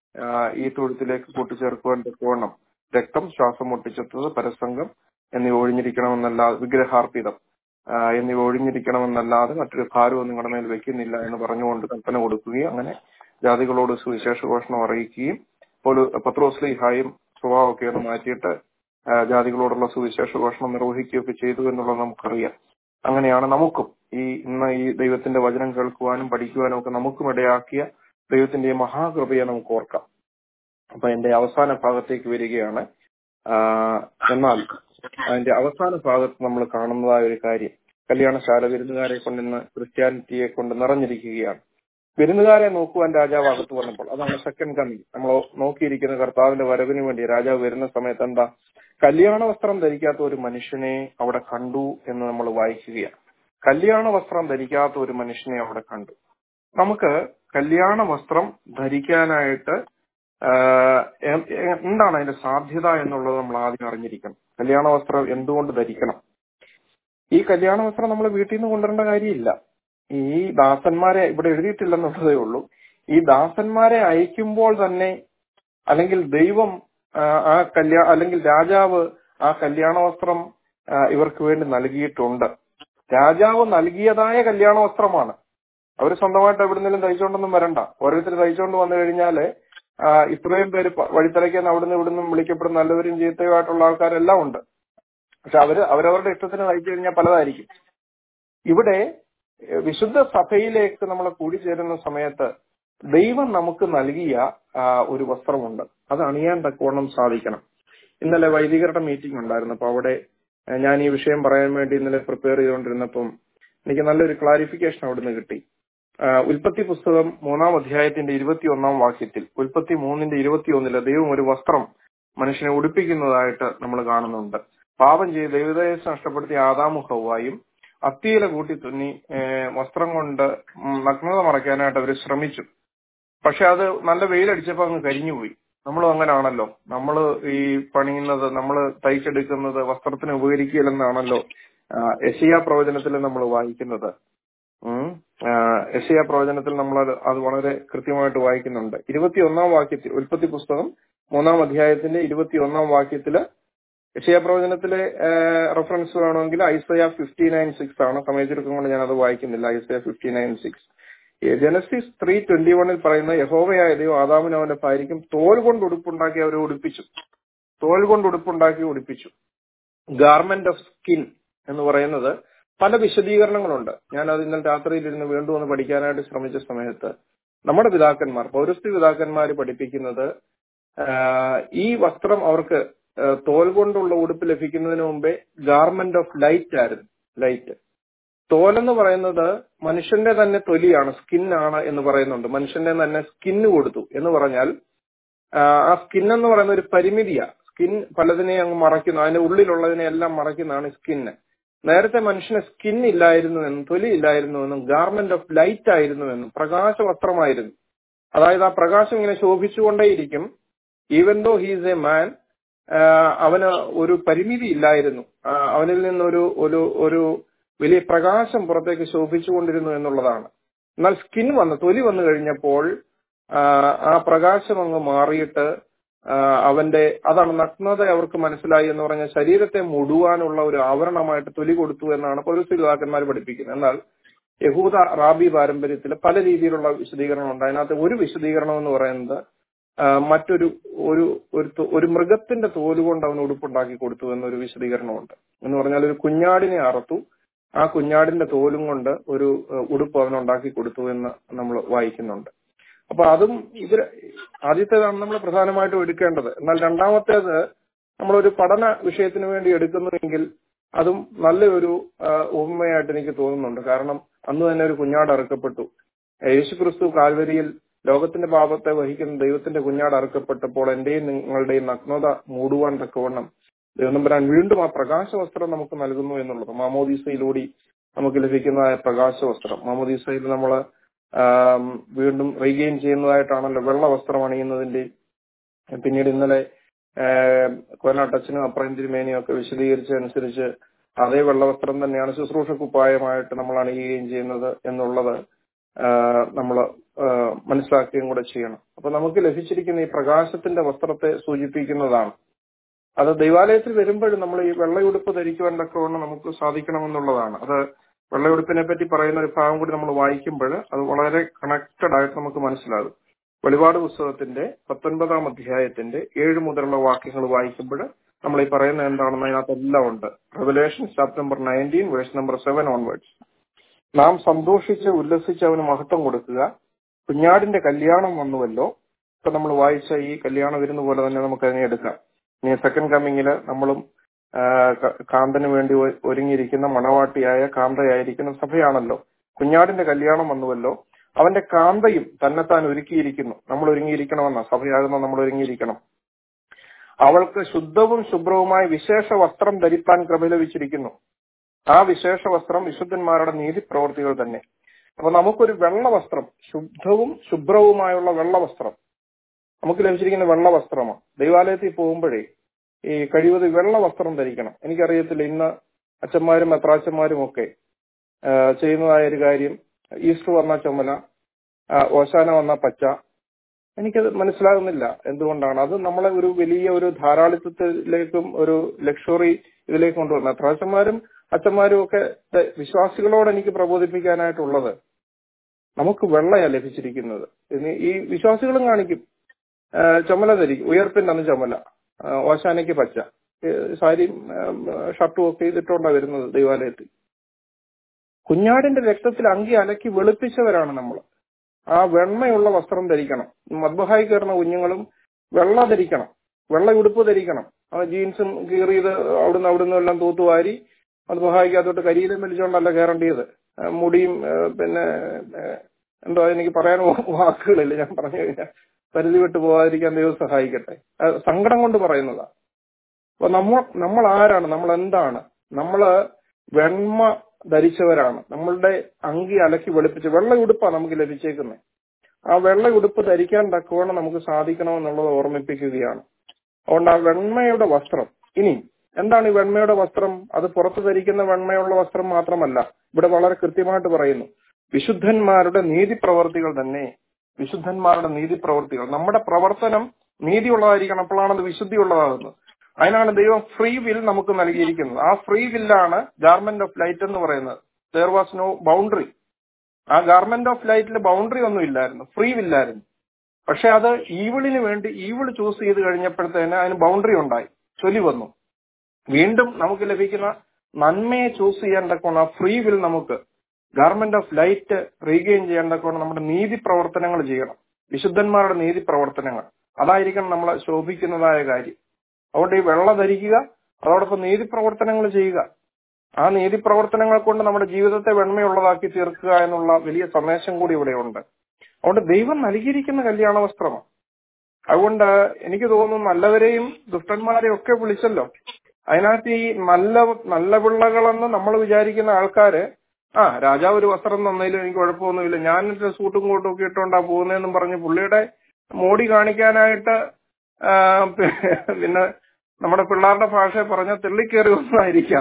ആ, ഈ തൊഴുത്തിലേക്ക് കൂട്ടിച്ചേർക്കുവാൻ തക്കവണ്ണം രക്തം ശ്വാസം മുട്ടിച്ചെത്തത് പരസംഗം എന്നിവ ഒഴിഞ്ഞിരിക്കണമെന്നല്ലാതെ വിഗ്രഹാർപ്പിതം ആ, എന്നിവ ഒഴിഞ്ഞിരിക്കണമെന്നല്ലാതെ മറ്റൊരു ഭാരവും നിങ്ങളുടെ മേൽ വെക്കുന്നില്ല എന്ന് പറഞ്ഞുകൊണ്ട് കൽപ്പന കൊടുക്കുകയും അങ്ങനെ ജാതികളോട് സുവിശേഷ ഘോഷണം അറിയിക്കുകയും ഒരു പത്രോസ്ലിഹായും സ്വഭാവമൊക്കെ ഒന്ന് മാറ്റിയിട്ട് ആ, ജാതികളോടുള്ള സുവിശേഷ ഘോഷണം നിർവഹിക്കുകയൊക്കെ ചെയ്തു എന്നുള്ളത് നമുക്കറിയാം അങ്ങനെയാണ് നമുക്കും ഈ ഇന്ന് ഈ ദൈവത്തിന്റെ വചനം കേൾക്കുവാനും പഠിക്കുവാനും ഒക്കെ നമുക്കും ഇടയാക്കിയ ദൈവത്തിന്റെ ഈ മഹാകൃപയെ നമുക്ക് ഓർക്കാം അപ്പൊ എന്റെ അവസാന ഭാഗത്തേക്ക് വരികയാണ് ആ, എന്നാൽ അതിന്റെ അവസാന ഭാഗത്ത് നമ്മൾ കാണുന്നതായ ഒരു കാര്യം കല്യാണശാല വിരുന്നുകാരെ കൊണ്ട് ഇന്ന് ക്രിസ്ത്യാനിറ്റിയെ കൊണ്ട് നിറഞ്ഞിരിക്കുകയാണ് വിരുന്നുകാരെ നോക്കുവാൻ രാജാവ് അകത്ത് വന്നപ്പോൾ അതാണ് സെക്കൻഡ് കമ്മിങ് നമ്മൾ നോക്കിയിരിക്കുന്ന കർത്താവിന്റെ വരവിന് വേണ്ടി രാജാവ് വരുന്ന സമയത്ത് എന്താ കല്യാണ വസ്ത്രം ധരിക്കാത്ത ഒരു മനുഷ്യനെ അവിടെ കണ്ടു എന്ന് നമ്മൾ വായിക്കുകയാണ് കല്യാണ വസ്ത്രം ധരിക്കാത്ത ഒരു മനുഷ്യനെ അവിടെ കണ്ടു നമുക്ക് കല്യാണ വസ്ത്രം ധരിക്കാനായിട്ട് ആഹ് എ- എ- എന്താണ് അതിന്റെ സാധ്യത എന്നുള്ളത് നമ്മൾ ആദ്യം അറിഞ്ഞിരിക്കണം കല്യാണ വസ്ത്രം എന്തുകൊണ്ട് ധരിക്കണം ഈ കല്യാണ വസ്ത്രം നമ്മൾ വീട്ടിൽ നിന്ന് കൊണ്ടുവരേണ്ട കാര്യമില്ല ഈ ദാസന്മാരെ ഇവിടെ എഴുതിയിട്ടില്ലെന്നുള്ളതേ ഉള്ളൂ ഈ ദാസന്മാരെ അയക്കുമ്പോൾ തന്നെ അല്ലെങ്കിൽ ദൈവം ആ, ആ കല്യാ അല്ലെങ്കിൽ രാജാവ് ആ കല്യാണ വസ്ത്രം ആ, ഇവർക്ക് വേണ്ടി നൽകിയിട്ടുണ്ട് രാജാവ് നൽകിയതായ കല്യാണ വസ്ത്രമാണ് അവർ സ്വന്തമായിട്ട് എവിടുന്നെങ്കിലും തയ്ച്ചുകൊണ്ടൊന്നും വരണ്ട ഓരോരുത്തർ തയ്ച്ചുകൊണ്ട് വന്നു കഴിഞ്ഞാല് ആ, ഇത്രയും പേര് പ- വഴിത്തലയ്ക്കാൻ അവിടുന്ന് ഇവിടുന്ന് വിളിക്കപ്പെടുന്ന നല്ലവരും ചീത്തയുമായിട്ടുള്ള ആൾക്കാരെല്ലാം ഉണ്ട് പക്ഷെ അവര് അവരവരുടെ ഇഷ്ടത്തിന് തയ്ച്ചു കഴിഞ്ഞാൽ പലതായിരിക്കും ഇവിടെ ഏഹ്, വിശുദ്ധ സഭയിലേക്ക് നമ്മൾ കൂടിച്ചേരുന്ന സമയത്ത് ദൈവം നമുക്ക് നൽകിയ ആ, ഒരു വസ്ത്രമുണ്ട് അത് അണിയാൻ തക്കവണ്ണം സാധിക്കണം ഇന്നലെ വൈദികരുടെ മീറ്റിംഗ് ഉണ്ടായിരുന്നു അപ്പൊ അവിടെ ഏഹ്, ഞാൻ ഈ വിഷയം പറയാൻ വേണ്ടി ഇന്നലെ പ്രിപ്പയർ ചെയ്തുകൊണ്ടിരുന്നപ്പം എനിക്ക് നല്ലൊരു ക്ലാരിഫിക്കേഷൻ അവിടുന്ന് കിട്ടി ആ, ഉൽപ്പത്തി പുസ്തകം മൂന്നാം അധ്യായത്തിന്റെ ഇരുപത്തി ഒന്നാം വാക്യത്തിൽ ഉൽപ്പത്തി മൂന്നിന്റെ ഇരുപത്തി ഒന്നില് ദൈവം ഒരു വസ്ത്രം മനുഷ്യനെ ഉടുപ്പിക്കുന്നതായിട്ട് നമ്മൾ കാണുന്നുണ്ട് പാപം ചെയ്ത് ദൈവദേശം നഷ്ടപ്പെടുത്തിയ ആദാമു ഹൗവായും അത്തിയില കൂട്ടി തുന്നി ഏഹ്, വസ്ത്രം കൊണ്ട് ഉം, നഗ്നത മറയ്ക്കാനായിട്ട് അവർ ശ്രമിച്ചു പക്ഷെ അത് നല്ല വെയിലടിച്ചപ്പോ അങ്ങ് കരിഞ്ഞുപോയി നമ്മളും അങ്ങനാണല്ലോ നമ്മൾ ഈ പണിയുന്നത് നമ്മൾ തയ്ച്ചെടുക്കുന്നത് വസ്ത്രത്തിന് ഉപകരിക്കില്ലെന്നാണല്ലോ യശിയ പ്രവചനത്തിൽ നമ്മൾ വായിക്കുന്നത് ഉം. ആ, യെശയ്യാ പ്രവചനത്തിൽ നമ്മൾ അത് അത് വളരെ കൃത്യമായിട്ട് വായിക്കുന്നുണ്ട് ഇരുപത്തിയൊന്നാം വാക്യത്തിൽ ഉൽപ്പത്തി പുസ്തകം മൂന്നാം അധ്യായത്തിന്റെ ഇരുപത്തിയൊന്നാം വാക്യത്തില് യശയ്യാ പ്രവചനത്തിലെ റെഫറൻസ് വേണമെങ്കിൽ ഐസയ ഫിഫ്റ്റി നയൻ സിക്സ് ആണ് സമയത്തിരുക്കം കൊണ്ട് ഞാൻ അത് വായിക്കുന്നില്ല Isaiah fifty nine six Genesis three twenty വണിൽ പറയുന്ന യഹോവയായ ദൈവം ആദാമിനും അവന്റെ ഭാര്യയ്ക്കും തോൽ കൊണ്ട് ഉടുപ്പുണ്ടാക്കി അവരെ ഉടുപ്പിച്ചു തോൽ കൊണ്ട് ഉടുപ്പുണ്ടാക്കി ഉടുപ്പിച്ചു ഗാർമെന്റ് ഓഫ് സ്കിൻ എന്ന് പറയുന്നത് പല വിശദീകരണങ്ങളുണ്ട് ഞാൻ അത് ഇന്നലെ രാത്രിയിൽ ഇരുന്ന് വീണ്ടും ഒന്ന് പഠിക്കാനായിട്ട് ശ്രമിച്ച സമയത്ത് നമ്മുടെ പിതാക്കന്മാർ പൗരസ്ത്യ പിതാക്കന്മാർ പഠിപ്പിക്കുന്നത് ആഹ്, ഈ വസ്ത്രം അവർക്ക് ആഹ്, തോൽ കൊണ്ടുള്ള ഉടുപ്പ് ലഭിക്കുന്നതിന് മുമ്പേ ഗാർമെന്റ് ഓഫ് ലൈറ്റ് ആയിരുന്നു ലൈറ്റ് തോലെന്ന് പറയുന്നത് മനുഷ്യന്റെ തന്നെ തൊലിയാണ് സ്കിന്നാണ് എന്ന് പറയുന്നുണ്ട് മനുഷ്യന്റെ തന്നെ സ്കിന്ന് കൊടുത്തു എന്ന് പറഞ്ഞാൽ ആ, ആ സ്കിൻ എന്ന് പറയുന്ന ഒരു പരിമിതിയാ സ്കിൻ പലതിനെയും അങ്ങ് മറയ്ക്കുന്നു അതിന്റെ ഉള്ളിലുള്ളതിനെ എല്ലാം മറയ്ക്കുന്നതാണ് സ്കിന്ന് നേരത്തെ മനുഷ്യന് സ്കിൻ ഇല്ലായിരുന്നുവെന്നും തൊലി ഇല്ലായിരുന്നുവെന്നും ഗാർമെന്റ് ഓഫ് ലൈറ്റ് ആയിരുന്നുവെന്നും പ്രകാശ വസ്ത്രമായിരുന്നു അതായത് ആ പ്രകാശം ഇങ്ങനെ ശോഭിച്ചുകൊണ്ടേയിരിക്കും even though he's a man അവന് ഒരു പരിമിതി ഇല്ലായിരുന്നു ആ, അവനിൽ നിന്നൊരു ഒരു ഒരു വലിയ പ്രകാശം പുറത്തേക്ക് ശോഭിച്ചുകൊണ്ടിരുന്നു എന്നുള്ളതാണ് എന്നാൽ സ്കിൻ വന്ന് തൊലി വന്നു കഴിഞ്ഞപ്പോൾ ആ, ആ പ്രകാശം അങ്ങ് മാറിയിട്ട് ആ, അവന്റെ അതാണ് നഗ്നത അവർക്ക് മനസ്സിലായി എന്ന് പറഞ്ഞ ശരീരത്തെ മുടുവാനുള്ള ഒരു ആവരണമായിട്ട് തൊലി കൊടുത്തു എന്നാണ് പൗരസ്ത്രീതാക്കന്മാർ പഠിപ്പിക്കുന്നത് എന്നാൽ യഹൂദ റാബി പാരമ്പര്യത്തിൽ പല രീതിയിലുള്ള വിശദീകരണമുണ്ട് അതിനകത്ത് ഒരു വിശദീകരണം എന്ന് പറയുന്നത് ആ, മറ്റൊരു ഒരു ഒരു തോ- ഒരു മൃഗത്തിന്റെ തോല് കൊണ്ട് അവന് ഉടുപ്പുണ്ടാക്കി കൊടുത്തു എന്നൊരു വിശദീകരണമുണ്ട് എന്ന് പറഞ്ഞാൽ ഒരു കുഞ്ഞാടിനെ അറുത്തു ആ കുഞ്ഞാടിന്റെ തോലും കൊണ്ട് ഒരു ഏഹ്, ഉടുപ്പ് അവനുണ്ടാക്കി കൊടുത്തു എന്ന് നമ്മൾ വായിക്കുന്നുണ്ട് അപ്പൊ അതും ഇത് ആദ്യത്തേതാണ് നമ്മൾ പ്രധാനമായിട്ടും എടുക്കേണ്ടത് എന്നാൽ രണ്ടാമത്തേത് നമ്മളൊരു പഠന വിഷയത്തിന് വേണ്ടി എടുക്കുന്നുവെങ്കിൽ അതും നല്ലൊരു ആ, ഉപമയായിട്ട് എനിക്ക് തോന്നുന്നുണ്ട് കാരണം അന്ന് തന്നെ ഒരു കുഞ്ഞാട് അറുക്കപ്പെട്ടു യേശു ക്രിസ്തു കാൽവരിയിൽ ലോകത്തിന്റെ പാപത്തെ വഹിക്കുന്ന ദൈവത്തിന്റെ കുഞ്ഞാട് അറുക്കപ്പെട്ടപ്പോൾ എന്റെയും നിങ്ങളുടെയും നഗ്നത മൂടുവാൻ തക്കവണ്ണം ദൈവനമ്പരാൻ വീണ്ടും ആ പ്രകാശ വസ്ത്രം നമുക്ക് നൽകുന്നു എന്നുള്ളത് മാമോദീസയിലൂടെ നമുക്ക് ലഭിക്കുന്നതായ പ്രകാശ വസ്ത്രം മാമോദീസയിൽ നമ്മൾ വീണ്ടും റീഗെയിൻ ചെയ്യുന്നതായിട്ടാണല്ലോ വെള്ള വസ്ത്രം അണിയുന്നതിന്റെ പിന്നീട് ഇന്നലെ കോനാട്ടച്ചനും അപ്രയം തിരുമേനിയും ഒക്കെ വിശദീകരിച്ചതനുസരിച്ച് അതേ വെള്ളവസ്ത്രം തന്നെയാണ് ശുശ്രൂഷ കുപ്പായമായിട്ട് നമ്മൾ അണിയുകയും ചെയ്യുന്നത് എന്നുള്ളത് നമ്മൾ ആ, മനസ്സിലാക്കുകയും കൂടെ ചെയ്യണം അപ്പൊ നമുക്ക് ലഭിച്ചിരിക്കുന്ന ഈ പ്രകാശത്തിന്റെ വസ്ത്രത്തെ സൂചിപ്പിക്കുന്നതാണ് അത് ദൈവാലയത്തിൽ വരുമ്പോഴും നമ്മൾ ഈ വെള്ളയുടുപ്പ് ധരിക്കുവാൻ തക്കവണ്ണം നമുക്ക് സാധിക്കണമെന്നുള്ളതാണ് അത് വെള്ളയുടുപ്പിനെ പറ്റി പറയുന്ന ഒരു ഭാഗം കൂടി നമ്മൾ വായിക്കുമ്പോൾ അത് വളരെ കണക്റ്റഡ് ആയിട്ട് നമുക്ക് മനസ്സിലാകും വെളിപാട് പുസ്തകത്തിന്റെ പത്തൊൻപതാം അധ്യായത്തിന്റെ ഏഴ് മുതലുള്ള വാക്യങ്ങൾ വായിക്കുമ്പോൾ നമ്മൾ ഈ പറയുന്നത് എന്താണെന്ന് അതിനകത്ത് എല്ലാം ഉണ്ട് Revelation chapter number nineteen verse number seven onwards നാം സന്തോഷിച്ച് ഉല്ലസിച്ച് അവന് മഹത്വം കൊടുക്കുക കുഞ്ഞാടിന്റെ കല്യാണം വന്നുവല്ലോ ഇപ്പൊ നമ്മൾ വായിച്ച ഈ കല്യാണം വരുന്ന പോലെ തന്നെ നമുക്ക് അതിനെ എടുക്കാം ഇനി സെക്കൻഡ് കമ്മിങ്ങില് നമ്മളും ആ, ക- കാന്തന് വേണ്ടി ഒ- ഒരുങ്ങിയിരിക്കുന്ന മണവാട്ടിയായ കാന്തയായിരിക്കുന്ന സഭയാണല്ലോ കുഞ്ഞാടിന്റെ കല്യാണം വന്നുവല്ലോ അവന്റെ കാന്തയും തന്നെത്താൻ ഒരുക്കിയിരിക്കുന്നു നമ്മൾ ഒരുങ്ങിയിരിക്കണമെന്ന സഭയാകുന്ന നമ്മൾ ഒരുങ്ങിയിരിക്കണം അവൾക്ക് ശുദ്ധവും ശുഭ്രവുമായ വിശേഷ വസ്ത്രം ധരിപ്പാൻ കൃപ ലഭിച്ചിരിക്കുന്നു ആ വിശേഷ വസ്ത്രം വിശുദ്ധന്മാരുടെ നീതി പ്രവർത്തികൾ തന്നെ അപ്പൊ നമുക്കൊരു വെള്ള വസ്ത്രം ശുദ്ധവും ശുഭ്രവുമായുള്ള വെള്ള വസ്ത്രം നമുക്ക് ലഭിച്ചിരിക്കുന്ന വെള്ള വസ്ത്രമാണ് ദൈവാലയത്തിൽ പോകുമ്പോഴേ ഈ കഴിവത് വെള്ള വസ്ത്രം ധരിക്കണം എനിക്കറിയത്തില്ല ഇന്ന് അച്ഛന്മാരും അത്രാച്ചന്മാരും ഒക്കെ ആ, ചെയ്യുന്നതായ ഒരു കാര്യം ഈസ്റ്റർ വന്ന ചുമല ആ, ഓശാന വന്ന പച്ച എനിക്കത് മനസ്സിലാകുന്നില്ല എന്തുകൊണ്ടാണ് അത് നമ്മളെ ഒരു വലിയ ഒരു ധാരാളിത്വത്തിലേക്കും ഒരു ലക്ഷറി ഇതിലേക്ക് കൊണ്ടുവരണം അത്രാച്ചന്മാരും അച്ഛന്മാരും ഒക്കെ ഇത് വിശ്വാസികളോട് എനിക്ക് പ്രബോധിപ്പിക്കാനായിട്ടുള്ളത് നമുക്ക് വെള്ളയാ ലഭിച്ചിരിക്കുന്നത് ഇനി ഈ വിശ്വാസികളും കാണിക്കും ആ, ചുമല ധരിക്കും ഉയർപ്പിന്റെ അന്ന് ചുമല ആ, ഓശാനയ്ക്ക് പച്ച ഏ, സാരിയും ആ, ഷർട്ടും ഒക്കെ ചെയ്തിട്ടുണ്ടാ വരുന്നത് ദൈവാലയത്തിൽ കുഞ്ഞാടിന്റെ രക്തത്തിൽ അങ്കി അലക്കി വെളുപ്പിച്ചവരാണ് നമ്മൾ ആ വെണ്മയുള്ള വസ്ത്രം ധരിക്കണം മദ്ബഹായി കയറുന്ന കുഞ്ഞുങ്ങളും വെള്ള ധരിക്കണം വെള്ള ഉടുപ്പ് ധരിക്കണം ആ ജീൻസും കീറിയത് അവിടുന്ന് അവിടുന്ന് എല്ലാം തൂത്തുവാരി മദ്ബഹായിക്കകത്തോട്ട് കരിയിലും വലിച്ചുകൊണ്ടല്ല കയറേണ്ടത് ആ, മുടിയും ആ, പിന്നെ ആ, എന്തോ എനിക്ക് പറയാൻ വാക്കുകളില്ല ഞാൻ പറഞ്ഞു കഴിഞ്ഞാൽ പരിധി വിട്ടു പോകാതിരിക്കാൻ ദൈവം സഹായിക്കട്ടെ അത് സങ്കടം കൊണ്ട് പറയുന്നതാ അപ്പൊ നമ്മൾ നമ്മൾ ആരാണ് നമ്മൾ എന്താണ് നമ്മള് വെണ്മ ധരിച്ചവരാണ് നമ്മളുടെ അങ്കി അലക്കി വെളുപ്പിച്ച് വെള്ള ഉടുപ്പാണ് നമുക്ക് ലഭിച്ചേക്കുന്നത് ആ വെള്ള ഉടുപ്പ് ധരിക്കാൻ തക്കവണ്ണം നമുക്ക് സാധിക്കണമെന്നുള്ളത് ഓർമ്മിപ്പിക്കുകയാണ് അതുകൊണ്ട് ആ വെണ്മയുടെ വസ്ത്രം ഇനി എന്താണ് ഈ വെണ്മയുടെ വസ്ത്രം അത് പുറത്ത് ധരിക്കുന്ന വെണ്മയുള്ള വസ്ത്രം മാത്രമല്ല ഇവിടെ വളരെ കൃത്യമായിട്ട് പറയുന്നു വിശുദ്ധന്മാരുടെ നീതി പ്രവർത്തികൾ തന്നെ വിശുദ്ധന്മാരുടെ നീതി പ്രവർത്തികൾ നമ്മുടെ പ്രവർത്തനം നീതിയുള്ളതായിരിക്കണം അപ്പോഴാണ് അത് വിശുദ്ധിയുള്ളതാകുന്നത് അതിനാണ് ദൈവം ഫ്രീ വിൽ നമുക്ക് നൽകിയിരിക്കുന്നത് ആ ഫ്രീ വില്ലാണ് ഗാർമെന്റ് ഓഫ് ലൈറ്റ് എന്ന് പറയുന്നത് ദർ വാസ് നോ ബൗണ്ടറി ആ ഗാർമെന്റ് ഓഫ് ലൈറ്റിൽ ബൗണ്ടറി ഒന്നും ഇല്ലായിരുന്നു ഫ്രീ വില്ലായിരുന്നു പക്ഷെ അത് ഈവിളിന് വേണ്ടി ഈവിൾ ചൂസ് ചെയ്ത് കഴിഞ്ഞപ്പോഴത്തേന് അതിന് ബൗണ്ടറി ഉണ്ടായി ചൊലി വന്നു വീണ്ടും നമുക്ക് ലഭിക്കുന്ന നന്മയെ ചൂസ് ചെയ്യാൻ തക്കോണം ആ ഫ്രീ വിൽ നമുക്ക് ഗാർമെന്റ് ഓഫ് ലൈറ്റ് റീഗെയിൻ ചെയ്യാൻ തക്കോണം നമ്മുടെ നീതി പ്രവർത്തനങ്ങൾ ചെയ്യണം വിശുദ്ധന്മാരുടെ നീതി പ്രവർത്തനങ്ങൾ അതായിരിക്കണം നമ്മളെ ശോഭിക്കുന്നതായ കാര്യം അതുകൊണ്ട് ഈ വെള്ള ധരിക്കുക അതോടൊപ്പം നീതി പ്രവർത്തനങ്ങൾ ചെയ്യുക ആ നീതി പ്രവർത്തനങ്ങൾ കൊണ്ട് നമ്മുടെ ജീവിതത്തെ വെണ്മയുള്ളതാക്കി തീർക്കുക എന്നുള്ള വലിയ സന്ദേശം കൂടി ഇവിടെ ഉണ്ട് അതുകൊണ്ട് ദൈവം നൽകിയിരിക്കുന്ന കല്യാണ വസ്ത്രമാണ് അതുകൊണ്ട് എനിക്ക് തോന്നുന്നു നല്ലവരെയും ദുഷ്ടന്മാരെയും ഒക്കെ വിളിച്ചല്ലോ അതിനകത്ത് ഈ നല്ല നല്ല പിള്ളകളെന്ന് നമ്മൾ വിചാരിക്കുന്ന ആൾക്കാര് ആ രാജാവ് ഒരു വസ്ത്രം തന്നതിലും എനിക്ക് കുഴപ്പമൊന്നുമില്ല ഞാൻ ഒരു സൂട്ടും കോട്ടും ഒക്കെ ഇട്ടുകൊണ്ടാ പോകുന്നതെന്നും പറഞ്ഞ് പുള്ളിയുടെ മോടി കാണിക്കാനായിട്ട് ആ, പിന്നെ നമ്മുടെ പിള്ളേരുടെ ഭാഷ പറഞ്ഞ തെള്ളിക്കേറി ഒന്നായിരിക്കാം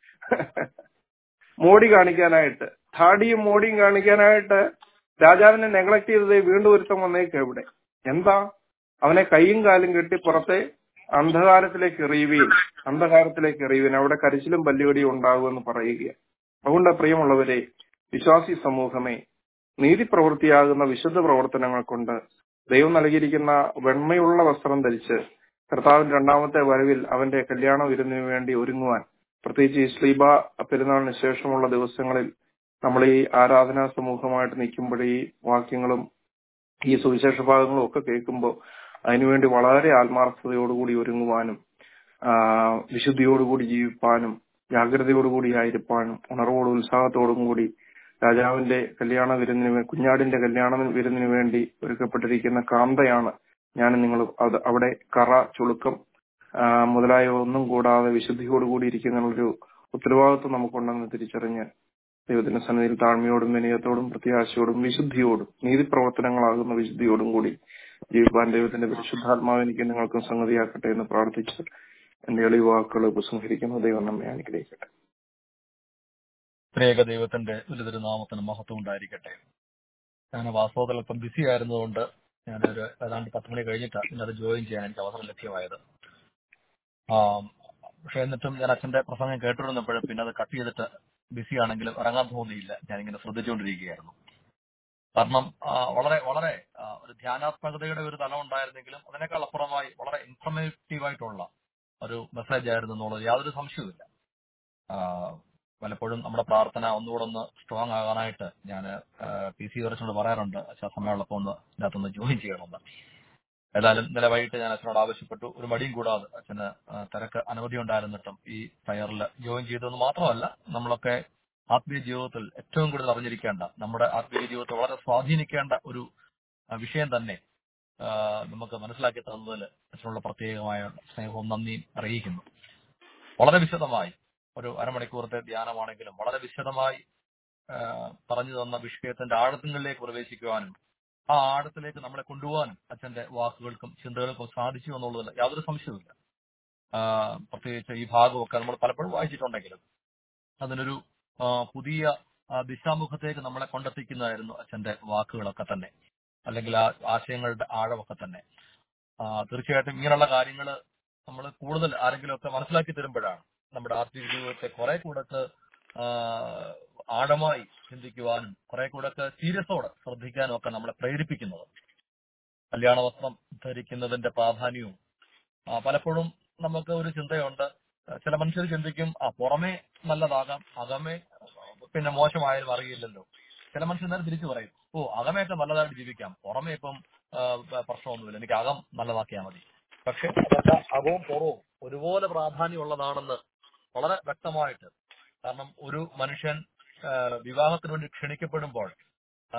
മോടി കാണിക്കാനായിട്ട് താടിയും മോടിയും കാണിക്കാനായിട്ട് രാജാവിനെ നെഗ്ലക്ട് ചെയ്തത് വീണ്ടും ഒരുത്തം വന്നേക്ക് ഇവിടെ എന്താ അവനെ കൈയും കാലും കെട്ടി പുറത്തെ അന്ധകാരത്തിലേക്ക് എറിയുകയും അന്ധകാരത്തിലേക്ക് എറിയുകയും അവിടെ കരച്ചിലും പല്ലുകടിയും ഉണ്ടാകുമെന്ന് പറയുക അതുകൊണ്ട് പ്രിയമുള്ളവരെ വിശ്വാസി സമൂഹമേ നീതി പ്രവൃത്തിയാകുന്ന വിശുദ്ധ പ്രവർത്തനങ്ങൾ കൊണ്ട് ദൈവം നൽകിയിരിക്കുന്ന വെണ്മയുള്ള വസ്ത്രം ധരിച്ച് കർത്താവിന്റെ രണ്ടാമത്തെ വരവിൽ അവന്റെ കല്യാണ വിരുന്നിന് വേണ്ടി ഒരുങ്ങുവാൻ പ്രത്യേകിച്ച് ഈ ശ്ലീബ പെരുന്നാളിന് ശേഷമുള്ള ദിവസങ്ങളിൽ നമ്മൾ ഈ ആരാധനാ സമൂഹമായിട്ട് നിൽക്കുമ്പോൾ ഈ വാക്യങ്ങളും ഈ സുവിശേഷ ഭാഗങ്ങളും ഒക്കെ കേൾക്കുമ്പോൾ അതിനുവേണ്ടി വളരെ ആത്മാർത്ഥതയോടുകൂടി ഒരുങ്ങുവാനും ആ, വിശുദ്ധിയോടുകൂടി ജീവിപ്പാനും ജാഗ്രതയോടുകൂടി ആയിരിക്കാനും ഉണർവോടും ഉത്സാഹത്തോടും കൂടി രാജാവിന്റെ കല്യാണ വിരുന്നിന് വേ- കുഞ്ഞാടിന്റെ കല്യാണ വിരുന്നിന് വേണ്ടി ഒരുക്കപ്പെട്ടിരിക്കുന്ന കാന്തയാണ് ഞാൻ നിങ്ങൾ അത് അവിടെ കറ ചുളുക്കം ആ, മുതലായ ഒന്നും കൂടാതെ വിശുദ്ധിയോടുകൂടി ഇരിക്കുന്ന ഒരു ഉത്തരവാദിത്വം നമുക്കുണ്ടെന്ന് തിരിച്ചറിഞ്ഞ് ദൈവത്തിന്റെ സന്നിധിയിൽ താഴ്മയോടും വിനയത്തോടും പ്രത്യാശയോടും വിശുദ്ധിയോടും നീതി പ്രവർത്തനങ്ങളാകുന്ന വിശുദ്ധിയോടും കൂടി ജീവിപ്പാൻ ദൈവത്തിന്റെ പരിശുദ്ധാത്മാവ് എനിക്ക് നിങ്ങൾക്കും സംഗതിയാക്കട്ടെ എന്ന് പ്രാർത്ഥിച്ച് എന്റെ എളിയ വാക്കുകൾ ഉപസംഹരിക്കുന്നു ദൈവം നമ്മെ അനുഗ്രഹിക്കട്ടെ ത്രേക ദൈവത്തിന്റെ വലുതൊരു നാമത്തിന് മഹത്വം ഉണ്ടായിരിക്കട്ടെ ഞാൻ വാസ്തവത്തിൽ അല്പം ബിസി ആയിരുന്നതുകൊണ്ട് ഞാനൊരു ഏതാണ്ട് പത്ത് മണി കഴിഞ്ഞിട്ട് പിന്നെ അത് ജോയിൻ ചെയ്യാൻ എനിക്ക് അവസരം ലഭ്യമായത് ആം, പക്ഷെ എന്നിട്ടും ഞാൻ അച്ഛന്റെ പ്രസംഗം കേട്ടിരുന്നപ്പോഴും പിന്നെ അത് കട്ട് ചെയ്തിട്ട് ബിസി ആണെങ്കിലും ഇറങ്ങാൻ തോന്നിയില്ല ഞാനിങ്ങനെ ശ്രദ്ധിച്ചുകൊണ്ടിരിക്കുകയായിരുന്നു കാരണം ആ, വളരെ വളരെ ആ, ഒരു ധ്യാനാത്മകതയുടെ ഒരു തലം ഉണ്ടായിരുന്നെങ്കിലും അതിനേക്കാൾ അപ്പുറമായി വളരെ ഇൻഫർമേറ്റീവ് ആയിട്ടുള്ള ഒരു മെസ്സേജ് ആയിരുന്നു എന്നുള്ളത് യാതൊരു സംശയവുമില്ല ആ, പലപ്പോഴും നമ്മുടെ പ്രാർത്ഥന ഒന്നുകൂടെ ഒന്ന് സ്ട്രോങ് ആകാനായിട്ട് ഞാൻ പി സി ഉറച്ചോട് പറയാറുണ്ട് അച്ഛാ സമയമുള്ളപ്പോൾ ഒന്ന് ഇതിനകത്തൊന്ന് ജോയിൻ ചെയ്യണമെന്ന് ഏതായാലും ഇന്നലെ വൈകിട്ട് ഞാൻ അച്ഛനോട് ആവശ്യപ്പെട്ടു ഒരു മടിയും കൂടാതെ അച്ഛന് ആ, തിരക്ക് അനവധി ഉണ്ടായിരുന്നിട്ടും ഈ ഫയറിൽ ജോയിൻ ചെയ്തതെന്ന് മാത്രമല്ല നമ്മളൊക്കെ ആത്മീയ ജീവിതത്തിൽ ഏറ്റവും കൂടുതൽ അറിഞ്ഞിരിക്കേണ്ട നമ്മുടെ ആത്മീയ ജീവിതത്തെ വളരെ സ്വാധീനിക്കേണ്ട ഒരു ആ, വിഷയം തന്നെ ആ, നമുക്ക് മനസ്സിലാക്കി തന്നതിൽ അച്ഛനുള്ള പ്രത്യേകമായ സ്നേഹവും നന്ദിയും അറിയിക്കുന്നു വളരെ വിശദമായി ഒരു അരമണിക്കൂറത്തെ ധ്യാനമാണെങ്കിലും വളരെ വിശദമായി ആ, പറഞ്ഞു തന്ന വിഷയത്തിന്റെ ആഴത്തിലേക്ക് പ്രവേശിക്കുവാനും ആ ആഴത്തിലേക്ക് നമ്മളെ കൊണ്ടുപോകാനും അച്ഛന്റെ വാക്കുകൾക്കും ചിന്തകൾക്കും സാധിച്ചു എന്നുള്ളതിൽ യാതൊരു സംശയവുമില്ല ആ, പ്രത്യേകിച്ച് ഈ ഭാഗമൊക്കെ നമ്മൾ പലപ്പോഴും വായിച്ചിട്ടുണ്ടെങ്കിലും അതിനൊരു ആ, പുതിയ ആ, ദിശാമുഖത്തേക്ക് നമ്മളെ കൊണ്ടെത്തിക്കുന്നതായിരുന്നു അച്ഛന്റെ വാക്കുകളൊക്കെ തന്നെ അല്ലെങ്കിൽ ആ ആശയങ്ങളുടെ ആഴമൊക്കെ തന്നെ ആ, തീർച്ചയായിട്ടും ഇങ്ങനെയുള്ള കാര്യങ്ങൾ നമ്മൾ കൂടുതൽ ആരെങ്കിലുമൊക്കെ മനസ്സിലാക്കി തരുമ്പോഴാണ് നമ്മുടെ ആത്മീയ ജീവിതത്തെ കുറെ കൂടൊക്കെ ആ, ആഴമായി ചിന്തിക്കുവാനും കുറെ കൂടൊക്കെ സീരിയസോടെ ശ്രദ്ധിക്കാനും ഒക്കെ നമ്മളെ പ്രേരിപ്പിക്കുന്നത് കല്യാണ വസ്ത്രം ധരിക്കുന്നതിന്റെ പ്രാധാന്യവും ആ, പലപ്പോഴും നമുക്ക് ഒരു ചിന്തയുണ്ട് ആ, ചില മനുഷ്യർ ചിന്തിക്കും ആ പുറമേ നല്ലതാകാം അകമേ പിന്നെ മോശമായാലും അറിയില്ലല്ലോ ചില മനുഷ്യർ നേരെ തിരിച്ചു പറയും ഓ അകമയൊക്കെ നല്ലതായിട്ട് ജീവിക്കാം പുറമേ ഇപ്പം ആ, പ- പ്രശ്നമൊന്നുമില്ല എനിക്ക് അകം നല്ലതാക്കിയാൽ മതി പക്ഷെ അതല്ല അകവും പുറവും ഒരുപോലെ പ്രാധാന്യമുള്ളതാണെന്ന് വളരെ വ്യക്തമായിട്ട് കാരണം ഒരു മനുഷ്യൻ ആ, വിവാഹത്തിന് വേണ്ടി ക്ഷണിക്കപ്പെടുമ്പോൾ ആ,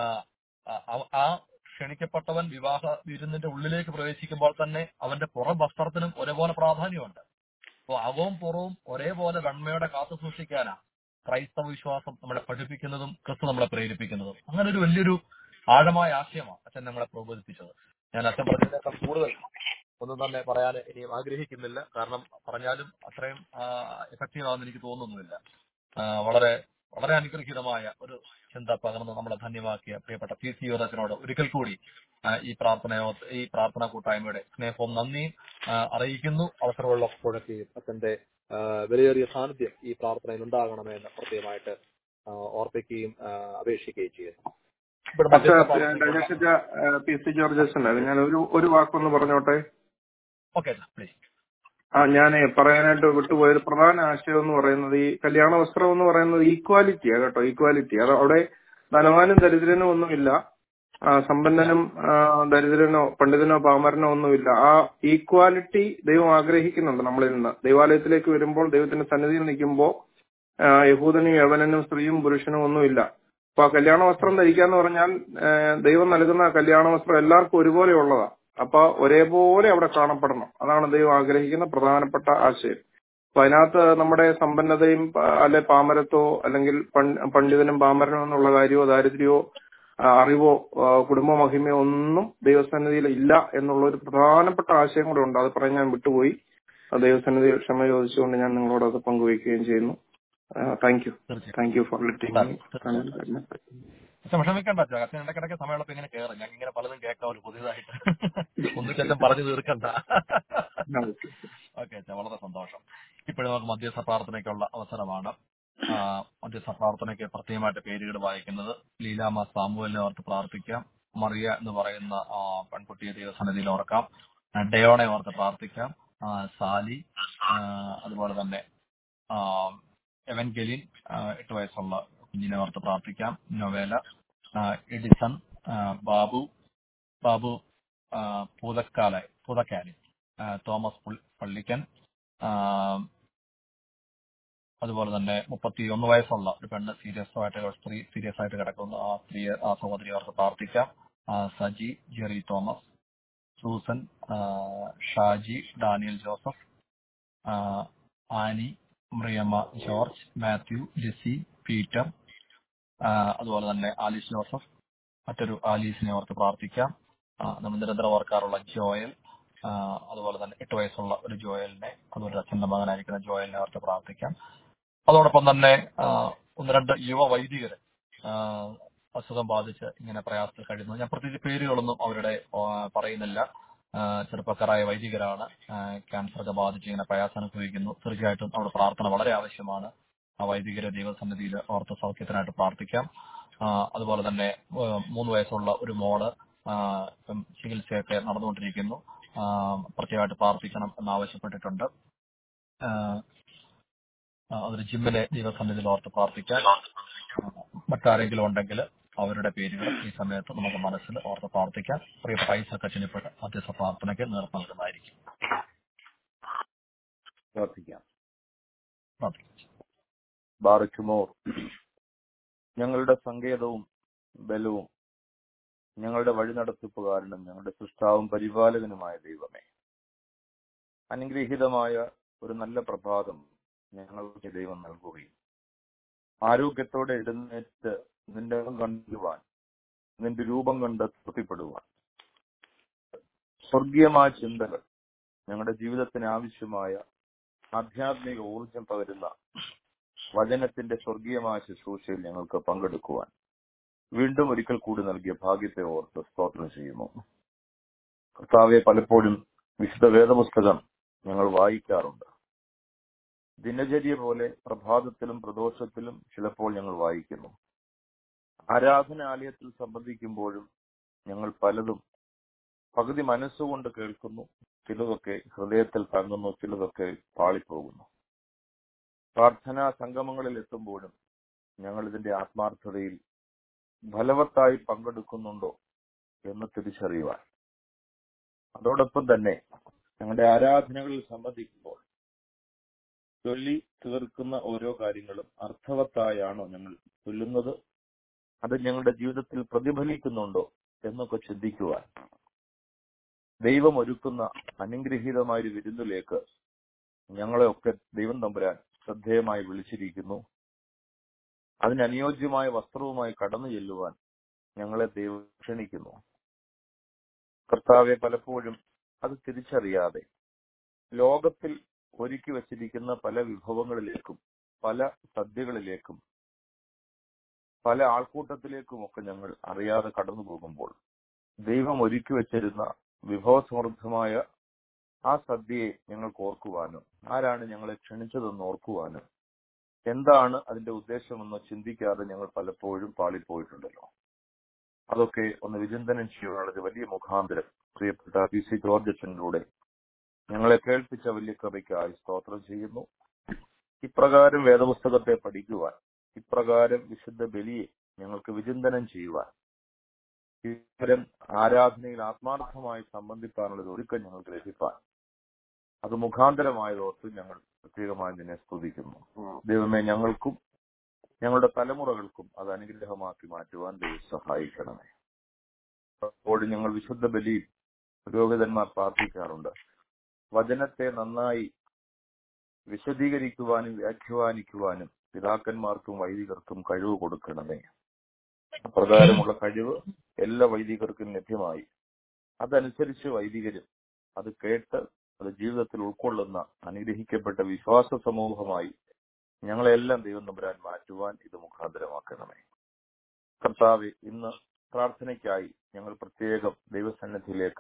ആ- ആ ക്ഷണിക്കപ്പെട്ടവൻ വിവാഹ വിരുന്നിന്റെ ഉള്ളിലേക്ക് പ്രവേശിക്കുമ്പോൾ തന്നെ അവന്റെ പുറം വസ്ത്രത്തിനും ഒരേപോലെ പ്രാധാന്യമുണ്ട് അപ്പോൾ അകവും പുറവും ഒരേപോലെ നന്മയോടെ കാത്തു സൂക്ഷിക്കാനാ ക്രൈസ്തവ വിശ്വാസം നമ്മളെ പഠിപ്പിക്കുന്നതും ക്രിസ്തു നമ്മളെ പ്രേരിപ്പിക്കുന്നതും അങ്ങനെ ഒരു വലിയൊരു ആഴമായ ആശയമാണ് അച്ഛൻ നമ്മളെ പ്രബോധിപ്പിച്ചത് ഞാൻ അച്ഛൻ പറഞ്ഞതിനേക്കാൾ കൂടുതൽ ഒന്നും തന്നെ പറയാൻ ഇനിയും ആഗ്രഹിക്കുന്നില്ല കാരണം പറഞ്ഞാലും അത്രയും എഫക്റ്റീവ് ആണെന്ന് എനിക്ക് തോന്നുന്നുമില്ല ആ, വളരെ വളരെ അനുഗ്രഹീതമായ ഒരു ചിന്ത പകർന്ന് നമ്മളെ ധന്യമാക്കിയ പ്രിയപ്പെട്ട പി സി യുവറച്ചനോട് ഒരിക്കൽ കൂടി ആ, ഈ പ്രാർത്ഥനയോ ഈ പ്രാർത്ഥനാ കൂട്ടായ്മയുടെ സ്നേഹവും നന്ദിയും ആ, അറിയിക്കുന്നു അവസരമുള്ളപ്പോഴൊക്കെയും അച്ഛന്റെ ആ, വിലയേറിയ സാന്നിധ്യം ഈ പ്രാർത്ഥനയിൽ ഉണ്ടാകണമെന്ന് പ്രത്യേകമായിട്ട് ആ, ഓർപ്പിക്കുകയും ആ, അപേക്ഷിക്കുകയും ചെയ്യുന്നു ഇവിടെ അച്ഛാ മധ്യസ്ഥ പ്രാർത്ഥനയ്ക്കുള്ള ഡയഗനോസിച്ച പി സി ജോർജസ് ഉണ്ട് ഞാൻ ഒരു ഒരു വാക്കൊന്ന് പറഞ്ഞോട്ടെ ഓക്കെ പ്ലീസ് ആ ഞാൻ പറയാനായിട്ട് വിട്ടുപോയ ഒരു പ്രധാന ആശയം എന്ന് പറയുന്നത് ഈ കല്യാണ വസ്ത്രം എന്ന് പറയുന്നത് ഈക്വാലിറ്റിയാ കേട്ടോ ഈക്വാലിറ്റി അത് അവിടെ ധനവാനും ദരിദ്രനും ഒന്നുമില്ല ആ, സമ്പന്നനും ആ, ദരിദ്രനോ പണ്ഡിതനോ പാമരനോ ഒന്നുമില്ല ആ ഈക്വാലിറ്റി ദൈവം ആഗ്രഹിക്കുന്നുണ്ട് നമ്മളിൽ നിന്ന് ദൈവാലയത്തിലേക്ക് വരുമ്പോൾ ദൈവത്തിന്റെ സന്നിധിയിൽ നിൽക്കുമ്പോൾ ആ, യഹൂദനും യവനനും സ്ത്രീയും പുരുഷനും ഒന്നുമില്ല അപ്പൊ ആ കല്യാണ വസ്ത്രം ധരിക്കാന്ന് പറഞ്ഞാൽ ആ, ദൈവം നൽകുന്ന ആ കല്യാണ വസ്ത്രം എല്ലാവർക്കും ഒരുപോലെ ഉള്ളതാ അപ്പൊ ഒരേപോലെ അവിടെ കാണപ്പെടണം അതാണ് ദൈവം ആഗ്രഹിക്കുന്ന പ്രധാനപ്പെട്ട ആശയം അപ്പൊ അതിനകത്ത് നമ്മുടെ സമ്പന്നതയും പ- അല്ലെ പാമരത്തോ അല്ലെങ്കിൽ പൺ- പണ്ഡിതനും പാമരനോ എന്നുള്ള കാര്യമോ ദാരിദ്ര്യമോ ആ, അറിവോ ആ, കുടുംബ മഹിമയോ ഒന്നും ദൈവസന്നിധിയിൽ ഇല്ല എന്നുള്ള ഒരു പ്രധാനപ്പെട്ട ആശയം കൂടെ ഉണ്ട് അത് പറയാൻ ഞാൻ വിട്ടുപോയി ആ ദൈവസന്നിധി ക്ഷമ ചോദിച്ചുകൊണ്ട് ഞാൻ നിങ്ങളോട് അത് പങ്കുവയ്ക്കുകയും ചെയ്യുന്നു താങ്ക് യു തീർച്ചയായും താങ്ക് യു ഫോർ ലിറ്റിംഗ് തീർച്ചയായും പക്ഷെ വിഷമിക്കണ്ട അച്ഛാ അച്ഛൻ ഇടയ്ക്കിടയ്ക്ക് സമയമുള്ളപ്പോ ഇങ്ങനെ കയറും ഞാൻ ഇങ്ങനെ പലതും കേൾക്കാമല്ലോ പുതിയതായിട്ട് ഒന്നിച്ചച്ഛൻ പറഞ്ഞു തീർക്കണ്ട ഓക്കെ അച്ഛാ വളരെ സന്തോഷം ഇപ്പോഴും നമുക്ക് മധ്യസ്ഥ പ്രാർത്ഥനയ്ക്കുള്ള അവസരമാണ് ആ, മധ്യസ്ഥ പ്രാർത്ഥനയ്ക്ക് പ്രത്യേകമായിട്ട് പേരുകൾ വായിക്കുന്നത് ലീലാമ സാമുവലിനെ ഓർത്ത് പ്രാർത്ഥിക്കാം മറിയ എന്ന് പറയുന്ന ആ, പെൺകുട്ടിയെ ദൈവസന്നിധിയിൽ ഓർക്കാം ആ, ഡയോണെ ഓർത്ത് പ്രാർത്ഥിക്കാം ആ, സാലി ആ, അതുപോലെ തന്നെ ആ, എവൻഗെലിൻ ആ, എട്ട് വയസ്സുള്ള കുഞ്ഞിനെ ഓർത്ത് പ്രാർത്ഥിക്കാം നൊവേല ആ, എഡിസൺ ആ, ബാബു ബാബു ആ, പൂതക്കാല പൂതക്കാലി ആ, തോമസ് പുൾ- പള്ളിക്കൻ ആ, അതുപോലെ തന്നെ മുപ്പത്തി ഒന്ന് വയസ്സുള്ള ഒരു പെണ്ണ് സീരിയസ് ആയിട്ട് ഒരു സ്ത്രീ സീരിയസ് ആയിട്ട് കിടക്കുന്ന ആ സ്ത്രീ ആ സഹോദരി അവർക്ക് പ്രാർത്ഥിക്കാം ആ, സജി ജെറി തോമസ് സൂസൻ ആ, ഷാജി ഡാനിയൽ ജോസഫ് ആ, Annie Mariyamma George Matthew Lissy Peter ആ, അതുപോലെ തന്നെ ആലീസ് ജോസഫ് മറ്റൊരു ആലീസിനെ ഓർത്ത് പ്രാർത്ഥിക്കാം ആ, നമ്മൾ നിരന്തരം ഓർക്കാറുള്ള ജോയൽ ആ, അതുപോലെ തന്നെ എട്ട് വയസ്സുള്ള ഒരു ജോയലിനെ അതുപോലെ അച്ഛന്റെ മകനായിരിക്കുന്ന ജോയലിനെ ഓർത്ത് പ്രാർത്ഥിക്കാം അതോടൊപ്പം തന്നെ ആ, ഒന്ന് രണ്ട് യുവ വൈദികര് ആ, അസുഖം ബാധിച്ച് ഇങ്ങനെ പ്രയാസത്തിൽ കഴിയുന്നു ഞാൻ പ്രത്യേകിച്ച് പേരുകളൊന്നും അവരുടെ ആ, പറയുന്നില്ല ആ, ചെറുപ്പക്കാരായ വൈദികരാണ് ആ, ക്യാൻസറൊക്കെ ബാധിച്ച് ഇങ്ങനെ പ്രയാസം അനുഭവിക്കുന്നു തീർച്ചയായിട്ടും നമ്മുടെ പ്രാർത്ഥന വളരെ ആവശ്യമാണ് ആ വൈദികരെ ദൈവസന്നിധിയിൽ ഓർത്ത സൗഖ്യത്തിനായിട്ട് പ്രാർത്ഥിക്കാം ആ, അതുപോലെ തന്നെ ആ, മൂന്ന് വയസ്സുള്ള ഒരു മോള് ആ, ഇപ്പം ചികിത്സയൊക്കെ നടന്നുകൊണ്ടിരിക്കുന്നു ആ, പ്രത്യേകമായിട്ട് പ്രാർത്ഥിക്കണം എന്നാവശ്യപ്പെട്ടിട്ടുണ്ട് ആ, ആ, അതൊരു ജിമ്മിലെ ദൈവസന്നിധിയിൽ ഓർത്ത് പ്രാർത്ഥിക്കാൻ ആ, മറ്റാരെങ്കിലും ഉണ്ടെങ്കിൽ അവരുടെ പേരുകൾ ഈ സമയത്ത് നമുക്ക് മനസ്സിൽ ഓർത്ത് പ്രാർത്ഥിക്കാം പ്രിയപ്പെട്ട ഐസൊക്കെ ചെന്നിപ്പെട്ട് മധ്യസ്ഥ പ്രാർത്ഥനയ്ക്ക് നേതൃത്വം നൽകുന്നതായിരിക്കും പ്രാർത്ഥിക്കാം പ്രാർത്ഥിക്കാം ബാറയ്ക്കുമോ ഞങ്ങളുടെ സങ്കേതവും ബലവും ഞങ്ങളുടെ വഴി നടത്തിപ്പുകാരനും ഞങ്ങളുടെ സൃഷ്ടാവും പരിപാലകനുമായ ദൈവമേ അനുഗ്രഹീതമായ ഒരു നല്ല പ്രഭാതം ഞങ്ങൾക്ക് ദൈവം നൽകുകയും ആരോഗ്യത്തോടെ എഴുന്നേറ്റ് നിന്റെ മുഖം കണ്ടുവാൻ നിന്റെ രൂപം കണ്ട് തൃപ്തിപ്പെടുവാൻ സ്വർഗീയമായ ചിന്തകൾ ഞങ്ങളുടെ ജീവിതത്തിന് ആവശ്യമായ ആധ്യാത്മിക ഊർജം പകരുന്ന വചനത്തിന്റെ സ്വർഗീയമായ ശുശ്രൂഷയിൽ ഞങ്ങൾക്ക് പങ്കെടുക്കുവാൻ വീണ്ടും ഒരിക്കൽ കൂടി നൽകിയ ഭാഗ്യത്തെ ഓർത്ത് സ്തോത്രം ചെയ്യുന്നു കർത്താവെ പലപ്പോഴും വിശുദ്ധ വേദപുസ്തകം ഞങ്ങൾ വായിക്കാറുണ്ട് ദിനചര്യ പോലെ പ്രഭാതത്തിലും പ്രദോഷത്തിലും ചിലപ്പോൾ ഞങ്ങൾ വായിക്കുന്നു ആരാധനാലയത്തിൽ സംബന്ധിക്കുമ്പോഴും ഞങ്ങൾ പലതും പകുതി മനസ്സുകൊണ്ട് കേൾക്കുന്നു ചിലതൊക്കെ ഹൃദയത്തിൽ തങ്ങുന്നു ചിലതൊക്കെ പാളിപ്പോകുന്നു പ്രാർത്ഥനാ സംഗമങ്ങളിൽ എത്തുമ്പോഴും ഞങ്ങൾ ഇതിന്റെ ആത്മാർത്ഥതയിൽ ഫലവത്തായി പങ്കെടുക്കുന്നുണ്ടോ എന്ന് തിരിച്ചറിയുവാൻ അതോടൊപ്പം തന്നെ ഞങ്ങളുടെ ആരാധനകളിൽ സംബന്ധിക്കുമ്പോൾ ചൊല്ലി തീർക്കുന്ന ഓരോ കാര്യങ്ങളും അർത്ഥവത്തായാണോ ഞങ്ങൾ ചൊല്ലുന്നത് അത് ഞങ്ങളുടെ ജീവിതത്തിൽ പ്രതിഫലിക്കുന്നുണ്ടോ എന്നൊക്കെ ചിന്തിക്കുവാൻ ദൈവം ഒരുക്കുന്ന അനുഗ്രഹീതമായ ഒരു വിരുന്നിലേക്ക് ഞങ്ങളെയൊക്കെ ദൈവം തമ്പുരാൻ ശ്രദ്ധേയമായി വിളിച്ചിരിക്കുന്നു അതിനനുയോജ്യമായ വസ്ത്രവുമായി കടന്നു ചെല്ലുവാൻ ഞങ്ങളെ ദൈവം ക്ഷണിക്കുന്നു കർത്താവെ പലപ്പോഴും അത് തിരിച്ചറിയാതെ ലോകത്തിൽ ഒരുക്കി വച്ചിരിക്കുന്ന പല വിഭവങ്ങളിലേക്കും പല സദ്യകളിലേക്കും പല ആൾക്കൂട്ടത്തിലേക്കുമൊക്കെ ഞങ്ങൾ അറിയാതെ കടന്നു പോകുമ്പോൾ ദൈവം ഒരുക്കി വച്ചിരുന്ന വിഭവസമൃദ്ധമായ ആ സദ്യയെ ഞങ്ങൾക്ക് ഓർക്കുവാനും ആരാണ് ഞങ്ങളെ ക്ഷണിച്ചതെന്ന് ഓർക്കുവാനും എന്താണ് അതിന്റെ ഉദ്ദേശമെന്ന് ചിന്തിക്കാതെ ഞങ്ങൾ പലപ്പോഴും പാളിപ്പോയിട്ടുണ്ടല്ലോ അതൊക്കെ ഒന്ന് വിചിന്തനം ചെയ്യാനുള്ള ഒരു വലിയ മുഖാന്തരം പ്രിയപ്പെട്ട പി സി ജോർജ് അച്ഛനിലൂടെ ഞങ്ങളെ കേൾപ്പിച്ച വലിയ കൃപയ്ക്കായി സ്തോത്രം ചെയ്യുന്നു ഇപ്രകാരം വേദപുസ്തകത്തെ പഠിക്കുവാൻ ഇപ്രകാരം വിശുദ്ധ ബലിയെ ഞങ്ങൾക്ക് വിചിന്തനം ചെയ്യുവാൻ ഇത്തരം ആരാധനയിൽ ആത്മാർത്ഥമായി സംബന്ധിക്കാനുള്ള ഒരു ഒരുക്കം ഞങ്ങൾക്ക് ലഭിക്കാൻ അത് മുഖാന്തരമായതോർത്ത് ഞങ്ങൾ പ്രത്യേകമായി നിന്നെ സ്തുതിക്കുന്നു ദൈവമേ ഞങ്ങൾക്കും ഞങ്ങളുടെ തലമുറകൾക്കും അത് അനുഗ്രഹമാക്കി മാറ്റുവാൻ ദൈവം സഹായിക്കണമേ അപ്പോഴും ഞങ്ങൾ വിശുദ്ധ ബലിയിൽ പുരോഹിതന്മാർ പ്രാർത്ഥിക്കാറുണ്ട് വചനത്തെ നന്നായി വിശദീകരിക്കുവാനും വ്യാഖ്യാനിക്കുവാനും പിതാക്കന്മാർക്കും വൈദികർക്കും കഴിവ് കൊടുക്കണമേ അപ്രകാരമുള്ള കഴിവ് എല്ലാ വൈദികർക്കും ലഭ്യമായി അതനുസരിച്ച് വൈദികരും അത് കേട്ട് അത് ജീവിതത്തിൽ ഉൾക്കൊള്ളുന്ന അനുഗ്രഹിക്കപ്പെട്ട വിശ്വാസ സമൂഹമായി ഞങ്ങളെല്ലാം ദൈവം നമ്പരാൻ മാറ്റുവാൻ ഇത് മുഖാന്തരമാക്കണമേ കർത്താവ് ഇന്ന് പ്രാർത്ഥനയ്ക്കായി ഞങ്ങൾ പ്രത്യേകം ദൈവസന്നിധിയിലേക്ക്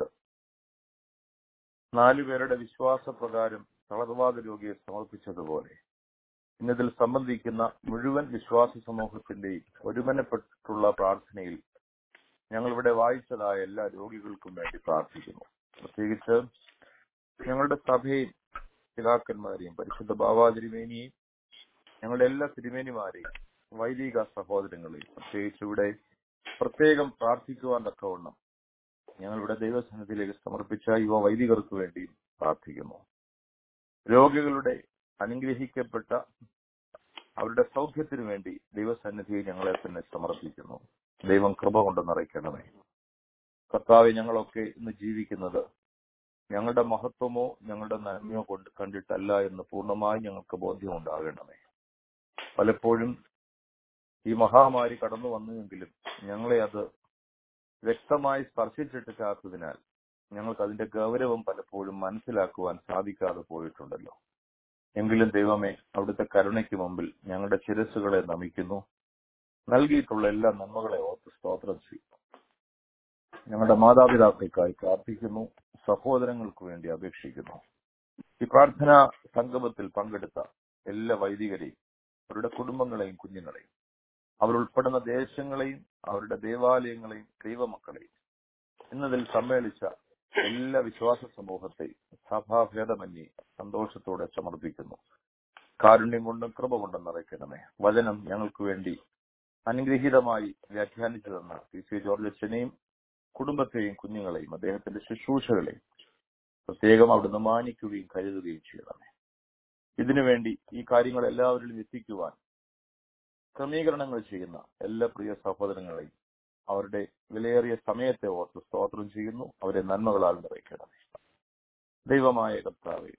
നാലുപേരുടെ വിശ്വാസപ്രകാരം തളർവാദ രോഗിയെ സമർപ്പിച്ചതുപോലെ ഇന്നതിൽ സംബന്ധിക്കുന്ന മുഴുവൻ വിശ്വാസ സമൂഹത്തിന്റെയും ഒരുമനപ്പെട്ടുള്ള പ്രാർത്ഥനയിൽ ഞങ്ങൾ ഇവിടെ വായിച്ചതായ എല്ലാ രോഗികൾക്കും വേണ്ടി പ്രാർത്ഥിക്കുന്നു പ്രത്യേകിച്ച് ഞങ്ങളുടെ സഭയും പിതാക്കന്മാരെയും പരിശുദ്ധ ബാബാതിരുമേനിയെയും ഞങ്ങളുടെ എല്ലാ തിരുമേനിമാരെയും വൈദിക സഹോദരങ്ങളെയും പ്രത്യേകിച്ച് ഇവിടെ പ്രത്യേകം പ്രാർത്ഥിക്കുവാൻ തക്കവണ്ണം ഞങ്ങളിവിടെ ദൈവസന്നിധിയിലേക്ക് സമർപ്പിച്ച യുവ വൈദികർക്ക് വേണ്ടിയും പ്രാർത്ഥിക്കുന്നു രോഗികളുടെ അനുഗ്രഹിക്കപ്പെട്ട അവരുടെ സൗഖ്യത്തിനു വേണ്ടി ദൈവസന്നിധിയിൽ ഞങ്ങളെ തന്നെ സമർപ്പിക്കുന്നു ദൈവം കൃപ കൊണ്ട് നിറയ്ക്കണമേ കർത്താവ് ഞങ്ങളൊക്കെ ഇന്ന് ജീവിക്കുന്നത് ഞങ്ങളുടെ മഹത്വമോ ഞങ്ങളുടെ നന്മയോ കൊണ്ട് കണ്ടിട്ടല്ല എന്ന് പൂർണ്ണമായി ഞങ്ങൾക്ക് ബോധ്യമുണ്ടാകണമേ പലപ്പോഴും ഈ മഹാമാരി കടന്നു വന്നുവെങ്കിലും ഞങ്ങളെ അത് വ്യക്തമായി സ്പർശിച്ചിട്ടില്ലാത്തതിനാൽ ഞങ്ങൾക്ക് അതിന്റെ ഗൗരവം പലപ്പോഴും മനസ്സിലാക്കുവാൻ സാധിക്കാതെ പോയിട്ടുണ്ടല്ലോ എങ്കിലും ദൈവമേ അവിടുത്തെ കരുണയ്ക്ക് മുമ്പിൽ ഞങ്ങളുടെ ശിരസ്സുകളെ നമിക്കുന്നു നൽകിയിട്ടുള്ള എല്ലാ നന്മകളെ ഓർത്ത് സ്തോത്രം ചെയ്യും ഞങ്ങളുടെ മാതാപിതാക്കൾക്കായി പ്രാർത്ഥിക്കുന്നു സഹോദരങ്ങൾക്ക് വേണ്ടി അപേക്ഷിക്കുന്നു ഈ പ്രാർത്ഥനാ സംഗമത്തിൽ പങ്കെടുത്ത എല്ലാ വൈദികരെയും അവരുടെ കുടുംബങ്ങളെയും കുഞ്ഞുങ്ങളെയും അവരുൾപ്പെടുന്ന ദേശങ്ങളെയും അവരുടെ ദേവാലയങ്ങളെയും ദൈവമക്കളെയും ഇന്നതിൽ സമ്മേളിച്ച എല്ലാ വിശ്വാസ സമൂഹത്തെയും സഭാഭേദമന്യേ സന്തോഷത്തോടെ സമർപ്പിക്കുന്നു കാരുണ്യം കൊണ്ടും കൃപ കൊണ്ടും നിറയ്ക്കണമേ വചനം ഞങ്ങൾക്ക് വേണ്ടി അനുഗ്രഹീതമായി വ്യാഖ്യാനിച്ചു തന്ന പി സി ജോർജ് അച്ഛനെയും കുടുംബത്തെയും കുഞ്ഞുങ്ങളെയും അദ്ദേഹത്തിന്റെ ശുശ്രൂഷകളെയും പ്രത്യേകം അവിടുന്ന് മാനിക്കുകയും കരുതുകയും ചെയ്യണമേ ഇതിനുവേണ്ടി ഈ കാര്യങ്ങൾ എല്ലാവരിലും എത്തിക്കുവാൻ ക്രമീകരണങ്ങൾ ചെയ്യുന്ന എല്ലാ പ്രിയ സഹോദരങ്ങളെയും അവരുടെ വിലയേറിയ സമയത്തെ ഓർത്ത് സ്തോത്രം ചെയ്യുന്നു അവരെ നന്മകളാൽ നിറയ്ക്കണമേ ദൈവമായ കർത്താവെ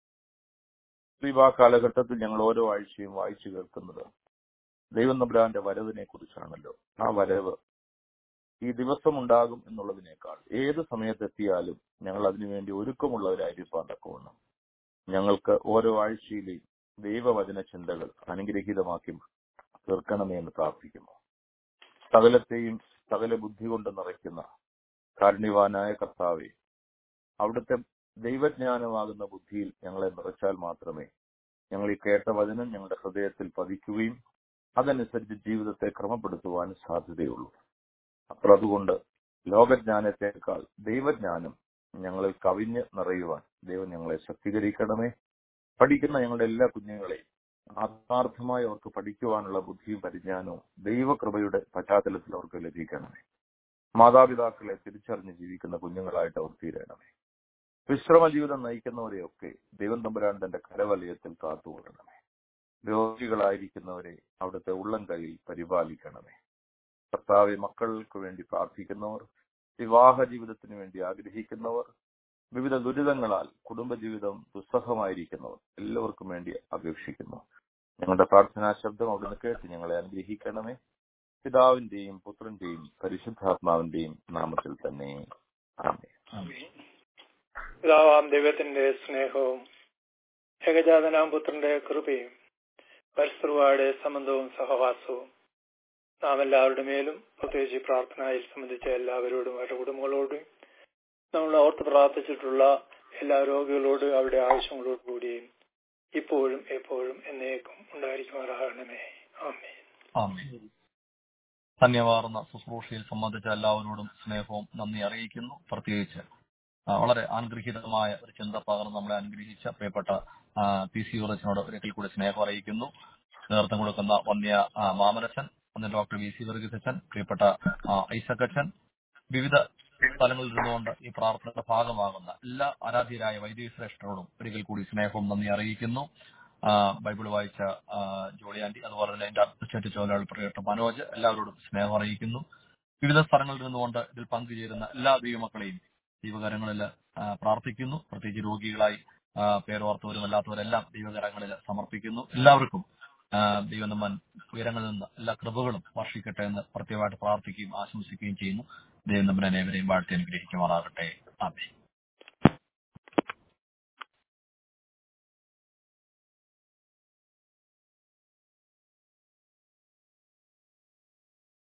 വിവാഹ കാലഘട്ടത്തിൽ ഞങ്ങൾ ഓരോ ആഴ്ചയും വായിച്ചു കേൾക്കുന്നത് ദൈവം നബ്രാന്റെ വരവിനെ കുറിച്ചാണല്ലോ ആ വരവ് ഈ ദിവസം ഉണ്ടാകും എന്നുള്ളതിനേക്കാൾ ഏത് സമയത്തെത്തിയാലും ഞങ്ങൾ അതിനുവേണ്ടി ഒരുക്കമുള്ളവരായിരിക്കാൻ തക്കവണ്ണം ഞങ്ങൾക്ക് ഓരോ ആഴ്ചയിലെയും ദൈവവചന ചിന്തകൾ അനുഗ്രഹീതമാക്കി തീർക്കണമേ എന്ന് പ്രാർത്ഥിക്കുന്നു സകലത്തെയും സകല ബുദ്ധി കൊണ്ട് നിറയ്ക്കുന്ന കാരുണ്യവാനായ കർത്താവെ അവിടുത്തെ ദൈവജ്ഞാനമാകുന്ന ബുദ്ധിയിൽ ഞങ്ങളെ നിറച്ചാൽ മാത്രമേ ഞങ്ങൾ ഈ കേട്ട വചനം ഞങ്ങളുടെ ഹൃദയത്തിൽ പതിക്കുകയും അതനുസരിച്ച് ജീവിതത്തെ ക്രമപ്പെടുത്തുവാൻ സാധ്യതയുള്ളൂ അപ്പോൾ അതുകൊണ്ട് ലോകജ്ഞാനത്തെക്കാൾ ദൈവജ്ഞാനം ഞങ്ങളിൽ കവിഞ്ഞ് നിറയുവാൻ ദൈവം ഞങ്ങളെ ശക്തീകരിക്കണമേ പഠിക്കുന്ന ഞങ്ങളുടെ എല്ലാ കുഞ്ഞുങ്ങളെയും ആത്മാർത്ഥമായി അവർക്ക് പഠിക്കുവാനുള്ള ബുദ്ധിയും പരിജ്ഞാനവും ദൈവകൃപയുടെ പശ്ചാത്തലത്തിൽ അവർക്ക് ലഭിക്കണമേ മാതാപിതാക്കളെ തിരിച്ചറിഞ്ഞ് ജീവിക്കുന്ന കുഞ്ഞുങ്ങളായിട്ട് അവർ തീരണമേ വിശ്രമ ജീവിതം നയിക്കുന്നവരെയൊക്കെ ദൈവം തമ്പുരാൻ തന്റെ കരവലയത്തിൽ കാത്തുകൊള്ളണമേ രോഗികളായിരിക്കുന്നവരെ അവിടുത്തെ ഉള്ളം കൈയിൽ പരിപാലിക്കണമേ കർത്താവെ മക്കൾക്ക് വേണ്ടി പ്രാർത്ഥിക്കുന്നവർ വിവാഹ ജീവിതത്തിന് വേണ്ടി ആഗ്രഹിക്കുന്നവർ വിവിധ ദുരിതങ്ങളാൽ കുടുംബജീവിതം ദുസ്സഹമായിരിക്കുന്നവർ എല്ലാവർക്കും വേണ്ടി അപേക്ഷിക്കുന്നു ഞങ്ങളുടെ പ്രാർത്ഥനാ ശബ്ദം അവിടുന്ന് കേട്ട് ഞങ്ങളെ അനുഗ്രഹിക്കണമേ പിതാവിന്റെയും പുത്രന്റെയും പരിശുദ്ധാത്മാവിന്റെയും നാമത്തിൽ തന്നെ ആമേ പിതാവാം ദൈവത്തിന്റെ സ്നേഹവും ഏകജാതനാം പുത്രന്റെ കൃപയും പരസ്പരവാടെ സംബന്ധവും സഹവാസവും നാം എല്ലാവരുടെ മേലും പ്രത്യേകിച്ച് പ്രാർത്ഥനയിൽ സംബന്ധിച്ച എല്ലാവരോടും അവരുടെ കുടുംബങ്ങളോടും നമ്മൾ ഓർത്ത് പ്രാർത്ഥിച്ചിട്ടുള്ള എല്ലാ രോഗികളോടും അവരുടെ ആവശ്യങ്ങളോട് കൂടിയും ഇപ്പോഴും എപ്പോഴും എന്നേക്കും ഉണ്ടായിരിക്കുമാറാകണമേ ആമേ ആമേൻ ധന്യവാർന്ന ശുശ്രൂഷയിൽ സംബന്ധിച്ച എല്ലാവരോടും സ്നേഹവും നന്ദി അറിയിക്കുന്നു പ്രത്യേകിച്ച് ആ, വളരെ അനുഗ്രഹീതമായ ഒരു ചിന്ത പകർന്ന് നമ്മളെ അനുഗ്രഹിച്ച പ്രിയപ്പെട്ട ആ, പി സി ഉറച്ചനോട് ഒരിക്കൽ കൂടി സ്നേഹം അറിയിക്കുന്നു നേതൃത്വം കൊടുക്കുന്ന വന്യ ആ, മാമനച്ചൻ വന്യ ഡോക്ടർ വി സി വർഗീസച്ചൻ പ്രിയപ്പെട്ട ആ, ഐസക് അച്ഛൻ വിവിധ സ്ഥലങ്ങളിൽ ഇരുന്നുകൊണ്ട് ഈ പ്രാർത്ഥനയുടെ ഭാഗമാകുന്ന എല്ലാ ആരാധ്യരായ വൈദിക ശ്രേഷ്ഠരോടും ഒരിക്കൽ കൂടി സ്നേഹവും നന്ദി അറിയിക്കുന്നു ആ, ബൈബിൾ വായിച്ച ആ, ജോളി ആന്റി അതുപോലെ തന്നെ എന്റെ അഡ്മിനിസ്ട്രേറ്റീവ് ചുമതലകൾ പ്രിയപ്പെട്ട മനോജ് എല്ലാവരോടും സ്നേഹം അറിയിക്കുന്നു വിവിധ സ്ഥലങ്ങളിൽ നിന്നുകൊണ്ട് ഇതിൽ പങ്കുചേരുന്ന എല്ലാ ദൈവമക്കളെയും ദൈവകരങ്ങളിൽ ആ, പ്രാർത്ഥിക്കുന്നു പ്രത്യേകിച്ച് രോഗികളായി ആ, പേരോർത്തവരും അല്ലാത്തവരെല്ലാം ദൈവകരങ്ങളിൽ സമർപ്പിക്കുന്നു എല്ലാവർക്കും ആ, ദൈവം നമ്മൻ ഉയരങ്ങളിൽ നിന്ന് എല്ലാ കൃപകളും വർഷിക്കട്ടെ എന്ന് പ്രത്യേകമായിട്ട് പ്രാർത്ഥിക്കുകയും ആശംസിക്കുകയും ചെയ്യുന്നു ദൈവം നമ്മെ അനേവരെയും വാഴ്ത്തി അനുഗ്രഹിക്കുമാറാകട്ടെ ആമേ